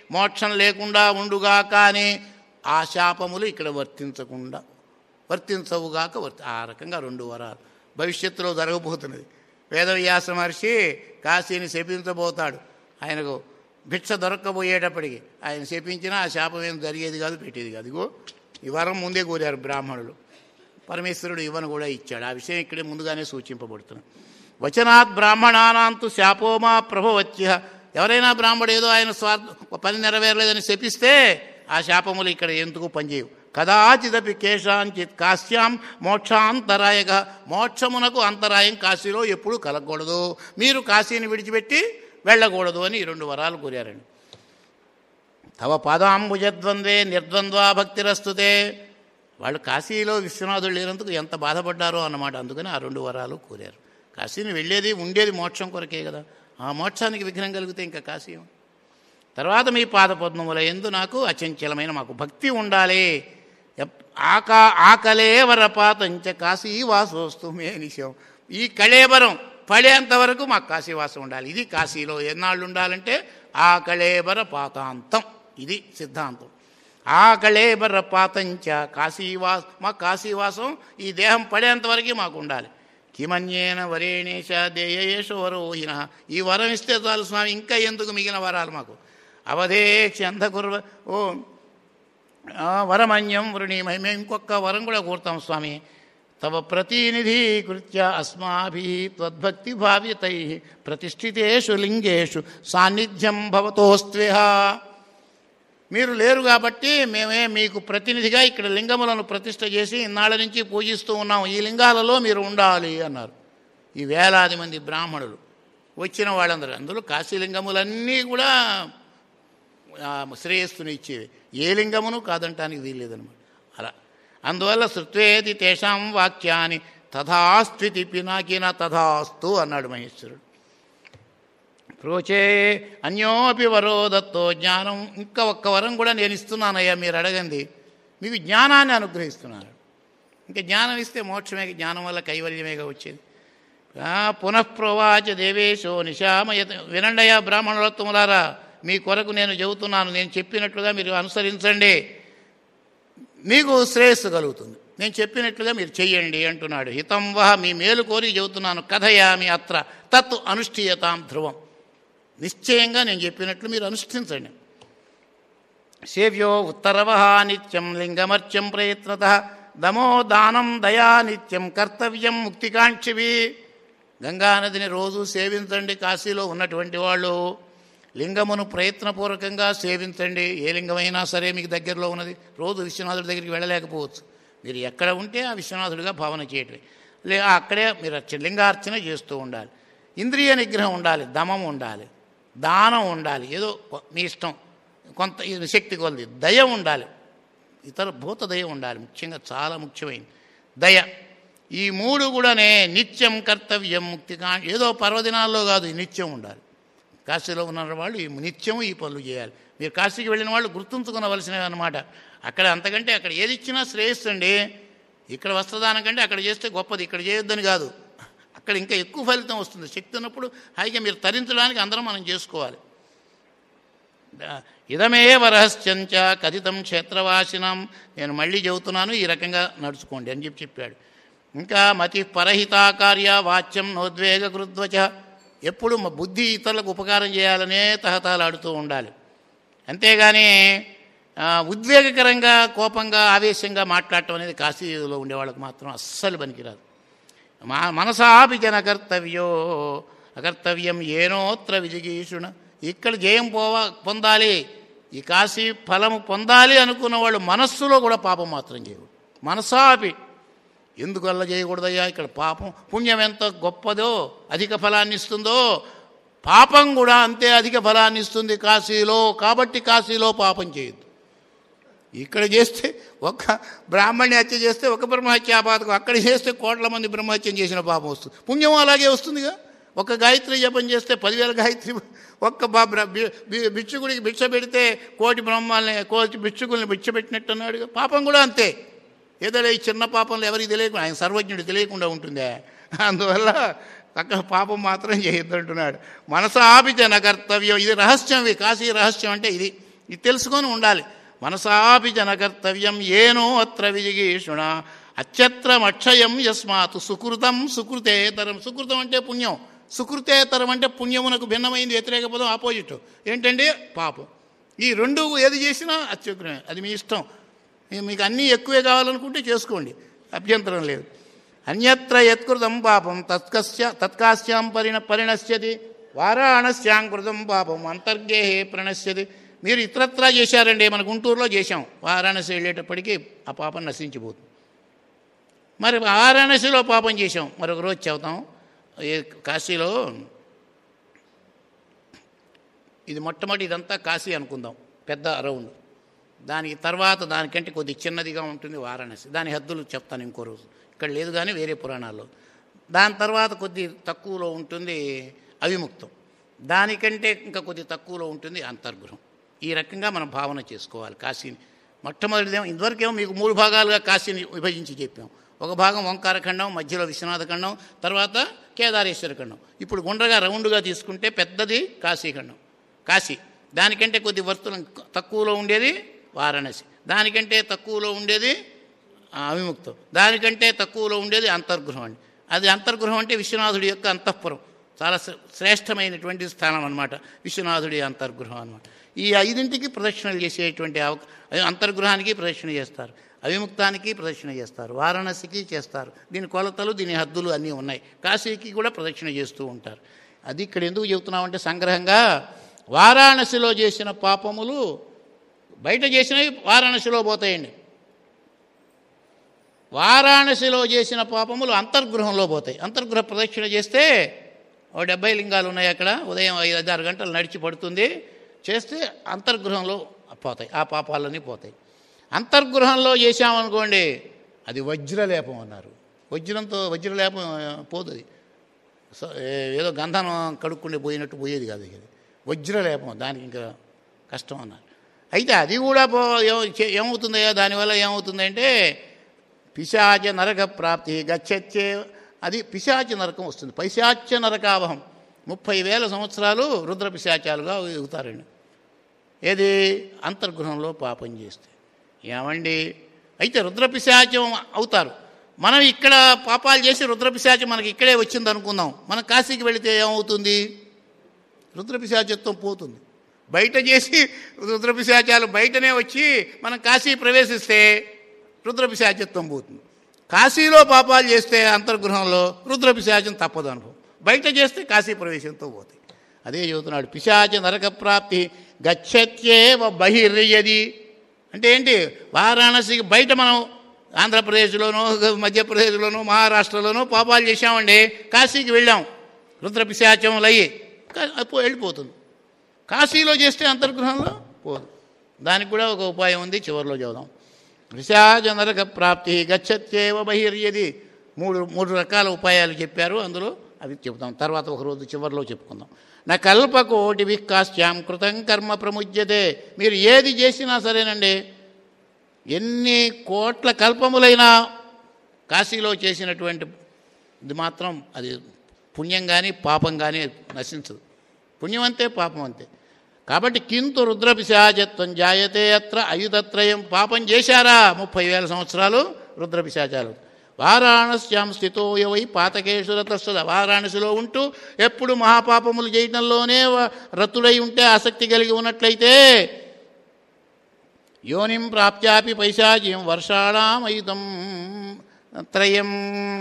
మోక్షం లేకుండా ఉండుగా కానీ ఆ శాపములు ఇక్కడ వర్తించకుండా వర్తించవుగాక వర్తి ఆ రకంగా రెండు వరాలు భవిష్యత్తులో జరగబోతున్నది వేదవ్యాస మహర్షి కాశీని శపించబోతాడు ఆయనకు భిక్ష దొరక్కబోయేటప్పటికి ఆయన శపించినా ఆ శాపం ఏం జరిగేది కాదు పెట్టేది కాదు ఇగో ఈ వరం ముందే కోరారు బ్రాహ్మణులు పరమేశ్వరుడు ఇవ్వను కూడా ఇచ్చాడు ఆ విషయం ఇక్కడే ముందుగానే సూచింపబడుతుంది వచనాత్ బ్రాహ్మణానాంతు శాపోమా ప్రభవత్య ఎవరైనా బ్రాహ్మడు ఏదో ఆయన స్వార్థ పని నెరవేరలేదని శపిస్తే ఆ శాపములు ఇక్కడ ఎందుకు పనిచేయవు కదాచిదపి కేశాంచిత్ కాశ్యాం మోక్షాంతరాయక మోక్షమునకు అంతరాయం కాశీలో ఎప్పుడూ కలగకూడదు మీరు కాశీని విడిచిపెట్టి వెళ్ళకూడదు అని ఈ రెండు వరాలు కోరారండి తవ పాదాంబుజద్వంద్వే నిర్ద్వంద్వా భక్తిరస్తుతే వాళ్ళు కాశీలో విశ్వనాథుడు లేనందుకు ఎంత బాధపడ్డారో అన్నమాట అందుకని ఆ రెండు వరాలు కోరారు కాశీని వెళ్ళేది ఉండేది మోక్షం కొరకే కదా ఆ మోక్షానికి విఘ్నం కలిగితే ఇంకా కాశీ ఏం? తర్వాత మీ పాదపద్మముల ఎందు నాకు అచంచలమైన మాకు భక్తి ఉండాలి ఎప్- ఆకా ఆకలేవర పాతంచ కాశీ వాసోస్తు మే నిశం ఈ కళేబరం పడేంత వరకు మాకు కాశీవాసం ఉండాలి ఇది కాశీలో ఎన్నాళ్ళు ఉండాలంటే ఆ కళేబర పాతాంతం ఇది సిద్ధాంతం ఆ కళేబర పాతంచ కాశీవాస మా కాశీవాసం ఈ దేహం పడేంత వరకు మాకు ఉండాలి కిమన్యేన వరేణేశ దేయేషు వరోహిన ఈ వరం ఇస్తే చాలు స్వామి ఇంకా ఎందుకు మిగిలిన వరాలు మాకు అవధేక్ష అంధకుర్వ ఓ ఆ, వరమన్యం వృణీమై మేము ఇంకొక వరం కూడా కోరుతాం స్వామి తవ ప్రతినిధీకృత్య అస్మాభి త్వద్భక్తి భావ్యతై ప్రతిష్ఠితేషు లింగేషు సాన్నిధ్యం భవతోస్త్వేహ మీరు లేరు కాబట్టి మేమే మీకు ప్రతినిధిగా ఇక్కడ లింగములను ప్రతిష్ఠ చేసి ఇన్నాళ్ళ నుంచి పూజిస్తూ ఉన్నాం ఈ లింగాలలో మీరు ఉండాలి అన్నారు ఈ వేలాది మంది బ్రాహ్మణులు వచ్చిన వాళ్ళందరూ అందులో కాశీలింగములన్నీ కూడా ఆ, శ్రేయస్సుని ఇచ్చేవి ఏ లింగమును కాదంటానికి వీల్లేదనమాట అలా అందువల్ల శృత్వేది తేషాం వాక్యాన్ని తథాస్థితి పినాకిన తథాస్తు అన్నాడు మహేశ్వరుడు ప్రోచే అన్యోపి వరో దత్తో జ్ఞానం ఇంకా ఒక్క వరం కూడా నేను ఇస్తున్నానయ్యా మీరు అడగండి మీకు జ్ఞానాన్ని అనుగ్రహిస్తున్నాను ఇంకా జ్ఞానం ఇస్తే మోక్షమే జ్ఞానం వల్ల కైవల్యమేగా వచ్చేది ఆ, పునఃప్రవాచ దేవేశో నిశామయ వినండయా బ్రాహ్మణోత్తములారా మీ కొరకు నేను చెబుతున్నాను నేను చెప్పినట్లుగా మీరు అనుసరించండి మీకు శ్రేయస్సు కలుగుతుంది నేను చెప్పినట్లుగా మీరు చెయ్యండి అంటున్నాడు హితం వహ మీ మేలు కోరి చెబుతున్నాను కథయామి అత్ర తత్ అనుష్ఠీయతాం ధ్రువం నిశ్చయంగా నేను చెప్పినట్లు మీరు అనుష్ఠించండి సేవ్యో ఉత్తరవ నిత్యం లింగమర్చ్యం ప్రయత్నత దమో దానం దయా నిత్యం కర్తవ్యం ముక్తికాంక్షివి గంగానదిని రోజు సేవించండి కాశీలో ఉన్నటువంటి వాళ్ళు లింగమును ప్రయత్నపూర్వకంగా సేవించండి ఏ లింగమైనా సరే మీకు దగ్గరలో ఉన్నది రోజు విశ్వనాథుడి దగ్గరికి వెళ్ళలేకపోవచ్చు మీరు ఎక్కడ ఉంటే ఆ విశ్వనాథుడిగా భావన చేయటమే లే అక్కడే మీరు అర్చ- లింగార్చన చేస్తూ ఉండాలి ఇంద్రియ నిగ్రహం ఉండాలి దమం ఉండాలి దానం ఉండాలి ఏదో కొ- మీ ఇష్టం కొంత ఇది శక్తి కొలది దయ ఉండాలి ఇతర భూత దయ ఉండాలి ముఖ్యంగా చాలా ముఖ్యమైనది దయ ఈ మూడు కూడానే నిత్యం కర్తవ్యం ముక్తిగా ఏదో పర్వదినాల్లో కాదు ఈ నిత్యం ఉండాలి కాశీలో ఉన్న వాళ్ళు ఈ నిత్యం ఈ పనులు చేయాలి మీరు కాశీకి వెళ్ళిన వాళ్ళు గుర్తుంచుకునవలసినవి అనమాట అక్కడ అంతకంటే అక్కడ ఏది ఇచ్చినా శ్రేయస్సు అండి ఇక్కడ వస్త్రదానం కంటే అక్కడ చేస్తే గొప్పది ఇక్కడ చేయొద్దని కాదు అక్కడ ఇంకా ఎక్కువ ఫలితం వస్తుంది శక్తి ఉన్నప్పుడు హాయిగా మీరు తరించడానికి అందరం మనం చేసుకోవాలి ఇదమేవ రహస్యంచ కథితం క్షేత్రవాసినం నేను మళ్ళీ చెబుతున్నాను ఈ రకంగా నడుచుకోండి అని చెప్పి చెప్పాడు ఇంకా మతి పరహితాకార్య వాచ్యం నోద్వేగ కృద్వచ ఎప్పుడు మా బుద్ధి ఇతరులకు ఉపకారం చేయాలనే తహతాలాడుతూ ఉండాలి అంతేగాని ఆ, ఉద్వేగకరంగా కోపంగా ఆవేశంగా మాట్లాడటం అనేది కాశీలో ఉండే వాళ్ళకి మాత్రం అస్సలు పనికిరాదు మా మనసాపి జన కర్తవ్యో అకర్తవ్యం ఏనోత్ర విజిగీషుణ ఇక్కడ జయం పోవా పొందాలి ఈ కాశీ ఫలము పొందాలి అనుకున్న వాళ్ళు మనస్సులో కూడా పాపం మాత్రం చేయకూడదు మనసాపి ఎందుకల్లా చేయకూడదయ్యా ఇక్కడ పాపం పుణ్యం ఎంత గొప్పదో అధిక ఫలాన్ని ఇస్తుందో పాపం కూడా అంతే అధిక ఫలాన్ని ఇస్తుంది కాశీలో కాబట్టి కాశీలో పాపం చేయొద్దు ఇక్కడ చేస్తే ఒక్క బ్రాహ్మణ్య హత్య చేస్తే ఒక బ్రహ్మహత్య ఆపాతకం అక్కడ చేస్తే కోట్ల మంది బ్రహ్మహత్యం చేసిన పాపం వస్తుంది పుణ్యం అలాగే వస్తుందిగా ఒక గాయత్రి జపం చేస్తే పదివేల గాయత్రి ఒక్క బా బ్ర- బి- బి- భిక్షుకుడికి భిక్ష పెడితే కోటి బ్రహ్మాలని కోటి భిక్షుకుల్ని భిక్ష పెట్టినట్టు అన్నాడు పాపం కూడా అంతే ఏదో ఈ చిన్న పాపంలో ఎవరికి తెలియకుండా ఆయన సర్వజ్ఞుడు తెలియకుండా ఉంటుందే అందువల్ల తక్కువ పాపం మాత్రం చేయొద్దు అంటున్నాడు మనసాపి జన కర్తవ్యం ఇది రహస్యం ఇవి కాశీ రహస్యం అంటే ఇది ఇది తెలుసుకొని ఉండాలి మనసాపి జనకర్తవ్యం ఏనో అత్ర విజిగీషుణ అత్యత్రమక్షయం యస్మాత్ సుకృతం సుకృతేతరం సుకృతం అంటే పుణ్యం సుకృతేతరం అంటే పుణ్యమునకు భిన్నమైంది వ్యతిరేక పదం ఆపోజిట్ ఏంటంటే పాపం ఈ రెండు ఏది చేసినా అత్యుగ్రమే అది మీ ఇష్టం మీ- మీకు అన్నీ ఎక్కువే కావాలనుకుంటే చేసుకోండి అభ్యంతరం లేదు అన్యత్ర యత్కృతం పాపం తత్కస్య తత్కాస్యాం పరిణ పరిణశ్యతి వారాణస్యాం కృతం పాపం అంతర్గేహే ప్రణశ్యతి మీరు ఇతరత్రా చేశారండి మన గుంటూరులో చేశాం వారాణసి వెళ్ళేటప్పటికి ఆ పాపం నశించిపోతుంది మరి వారాణసిలో పాపం చేశాం మరొక రోజు చెబుతాం ఏ కాశీలో ఇది మొట్టమొదటి ఇదంతా కాశీ అనుకుందాం పెద్ద రౌండ్ దానికి తర్వాత దానికంటే కొద్ది చిన్నదిగా ఉంటుంది వారాణసి దాని హద్దులు చెప్తాను ఇంకో రోజు ఇక్కడ లేదు కానీ వేరే పురాణాల్లో దాని తర్వాత కొద్ది తక్కువలో ఉంటుంది అవిముక్తం దానికంటే ఇంకా కొద్ది తక్కువలో ఉంటుంది అంతర్గృహం ఈ రకంగా మనం భావన చేసుకోవాలి కాశీని మొట్టమొదటిదేమో ఇంతవరకేమో మీకు మూడు భాగాలుగా కాశీని విభజించి చెప్పాం ఒక భాగం ఓంకార ఖండం మధ్యలో విశ్వనాథ ఖండం తర్వాత కేదారేశ్వర ఖండం ఇప్పుడు గుండ్రగా రౌండ్గా తీసుకుంటే పెద్దది కాశీఖండం కాశీ దానికంటే కొద్ది వర్తులం తక్కువలో ఉండేది వారణాసి దానికంటే తక్కువలో ఉండేది ఆ, అవిముక్తం దానికంటే తక్కువలో ఉండేది అంతర్గృహం అండి అది అంతర్గృహం అంటే విశ్వనాథుడి యొక్క అంతఃపురం చాలా శ్రే- శ్రేష్టమైనటువంటి స్థానం అనమాట విశ్వనాథుడి అంతర్గృహం అనమాట ఈ ఐదింటికి ప్రదక్షిణలు చేసేటువంటి అవక అంతర్గృహానికి ప్రదక్షిణ చేస్తారు అవిముక్తానికి ప్రదక్షిణ చేస్తారు వారణాసికి చేస్తారు దీని కొలతలు దీని హద్దులు అన్నీ ఉన్నాయి కాశీకి కూడా ప్రదక్షిణ చేస్తూ ఉంటారు అది ఇక్కడ ఎందుకు చెబుతున్నామంటే సంగ్రహంగా వారాణసిలో చేసిన పాపములు బయట చేసినవి వారాణసిలో పోతాయండి వారాణసిలో చేసిన పాపములు అంతర్గృహంలో పోతాయి అంతర్గృహ ప్రదక్షిణ చేస్తే ఓ డెబ్బై లింగాలు ఉన్నాయి అక్కడ ఉదయం ఐదు ఆరు గంటలు నడిచి పడుతుంది చేస్తే అంతర్గృహంలో పోతాయి ఆ పాపాలన్నీ పోతాయి అంతర్గృహంలో చేశామనుకోండి అది వజ్రలేపం అన్నారు వజ్రంతో వజ్రలేపం ఆ, పోతుంది సో ఏ- ఏదో గంధం కడుక్కుండి పోయినట్టు పోయేది కాదు ఇది వజ్రలేపం దానికి ఇంకా కష్టం అన్నారు అయితే అది కూడా పో ఏమ- చే- ఏమవుతుందయ్యా దానివల్ల ఏమవుతుందంటే పిశాచ నరక ప్రాప్తి గచ్చచ్చే అది పిశాచ నరకం వస్తుంది పైశాచ నరకావహం ముప్పై వేల సంవత్సరాలు రుద్ర పిశాచాలుగా ఎగుతారండి ఏది అంతర్గృహంలో పాపం చేస్తే ఏమండి అయితే రుద్రపిశాచం అవుతారు మనం ఇక్కడ పాపాలు చేసి రుద్రపిశాచం మనకి ఇక్కడే వచ్చింది అనుకుందాం మనం కాశీకి వెళితే ఏమవుతుంది రుద్రపిశాచత్వం పోతుంది బయట చేసి రుద్రపిశాచాలు బయటనే వచ్చి మనం కాశీ ప్రవేశిస్తే రుద్రపిశాచత్వం పోతుంది కాశీలో పాపాలు చేస్తే అంతర్గృహంలో రుద్రపిశాచం తప్పదు అనుభవం బయట చేస్తే కాశీ ప్రవేశంతో పోతాయి అదే చెబుతున్నాడు పిశాచ నరక ప్రాప్తి గచ్చత్యేవ బహిర్యది అంటే ఏంటి వారాణసికి బయట మనం ఆంధ్రప్రదేశ్లోనో మధ్యప్రదేశ్లోనో మహారాష్ట్రలోనో పాపాలు చేశామండి కాశీకి వెళ్ళాం రుద్ర పిశాచములు అయ్యి కా- అప్పు- వెళ్ళిపోతుంది కాశీలో చేస్తే అంతర్గృహంలో పోదు దానికి కూడా ఒక ఉపాయం ఉంది చివరిలో చూద్దాం పిశాచ నరక ప్రాప్తి గచ్చత్యేవ బహిర్యది మూడు మూడు రకాల ఉపాయాలు చెప్పారు అందులో అవి చెప్తాం తర్వాత ఒక రోజు చివరిలో చెప్పుకుందాం నా కల్పకోటి వికాశ్యాం కృతం కర్మ ప్రముజ్యతే మీరు ఏది చేసినా సరేనండి ఎన్ని కోట్ల కల్పములైనా కాశీలో చేసినటువంటి ఇది మాత్రం అది పుణ్యం కానీ పాపం కానీ నశించదు పుణ్యం అంతే పాపం అంతే కాబట్టి కింతు రుద్రపిశాచత్వం జాయతే అత్ర అయుధత్రయం పాపం చేశారా ముప్పై వేల సంవత్సరాలు రుద్రపిశాచాలు వారాణస్యాం స్థితో యవై పాతకేశ్వర తస్సద వారాణసిలో ఉంటూ ఎప్పుడు మహాపాపములు చేయటంలోనే వ- రతుడై ఉంటే ఆసక్తి కలిగి ఉన్నట్లయితే యోనిం ప్రాప్త్యాపి పైశాచీం వర్షాణామయుతం త్రయం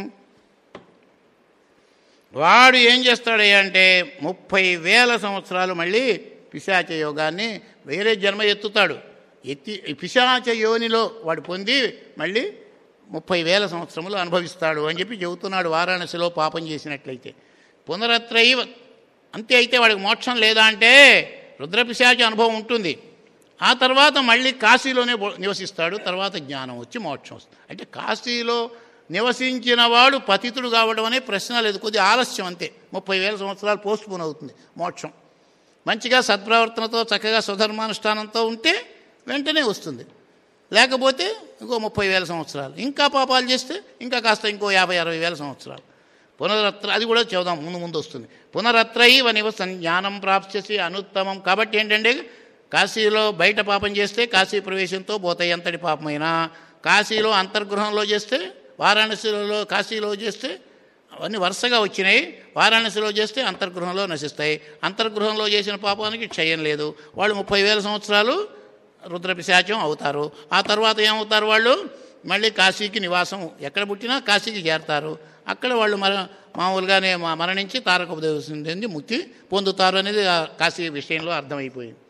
వాడు ఏం చేస్తాడయ్యా అంటే ముప్పై వేల సంవత్సరాలు మళ్ళీ పిశాచ యోగాన్ని వేరే జన్మ ఎత్తుతాడు ఎత్తి ఈ పిశాచ యోనిలో వాడు పొంది మళ్ళీ ముప్పై వేల సంవత్సరములు అనుభవిస్తాడు అని చెప్పి చెబుతున్నాడు వారాణసిలో పాపం చేసినట్లయితే పునరత్రైవ అంతే అయితే వాడికి మోక్షం లేదా అంటే రుద్రపిశాచ అనుభవం ఉంటుంది ఆ తర్వాత మళ్ళీ కాశీలోనే బో- నివసిస్తాడు తర్వాత జ్ఞానం వచ్చి మోక్షం వస్తుంది అంటే కాశీలో నివసించిన వాడు పతితుడు కావడం అనే ప్రశ్న లేదు కొద్ది ఆలస్యం అంతే ముప్పై వేల సంవత్సరాలు పోస్ట్ పోన్ అవుతుంది మోక్షం మంచిగా సత్ప్రవర్తనతో చక్కగా స్వధర్మానుష్ఠానంతో ఉంటే వెంటనే వస్తుంది లేకపోతే ఇంకో ముప్పై వేల సంవత్సరాలు ఇంకా పాపాలు చేస్తే ఇంకా కాస్త ఇంకో యాభై అరవై వేల సంవత్సరాలు పునరత్ర అది కూడా చెబుదాం ముందు ముందు వస్తుంది పునరత్రైవ నివసం జ్ఞానం ప్రాప్స్యసి అనుత్తమం కాబట్టి ఏంటంటే కాశీలో బయట పాపం చేస్తే కాశీ ప్రవేశంతో పోతాయి ఎంతటి పాపమైనా కాశీలో అంతర్గృహంలో చేస్తే వారాణసిలో కాశీలో చేస్తే అవన్నీ వరుసగా వచ్చినాయి వారాణసిలో చేస్తే అంతర్గృహంలో నశిస్తాయి అంతర్గృహంలో చేసిన పాపానికి క్షయం లేదు వాళ్ళు ముప్పై వేల సంవత్సరాలు రుద్రపిశాచం అవుతారు ఆ తర్వాత ఏమవుతారు వాళ్ళు మళ్ళీ కాశీకి నివాసం ఎక్కడ పుట్టినా కాశీకి చేరతారు అక్కడ వాళ్ళు మర మామూలుగానే మ- మరణించి తారక ఉపదేశం చెంది ముక్తి పొందుతారు అనేది ఆ కాశీ విషయంలో అర్థమైపోయింది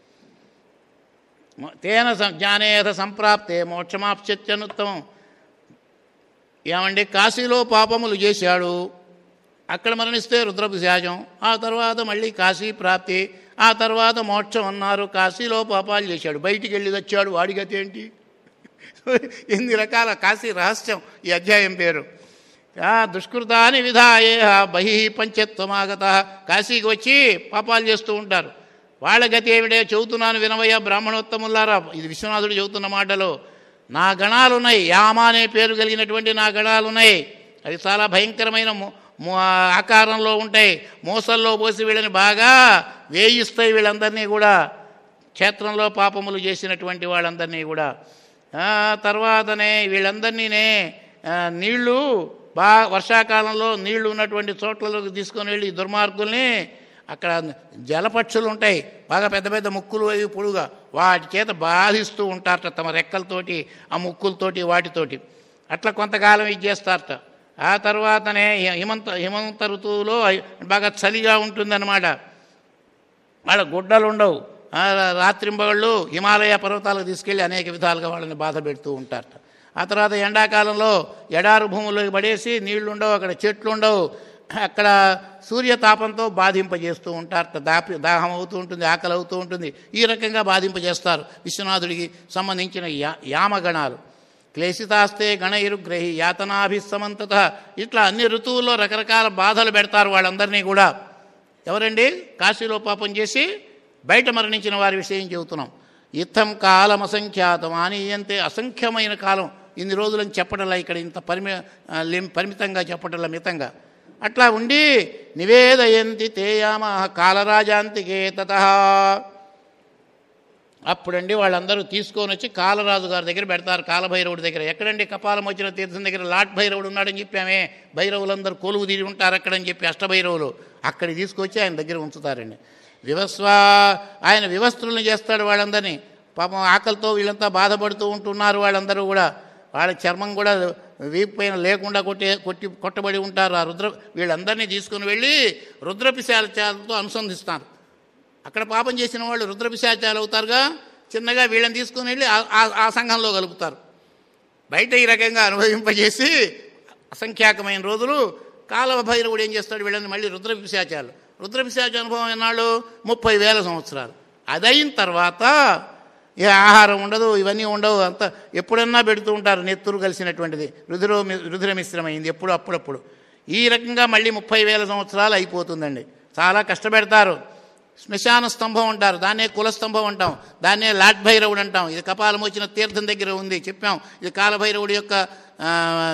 మ- తేన స- జ్ఞానేథ సంప్రాప్తే మోక్షమాప్త్యనుత్తమం ఏమండి కాశీలో పాపములు చేశాడు అక్కడ మరణిస్తే రుద్రపిశాచం ఆ తర్వాత మళ్ళీ కాశీ ప్రాప్తి ఆ తర్వాత మోక్షం అన్నారు కాశీలో పాపాలు చేశాడు బయటికి వెళ్ళి వచ్చాడు వాడి గతి ఏంటి ఎన్ని రకాల కాశీ రహస్యం ఈ అధ్యాయం పేరు ఆ దుష్కృతాన్ని విధాయే బహి పంచత్వమాగత కాశీకి వచ్చి పాపాలు చేస్తూ ఉంటారు వాళ్ళ గతి ఏమిటే చెబుతున్నాను వినవయ్య బ్రాహ్మణోత్తములారా ఇది విశ్వనాథుడు చెబుతున్న మాటలో నా గణాలు ఉన్నాయి యామ అనే పేరు కలిగినటువంటి నా గణాలు ఉన్నాయి అవి చాలా భయంకరమైన మో- మో- ఆకారంలో ఉంటాయి మోసల్లో పోసి వీళ్ళని బాగా వేయిస్తాయి వీళ్ళందరినీ కూడా క్షేత్రంలో పాపములు చేసినటువంటి వాళ్ళందరినీ కూడా ఆ, తర్వాతనే వీళ్ళందరినీనే ఆ, నీళ్లు బా వర్షాకాలంలో నీళ్లు ఉన్నటువంటి చోట్లలోకి తీసుకొని వెళ్ళి ఈ దుర్మార్గుల్ని అక్కడ జలపక్షులు ఉంటాయి బాగా పెద్ద పెద్ద ముక్కులు అవి పొడుగా వాటి చేత బాధిస్తూ ఉంటారట తమ రెక్కలతోటి ఆ ముక్కులతోటి వాటితోటి అట్లా కొంతకాలం ఇది చేస్తారట ఆ తర్వాతనే హిమంత హిమంత ఋతువులో బాగా చలిగా ఉంటుందన్నమాట వాళ్ళ గుడ్డలు ఉండవు ఆ, రాత్రింబగళ్ళు హిమాలయ పర్వతాలకు తీసుకెళ్ళి అనేక విధాలుగా వాళ్ళని బాధ పెడుతూ ఉంటారట ఆ తర్వాత ఎండాకాలంలో ఎడారు భూముల్లోకి పడేసి నీళ్లు ఉండవు అక్కడ చెట్లు ఉండవు అక్కడ సూర్యతాపంతో బాధింపజేస్తూ ఉంటారట దాపి దాహం అవుతూ ఉంటుంది ఆకలి అవుతూ ఉంటుంది ఈ రకంగా బాధింపజేస్తారు విశ్వనాథుడికి సంబంధించిన యా యామగణాలు క్లేశితాస్తే గణయిరుగ్రహి యాతనాభిసమంతత ఇట్లా అన్ని ఋతువుల్లో రకరకాల బాధలు పెడతారు వాళ్ళందరినీ కూడా ఎవరండి కాశీలో పాపం చేసి బయట మరణించిన వారి విషయం చెబుతున్నాం ఇత్తం కాలం అసంఖ్యాతం ఆనీయంతే అసంఖ్యమైన కాలం ఇన్ని రోజులని చెప్పటంలా ఇక్కడ ఇంత పరిమి ఆ, లిం- పరిమితంగా చెప్పటంలా మితంగా అట్లా ఉండి నివేదయంతి తేయామ కాలరాజాంతికే తత అప్పుడండి వాళ్ళందరూ తీసుకొని వచ్చి కాలరాజు గారి దగ్గర పెడతారు కాలభైరవుడి దగ్గర ఎక్కడండి కపాలం వచ్చిన తీర్థం దగ్గర లాట్ భైరవుడు ఉన్నాడని చెప్పామే భైరవులందరూ కొలువు తీరి ఉంటారు అక్కడని చెప్పి అష్టభైరవులు అక్కడికి తీసుకొచ్చి ఆయన దగ్గర ఉంచుతారండి వివస్వా ఆయన వివస్త్రులను చేస్తాడు వాళ్ళందరినీ పాపం ఆకలితో వీళ్ళంతా బాధపడుతూ ఉంటున్నారు వాళ్ళందరూ కూడా వాళ్ళ చర్మం కూడా వీపు పైన లేకుండా కొట్టి కొట్టి కొట్టబడి ఉంటారు ఆ రుద్ర వీళ్ళందరినీ తీసుకుని వెళ్ళి రుద్రపిశాలతో అనుసంధిస్తారు అక్కడ పాపం చేసిన వాళ్ళు రుద్రపిశాచాలు అవుతారుగా చిన్నగా వీళ్ళని తీసుకుని వెళ్ళి ఆ- ఆ- ఆ సంఘంలో కలుపుతారు బయట ఈ రకంగా అనుభవింపజేసి అసంఖ్యాకమైన రోజులు కాలభైరవుడు ఏం చేస్తాడు వీళ్ళని మళ్ళీ రుద్రపిశాచాలు రుద్రపిశాచ అనుభవం ఎన్నాళ్ళు ముప్పై వేల సంవత్సరాలు అదయిన తర్వాత ఏ ఆహారం ఉండదు ఇవన్నీ ఉండవు అంత ఎప్పుడన్నా పెడుతూ ఉంటారు నెత్తురు కలిసినటువంటిది రుధిర రుధిర మిశ్రమైంది ఎప్పుడు అప్పుడప్పుడు ఈ రకంగా మళ్ళీ ముప్పై వేల సంవత్సరాలు అయిపోతుందండి చాలా కష్టపెడతారు శ్మశాన స్తంభం అంటారు దాన్నే కులస్తంభం అంటాం దాన్నే లాట్ భైరవుడు అంటాం ఇది కపాలం వచ్చిన తీర్థం దగ్గర ఉంది చెప్పాం ఇది కాలభైరవుడి యొక్క ఆ,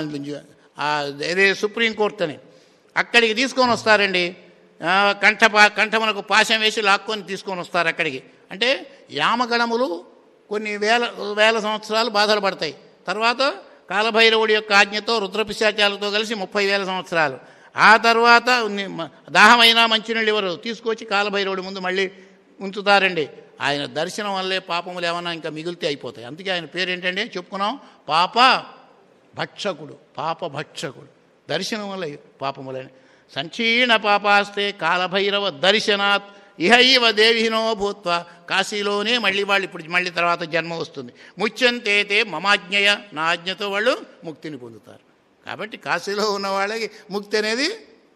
ఆ, ఇదే సుప్రీంకోర్టు అని అక్కడికి తీసుకొని వస్తారండి ఆ, కంఠ పా- కంఠమునకు పాశం వేసి లాక్కొని తీసుకొని వస్తారు అక్కడికి అంటే యామగణములు కొన్ని వేల వేల సంవత్సరాలు బాధలు పడతాయి తర్వాత కాలభైరవుడి యొక్క ఆజ్ఞతో రుద్రపిశాచాలతో కలిసి ముప్పై వేల సంవత్సరాలు ఆ తర్వాత ని- మ- దాహమైనా మంచినీళ్ళు ఎవరు తీసుకొచ్చి కాలభైరవుడి ముందు మళ్ళీ ఉంచుతారండి ఆయన దర్శనం వల్లే పాపములు ఏమన్నా ఇంకా మిగిలితే అయిపోతాయి అందుకే ఆయన పేరు ఏంటంటే చెప్పుకున్నాం పాప భక్షకుడు పాప భక్షకుడు దర్శనం వల్ల పాపములని సంక్షీణ పాపాస్తే కాలభైరవ దర్శనాత్ ఇహ ఇవ దేవినో భూత్వ కాశీలోనే మళ్ళీ వాళ్ళు ఇప్పుడు మళ్ళీ తర్వాత జన్మ వస్తుంది ముత్యంతేతే మమాజ్ఞయ నా ఆజ్ఞతో వాళ్ళు ముక్తిని పొందుతారు కాబట్టి కాశీలో ఉన్న వాళ్ళకి ముక్తి అనేది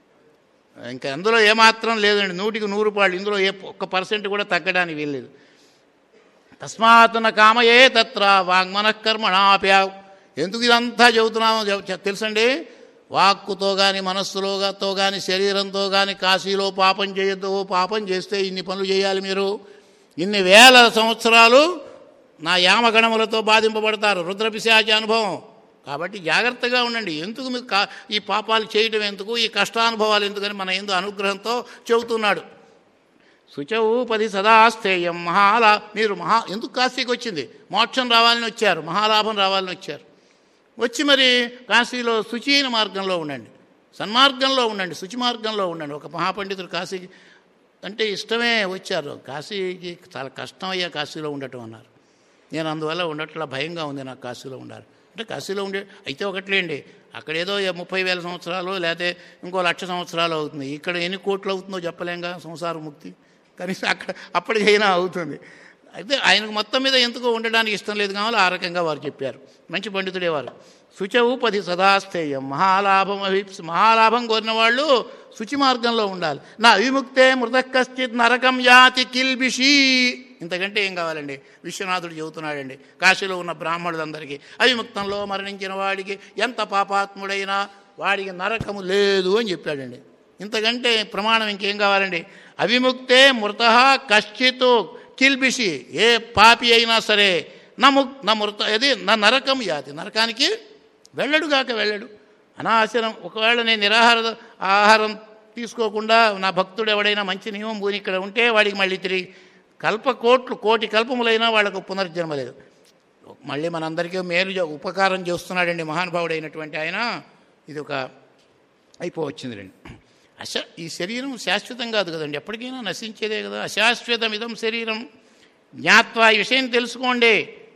ఇంకా అందులో ఏమాత్రం లేదండి నూటికి నూరు పాళ్ళు ఇందులో ఏ ఒక్క పర్సెంట్ కూడా తగ్గడానికి వీల్లేదు తస్మాత్ న కామయే తత్ర వాంగ్మనఃకర్మణాప్యా ఎందుకు ఇదంతా చెబుతున్నామో చెప్- చెప్- తెలుసండి వాక్కుతో కానీ మనస్సులోతో కానీ శరీరంతో కానీ కాశీలో పాపం చేయొద్దు పాపం చేస్తే ఇన్ని పనులు చేయాలి మీరు ఇన్ని వేల సంవత్సరాలు నా యామగణములతో బాధింపబడతారు రుద్రపిశాచ అనుభవం కాబట్టి జాగ్రత్తగా ఉండండి ఎందుకు మీకు కా ఈ పాపాలు చేయటం ఎందుకు ఈ కష్టానుభవాలు ఎందుకని మన ఎందు అనుగ్రహంతో చెబుతున్నాడు శుచౌపది సదాస్థేయం మహాలా మీరు మహా ఎందుకు కాశీకి వచ్చింది మోక్షం రావాలని వచ్చారు మహాలాభం రావాలని వచ్చారు వచ్చి మరి కాశీలో శుచీన మార్గంలో ఉండండి సన్మార్గంలో ఉండండి శుచి మార్గంలో ఉండండి ఒక మహాపండితుడు కాశీకి అంటే ఇష్టమే వచ్చారు కాశీకి చాలా కష్టం అయ్యా కాశీలో ఉండటం అన్నారు నేను అందువల్ల ఉండట్లా భయంగా ఉంది నాకు కాశీలో ఉండాలి అంటే కాశీలో ఉండే అయితే ఒకట్లేండి అక్కడ ఏదో ముప్పై వేల సంవత్సరాలు లేకపోతే ఇంకో లక్ష సంవత్సరాలు అవుతుంది ఇక్కడ ఎన్ని కోట్లు అవుతుందో చెప్పలేంగా సంసార ముక్తి కనీసం అక్కడ అప్పటికైనా అవుతుంది అయితే ఆయనకు మొత్తం మీద ఎందుకో ఉండడానికి ఇష్టం లేదు కావాలి ఆ రకంగా వారు చెప్పారు మంచి పండితుడే వారు శుచవు పది సదాస్థేయం మహాలాభం అభిప్స్ మహాలాభం కోరిన వాళ్ళు శుచి మార్గంలో ఉండాలి నా విముక్తే మృత కశ్చిత్ నరకం యాతి కిల్బిషి ఇంతకంటే ఏం కావాలండి విశ్వనాథుడు చెబుతున్నాడండి కాశీలో ఉన్న బ్రాహ్మణులందరికీ అవిముక్తంలో మరణించిన వాడికి ఎంత పాపాత్ముడైనా వాడికి నరకము లేదు అని చెప్పాడండి ఇంతకంటే ప్రమాణం ఇంకేం కావాలండి అవిముక్తే మృత కశ్చిత్ కిల్బిషి ఏ పాపి అయినా సరే నము నా మృత అది నా నరకం యాతి నరకానికి వెళ్ళడుగాక వెళ్ళడు అనాశనం ఒకవేళ నేను నిరాహార ఆహారం తీసుకోకుండా నా భక్తుడు ఎవడైనా మంచి నియమం పూని ఇక్కడ ఉంటే వాడికి మళ్ళీ తిరిగి కల్ప కోట్లు కోటి కల్పములైనా వాళ్ళకు పునర్జన్మ లేదు మళ్ళీ మనందరికీ మేలు చే- ఉపకారం చేస్తున్నాడండి మహానుభావుడైనటువంటి ఆయన ఇది ఒక అయిపోవచ్చింది రండి అశ ఈ శరీరం శాశ్వతం కాదు కదండి ఎప్పటికైనా నశించేదే కదా అశాశ్వతం ఇదం శరీరం జ్ఞాత్వా ఈ విషయం తెలుసుకోండి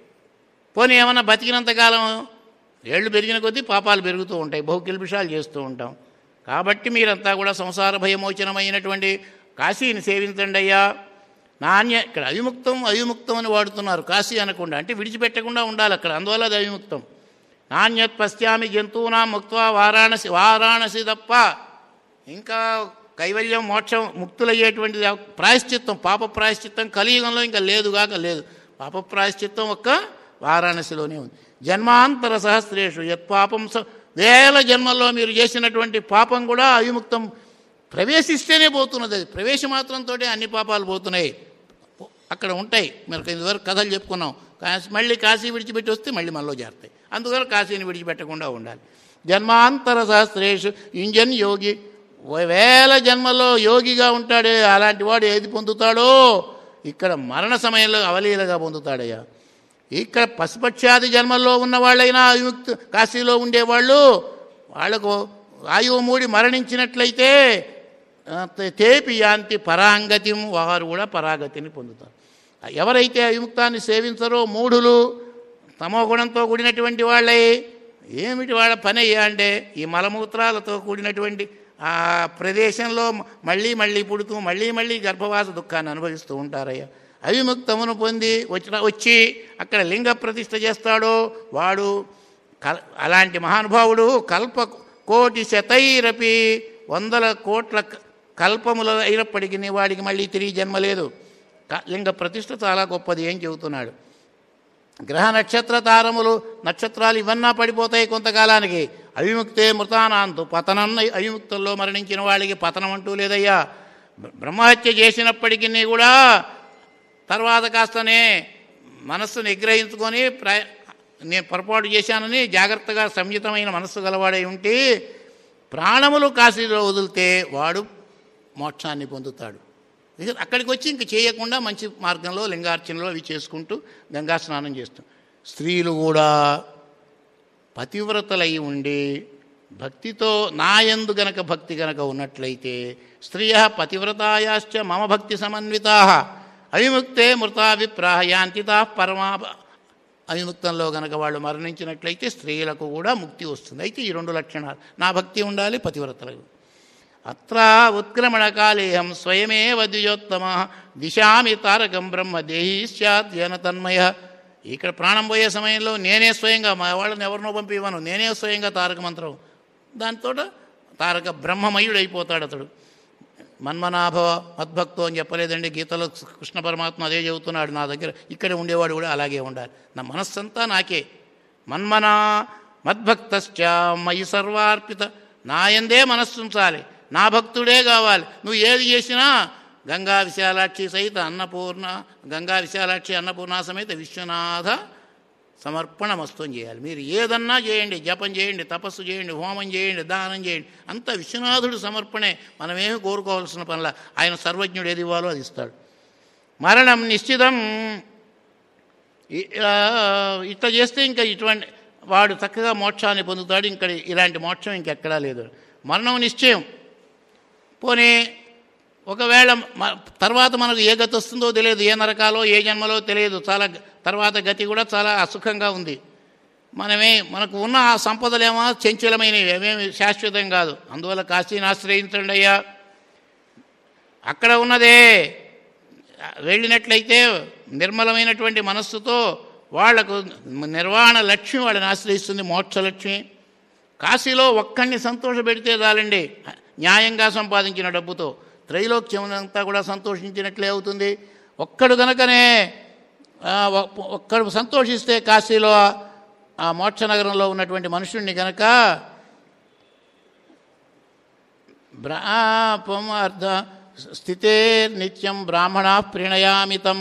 పోనీ ఏమన్నా బతికినంతకాలం ఏళ్ళు పెరిగిన కొద్దీ పాపాలు పెరుగుతూ ఉంటాయి బహుకిల్బిషాలు చేస్తూ ఉంటాం కాబట్టి మీరంతా కూడా సంసార భయమోచనమైనటువంటి కాశీని సేవించండి అయ్యా నాణ్య ఇక్కడ అవిముక్తం అవిముక్తం అని వాడుతున్నారు కాశీ అనకుండా అంటే విడిచిపెట్టకుండా ఉండాలి అక్కడ అందువల్ల అది అవిముక్తం నాణ్యత్ పశ్చామి జంతువునా ముక్త్వా వారాణసి వారాణసి తప్ప ఇంకా కైవల్యం మోక్షం ముక్తులయ్యేటువంటి ప్రాయశ్చిత్తం పాప ప్రాయశ్చిత్తం కలియుగంలో ఇంకా లేదుగాక లేదు పాప ప్రాయశ్చిత్తం ఒక్క వారాణసిలోనే ఉంది జన్మాంతర సహస్రేషు యత్ పాపం స వేల జన్మల్లో మీరు చేసినటువంటి పాపం కూడా అవిముక్తం ప్రవేశిస్తేనే పోతున్నది అది ప్రవేశ మాత్రంతో అన్ని పాపాలు పోతున్నాయి అక్కడ ఉంటాయి మరి ఇదివరకు కథలు చెప్పుకున్నాం కాశీ మళ్ళీ కాశీ విడిచిపెట్టి వస్తే మళ్ళీ మనలో చేరుతాయి అందువల్ల కాశీని విడిచిపెట్టకుండా ఉండాలి జన్మాంతర సహస్రేషు ఇంజన్ యోగి వేల జన్మలో యోగిగా ఉంటాడే అలాంటి వాడు ఏది పొందుతాడో ఇక్కడ మరణ సమయంలో అవలీలగా పొందుతాడయ్యా ఇక్కడ పశుపక్షాది జన్మల్లో ఉన్న వాళ్ళైనా అవిముక్త కాశీలో ఉండేవాళ్ళు వాళ్లకు ఆయువు మూడి మరణించినట్లయితే ఆ, తే- తేపి యాంతి పరాంగతిం వారు కూడా పరాగతిని పొందుతారు ఎవరైతే అవిముక్తాన్ని సేవించరో మూఢులు తమో గుణంతో కూడినటువంటి వాళ్ళై ఏమిటి వాళ్ళ పని అయ్యా అంటే ఈ మలమూత్రాలతో కూడినటువంటి ఆ ప్రదేశంలో మళ్ళీ మళ్ళీ పుడుతూ మళ్ళీ మళ్ళీ గర్భవాస దుఃఖాన్ని అనుభవిస్తూ ఉంటారయ్యా అవిముక్తమును పొంది వచ్చిన వచ్చి అక్కడ లింగ ప్రతిష్ఠ చేస్తాడో వాడు కల్ అలాంటి మహానుభావుడు కల్ప కోటి శతైరపి వందల కోట్ల క- కల్పముల అయినప్పటికీ వాడికి మళ్ళీ తిరిగి జన్మ లేదు క- లింగ ప్రతిష్ఠ చాలా గొప్పది ఏం చెబుతున్నాడు గ్రహ నక్షత్ర తారములు నక్షత్రాలు ఇవన్నా పడిపోతాయి కొంతకాలానికి అవిముక్తే మృతానాంతు పతనం అవిముక్తంలో మరణించిన వాళ్ళకి పతనం అంటూ లేదయ్యా బ్ర- బ్రహ్మహత్య చేసినప్పటికీ కూడా తర్వాత కాస్తనే మనస్సు నిగ్రహించుకొని ప్ర నేను పొరపాటు చేశానని జాగ్రత్తగా సంయుతమైన మనస్సు గలవాడై ఉంటే ప్రాణములు కాశీలో వదిలితే వాడు మోక్షాన్ని పొందుతాడు ఇక అక్కడికి వచ్చి ఇంక చేయకుండా మంచి మార్గంలో లింగార్చనలో అవి చేసుకుంటూ గంగా స్నానం చేస్తాం స్త్రీలు కూడా పతివ్రతలై ఉండి భక్తితో నాయందు గనక భక్తి గనక ఉన్నట్లయితే స్త్రియ పతివ్రతాయాశ్చ మమ భక్తి సమన్వితా అవిముక్తే మృతాభిప్రాయ యాంతితా పరమా అవిముక్తంలో గనక వాళ్ళు మరణించినట్లయితే స్త్రీలకు కూడా ముక్తి వస్తుంది అయితే ఈ రెండు లక్షణాలు నా భక్తి ఉండాలి పతివ్రతలకు అత్ర ఉత్క్రమణకాలేహం స్వయమేవ ద్విజోత్తమ దిశామి తారకం బ్రహ్మ దేహీ స్యాద్యన తన్మయ ఇక్కడ ప్రాణం పోయే సమయంలో నేనే స్వయంగా మా వాళ్ళని ఎవరినో పంపి ఇవ్వను నేనే స్వయంగా తారక మంత్రం దాంతో తారక బ్రహ్మమయుడు అయిపోతాడు అతడు మన్మనాభవ మద్భక్తో అని చెప్పలేదండి గీతలో కృష్ణ పరమాత్మ అదే చెబుతున్నాడు నా దగ్గర ఇక్కడ ఉండేవాడు కూడా అలాగే ఉండాలి నా మనస్సంతా నాకే మన్మనా మద్భక్తశ్చ మయి సర్వార్పిత నాయందే మనస్సు ఉంచాలి నా భక్తుడే కావాలి నువ్వు ఏది చేసినా గంగా విశాలాక్షి సహిత అన్నపూర్ణ గంగా విశాలాక్షి అన్నపూర్ణ సమేత విశ్వనాథ సమర్పణమస్తు అని చేయాలి మీరు ఏదన్నా చేయండి జపం చేయండి తపస్సు చేయండి హోమం చేయండి దానం చేయండి అంత విశ్వనాథుడు సమర్పణే మనమేమి కోరుకోవాల్సిన పనిలా ఆయన సర్వజ్ఞుడు ఏది ఇవ్వాలో అది ఇస్తాడు మరణం నిశ్చితం ఇ- ఆ, ఇట్లా చేస్తే ఇంకా ఇటువంటి వాడు చక్కగా మోక్షాన్ని పొందుతాడు ఇంకా ఇలాంటి మోక్షం ఇంకెక్కడా లేదు మరణం నిశ్చయం పోనీ ఒకవేళ మ- తర్వాత మనకు ఏ గతి వస్తుందో తెలియదు ఏ నరకాలో ఏ జన్మలో తెలియదు చాలా గ- తర్వాత గతి కూడా చాలా అసుఖంగా ఉంది మనమే మనకు ఉన్న ఆ సంపదలేమో చంచలమైనవి ఏమేమి శాశ్వతం కాదు అందువల్ల కాశీని ఆశ్రయించండి అయ్యా అక్కడ ఉన్నదే వెళ్ళినట్లయితే నిర్మలమైనటువంటి మనస్సుతో వాళ్లకు నిర్వాణ లక్ష్మి వాళ్ళని ఆశ్రయిస్తుంది మోక్ష లక్ష్మి కాశీలో ఒక్కడిని సంతోషపెడితే చాలండి న్యాయంగా సంపాదించిన డబ్బుతో త్రైలోక్యం అంతా కూడా సంతోషించినట్లే అవుతుంది ఒక్కడు గనకనే ఆ, ఒ- ఒక్కడు సంతోషిస్తే కాశీలో ఆ మోక్ష నగరంలో ఉన్నటువంటి మనుషుణ్ణి గనక బ్రాపమార్థ స్థితే నిత్యం బ్రాహ్మణ ప్రణయామితం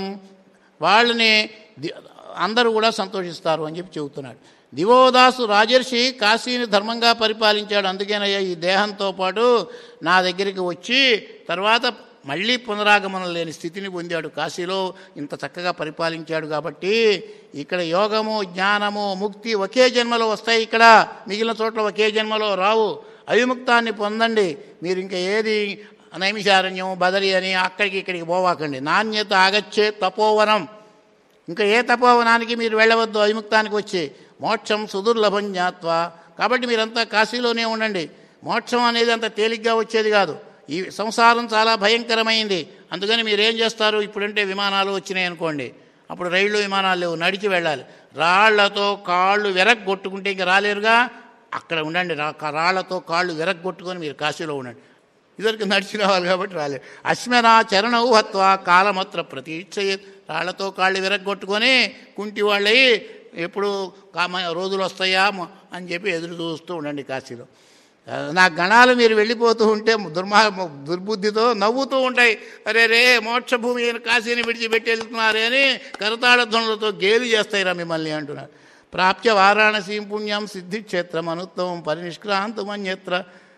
వాళ్ళని ది- అందరూ కూడా సంతోషిస్తారు అని చెప్పి చెబుతున్నాడు దివోదాసు రాజర్షి కాశీని ధర్మంగా పరిపాలించాడు అందుకేనయ్యా ఈ దేహంతో పాటు నా దగ్గరికి వచ్చి తర్వాత మళ్ళీ పునరాగమనం లేని స్థితిని పొందాడు కాశీలో ఇంత చక్కగా పరిపాలించాడు కాబట్టి ఇక్కడ యోగము జ్ఞానము ముక్తి ఒకే జన్మలో వస్తాయి ఇక్కడ మిగిలిన చోట్ల ఒకే జన్మలో రావు అవిముక్తాన్ని పొందండి మీరు ఇంకా ఏది నైమిషారణ్యం బదరి అని అక్కడికి ఇక్కడికి పోవాకండి నాణ్యత ఆగచ్చే తపోవనం ఇంకా ఏ తపోవనానికి మీరు వెళ్ళవద్దు అవిముక్తానికి వచ్చి మోక్షం సుదుర్లభం జ్ఞాత్వా కాబట్టి మీరంతా కాశీలోనే ఉండండి మోక్షం అనేది అంత తేలిగ్గా వచ్చేది కాదు ఈ సంసారం చాలా భయంకరమైంది అందుకని మీరేం చేస్తారు ఇప్పుడంటే విమానాలు వచ్చినాయి అనుకోండి అప్పుడు రైళ్ళు విమానాలు లేవు నడిచి వెళ్ళాలి రాళ్లతో కాళ్ళు వెరగొట్టుకుంటే ఇంక రాలేరుగా అక్కడ ఉండండి రా రాళ్లతో కాళ్ళు వెరగొట్టుకొని మీరు కాశీలో ఉండండి ఇదివరకు నడిచి రావాలి కాబట్టి రాలేదు అశ్మనా చరణవు హత్వ కాలమత్ర ప్రతీక్షయ రాళ్లతో కాళ్ళు విరగొట్టుకొని కుంటి వాళ్ళై ఎప్పుడు కామ రోజులు వస్తాయా మ- అని చెప్పి ఎదురు చూస్తూ ఉండండి కాశీలో ఆ, నా గణాలు మీరు వెళ్ళిపోతూ ఉంటే దుర్మా దుర్బుద్ధితో నవ్వుతూ ఉంటాయి అరే రే మోక్షభూమి అయిన కాశీని విడిచిపెట్టి వెళ్తున్నారే అని కరతాళధ్వనులతో గేలి చేస్తాయిరా మిమ్మల్ని అంటున్నారు ప్రాప్య వారాణసీం పుణ్యం సిద్ధిక్షేత్రం అనుత్తమం పరినిష్క్రాంతమన్యత్ర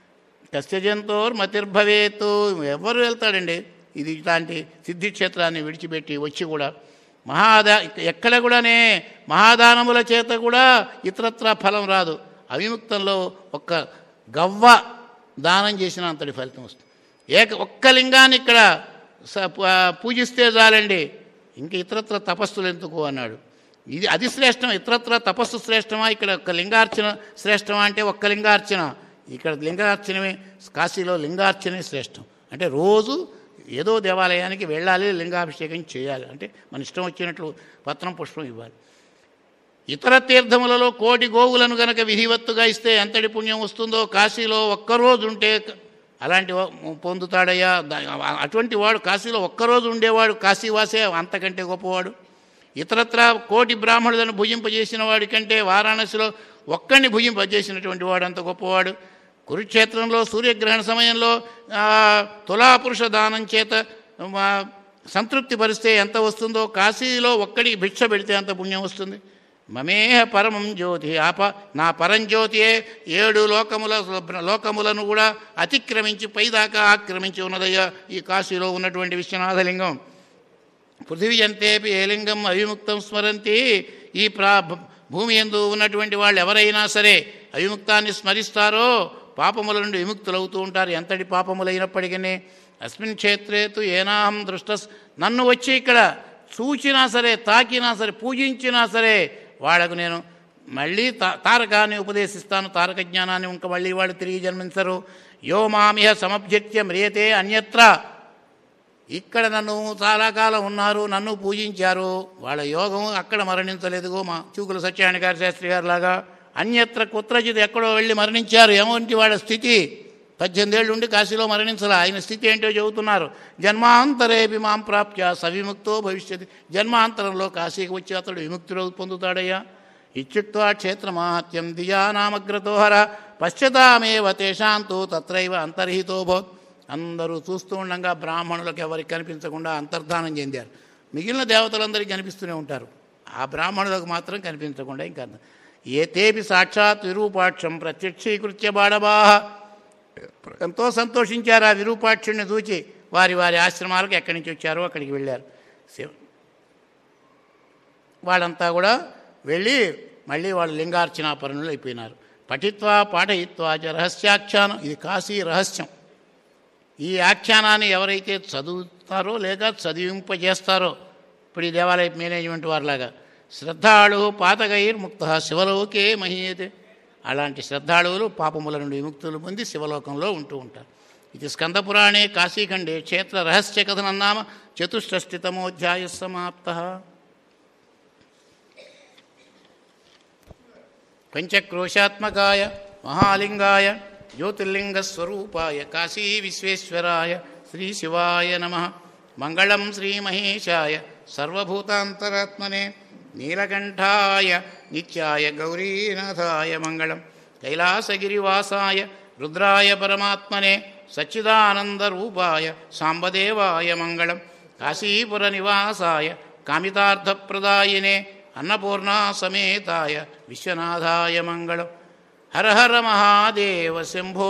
కస్య జంతోర్మతిర్భవేత్ ఎవరు వెళ్తాడండి ఇది ఇట్లాంటి సిద్ధిక్షేత్రాన్ని విడిచిపెట్టి వచ్చి కూడా మహాదా ఎక్కడ కూడానే మహాదానముల చేత కూడా ఇతరత్ర ఫలం రాదు అవిముక్తంలో ఒక్క గవ్వ దానం చేసిన అంతటి ఫలితం వస్తుంది ఏక ఒక్క లింగాన్ని ఇక్కడ స- ప- పూజిస్తే చాలండి ఇంక ఇతరత్ర తపస్సులు ఎందుకు అన్నాడు ఇది అది శ్రేష్టం ఇతరత్ర తపస్సు శ్రేష్టమా ఇక్కడ ఒక్క లింగార్చన శ్రేష్టమా అంటే ఒక్క లింగార్చన ఇక్కడ లింగార్చనమే కాశీలో లింగార్చనే శ్రేష్టం అంటే రోజు ఏదో దేవాలయానికి వెళ్ళాలి లింగాభిషేకం చేయాలి అంటే మన ఇష్టం వచ్చినట్లు పత్రం పుష్పం ఇవ్వాలి ఇతర తీర్థములలో కోటి గోవులను గనక విధివత్తుగా ఇస్తే ఎంతటి పుణ్యం వస్తుందో కాశీలో ఒక్కరోజు ఉంటే అలాంటి వా- పొందుతాడయ్యా దా- అటువంటి వాడు కాశీలో ఒక్కరోజు ఉండేవాడు కాశీవాసే అంతకంటే గొప్పవాడు ఇతరత్ర కోటి బ్రాహ్మణులను భుజింపజేసిన వాడి కంటే వారాణసిలో ఒక్కడిని భుజింపజేసినటువంటి వాడు అంత గొప్పవాడు కురుక్షేత్రంలో సూర్యగ్రహణ సమయంలో ఆ, తులాపురుష దానం చేత ఆ, సంతృప్తి పరిస్తే ఎంత వస్తుందో కాశీలో ఒక్కడికి భిక్ష పెడితే అంత పుణ్యం వస్తుంది మమేహ పరమం జ్యోతి ఆప నా పరంజ్యోతియే ఏడు లోకముల లోకములను కూడా అతిక్రమించి పైదాకా ఆక్రమించి ఉన్నదయ్యా ఈ కాశీలో ఉన్నటువంటి విశ్వనాథలింగం పృథివీ అంతేపి ఏ లింగం అవిముక్తం స్మరంతి ఈ ప్రా భూమి ఎందు ఉన్నటువంటి వాళ్ళు ఎవరైనా సరే అవిముక్తాన్ని స్మరిస్తారో పాపముల నుండి విముక్తులవుతూ ఉంటారు ఎంతటి పాపములైనప్పటికీ అస్మిన్ క్షేత్రేతు ఏనాహం దృష్ట నన్ను వచ్చి ఇక్కడ చూచినా సరే తాకినా సరే పూజించినా సరే వాళ్ళకు నేను మళ్ళీ తా తారకాన్ని ఉపదేశిస్తాను తారక జ్ఞానాన్ని ఇంకా మళ్ళీ వాళ్ళు తిరిగి జన్మించరు యో మామిహ సమభ్యత్య మ్రియతే అన్యత్ర ఇక్కడ నన్ను చాలా కాలం ఉన్నారు నన్ను పూజించారు వాళ్ళ యోగం అక్కడ మరణించలేదుగో మా చూకుల సత్యనారాయణ గారి శాస్త్రి గారి లాగా అన్యత్ర కుత్రచిత్ ఎక్కడో వెళ్ళి మరణించారు ఏమంటి వాళ్ళ స్థితి పద్దెనిమిదేళ్ళు ఉండి కాశీలో మరణించలే ఆయన స్థితి ఏంటో చెబుతున్నారు జన్మాంతరేపి మాం ప్రాప్య సవిముక్తో భవిష్యత్ జన్మాంతరంలో కాశీకి వచ్చి అతడు విముక్తులు పొందుతాడయ్యా ఇత్యుక్త్వా క్షేత్రమాహత్యం దియానామగ్రతోహర పశ్చతామేవ తేషాంతు తత్రైవ అంతర్హితో భవత్ అందరూ చూస్తూ ఉండగా బ్రాహ్మణులకు ఎవరికి కనిపించకుండా అంతర్ధానం చెందారు మిగిలిన దేవతలందరికీ కనిపిస్తూనే ఉంటారు ఆ బ్రాహ్మణులకు మాత్రం కనిపించకుండా ఇంకా ఏతేపి సాక్షాత్ విరూపాక్షం ప్రత్యక్షీకృత్య బాడబాహ ఎంతో సంతోషించారు ఆ విరూపాక్షుడిని చూచి వారి వారి ఆశ్రమాలకు ఎక్కడి నుంచి వచ్చారో అక్కడికి వెళ్ళారు శివ వాళ్ళంతా కూడా వెళ్ళి మళ్ళీ వాళ్ళు లింగార్చనాపరణులు అయిపోయినారు పఠిత్వా పాఠయిత్వా చ రహస్యాఖ్యానం ఇది కాశీ రహస్యం ఈ ఆఖ్యానాన్ని ఎవరైతే చదువుతారో లేక చదివింపజేస్తారో ఇప్పుడు ఈ దేవాలయ మేనేజ్మెంట్ వారిలాగా శ్రద్ధాళు పాతగైర్ముక్త శివలోకే మహీయతే అలాంటి శ్రద్ధాళువులు పాపముల నుండి విముక్తులు పొంది శివలోకంలో ఉంటూ ఉంటారు ఇది స్కందపురాణే కాశీఖండే క్షేత్ర రహస్య కథనం నామ చతుష్షష్టితమోధ్యాయ సమాప్త పంచక్రోశాత్మకాయ మహాలింగాయ జ్యోతిర్లింగస్వరూపాయ కాశీ విశ్వేశ్వరాయ శ్రీ శివాయ నమ మంగళం శ్రీమహేశాయ సర్వభూతాంతరాత్మనే నీలకంఠాయ నిత్యాయ గౌరీనాథాయ మంగళం కైలాసగిరివాసాయ రుద్రాయ పరమాత్మనే సచ్చిదానందరూపాయ సాంబదేవాయ మంగళం కాశీపురనివాసాయ కామితార్థప్రదాయినే అన్నపూర్ణా సమేతాయ విశ్వనాథాయ మంగళం హర హర మహాదేవ శంభో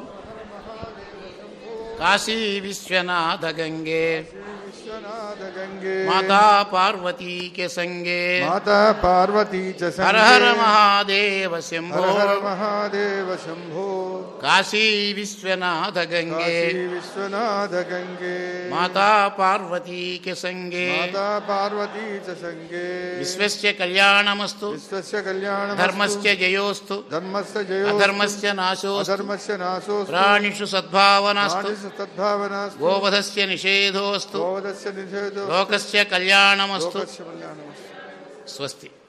కాశీ విశ్వనాథ గంగే विश्वनाथ गंगे మాతా పార్వతీ కే సంగే माता पार्वती च హర संगे హర మహాదేవ శంభో हर हर महादेव शंभो కాశీ విశ్వనాథ గంగే काशी विश्वनाथ गंगे మాతా పార్వతీ కే సంగే माता पार्वती च संगे విశ్వస్య కళ్యాణమస్తు विश्वस्य कल्याणमस्तु ధర్మస్య జయోస్తు धर्मस्य जयो అధర్మస్య నాశోస్తు अधर्मस्य नाशो ప్రాణిషు సద్భావనాస్తు तद्भावनास्तु గోవధస్య నిషేధోస్తు गोवधस्य निषेधो లోకస్య కళ్యాణమస్తు लोकस्य कल्याणमस्तु స్వస్తి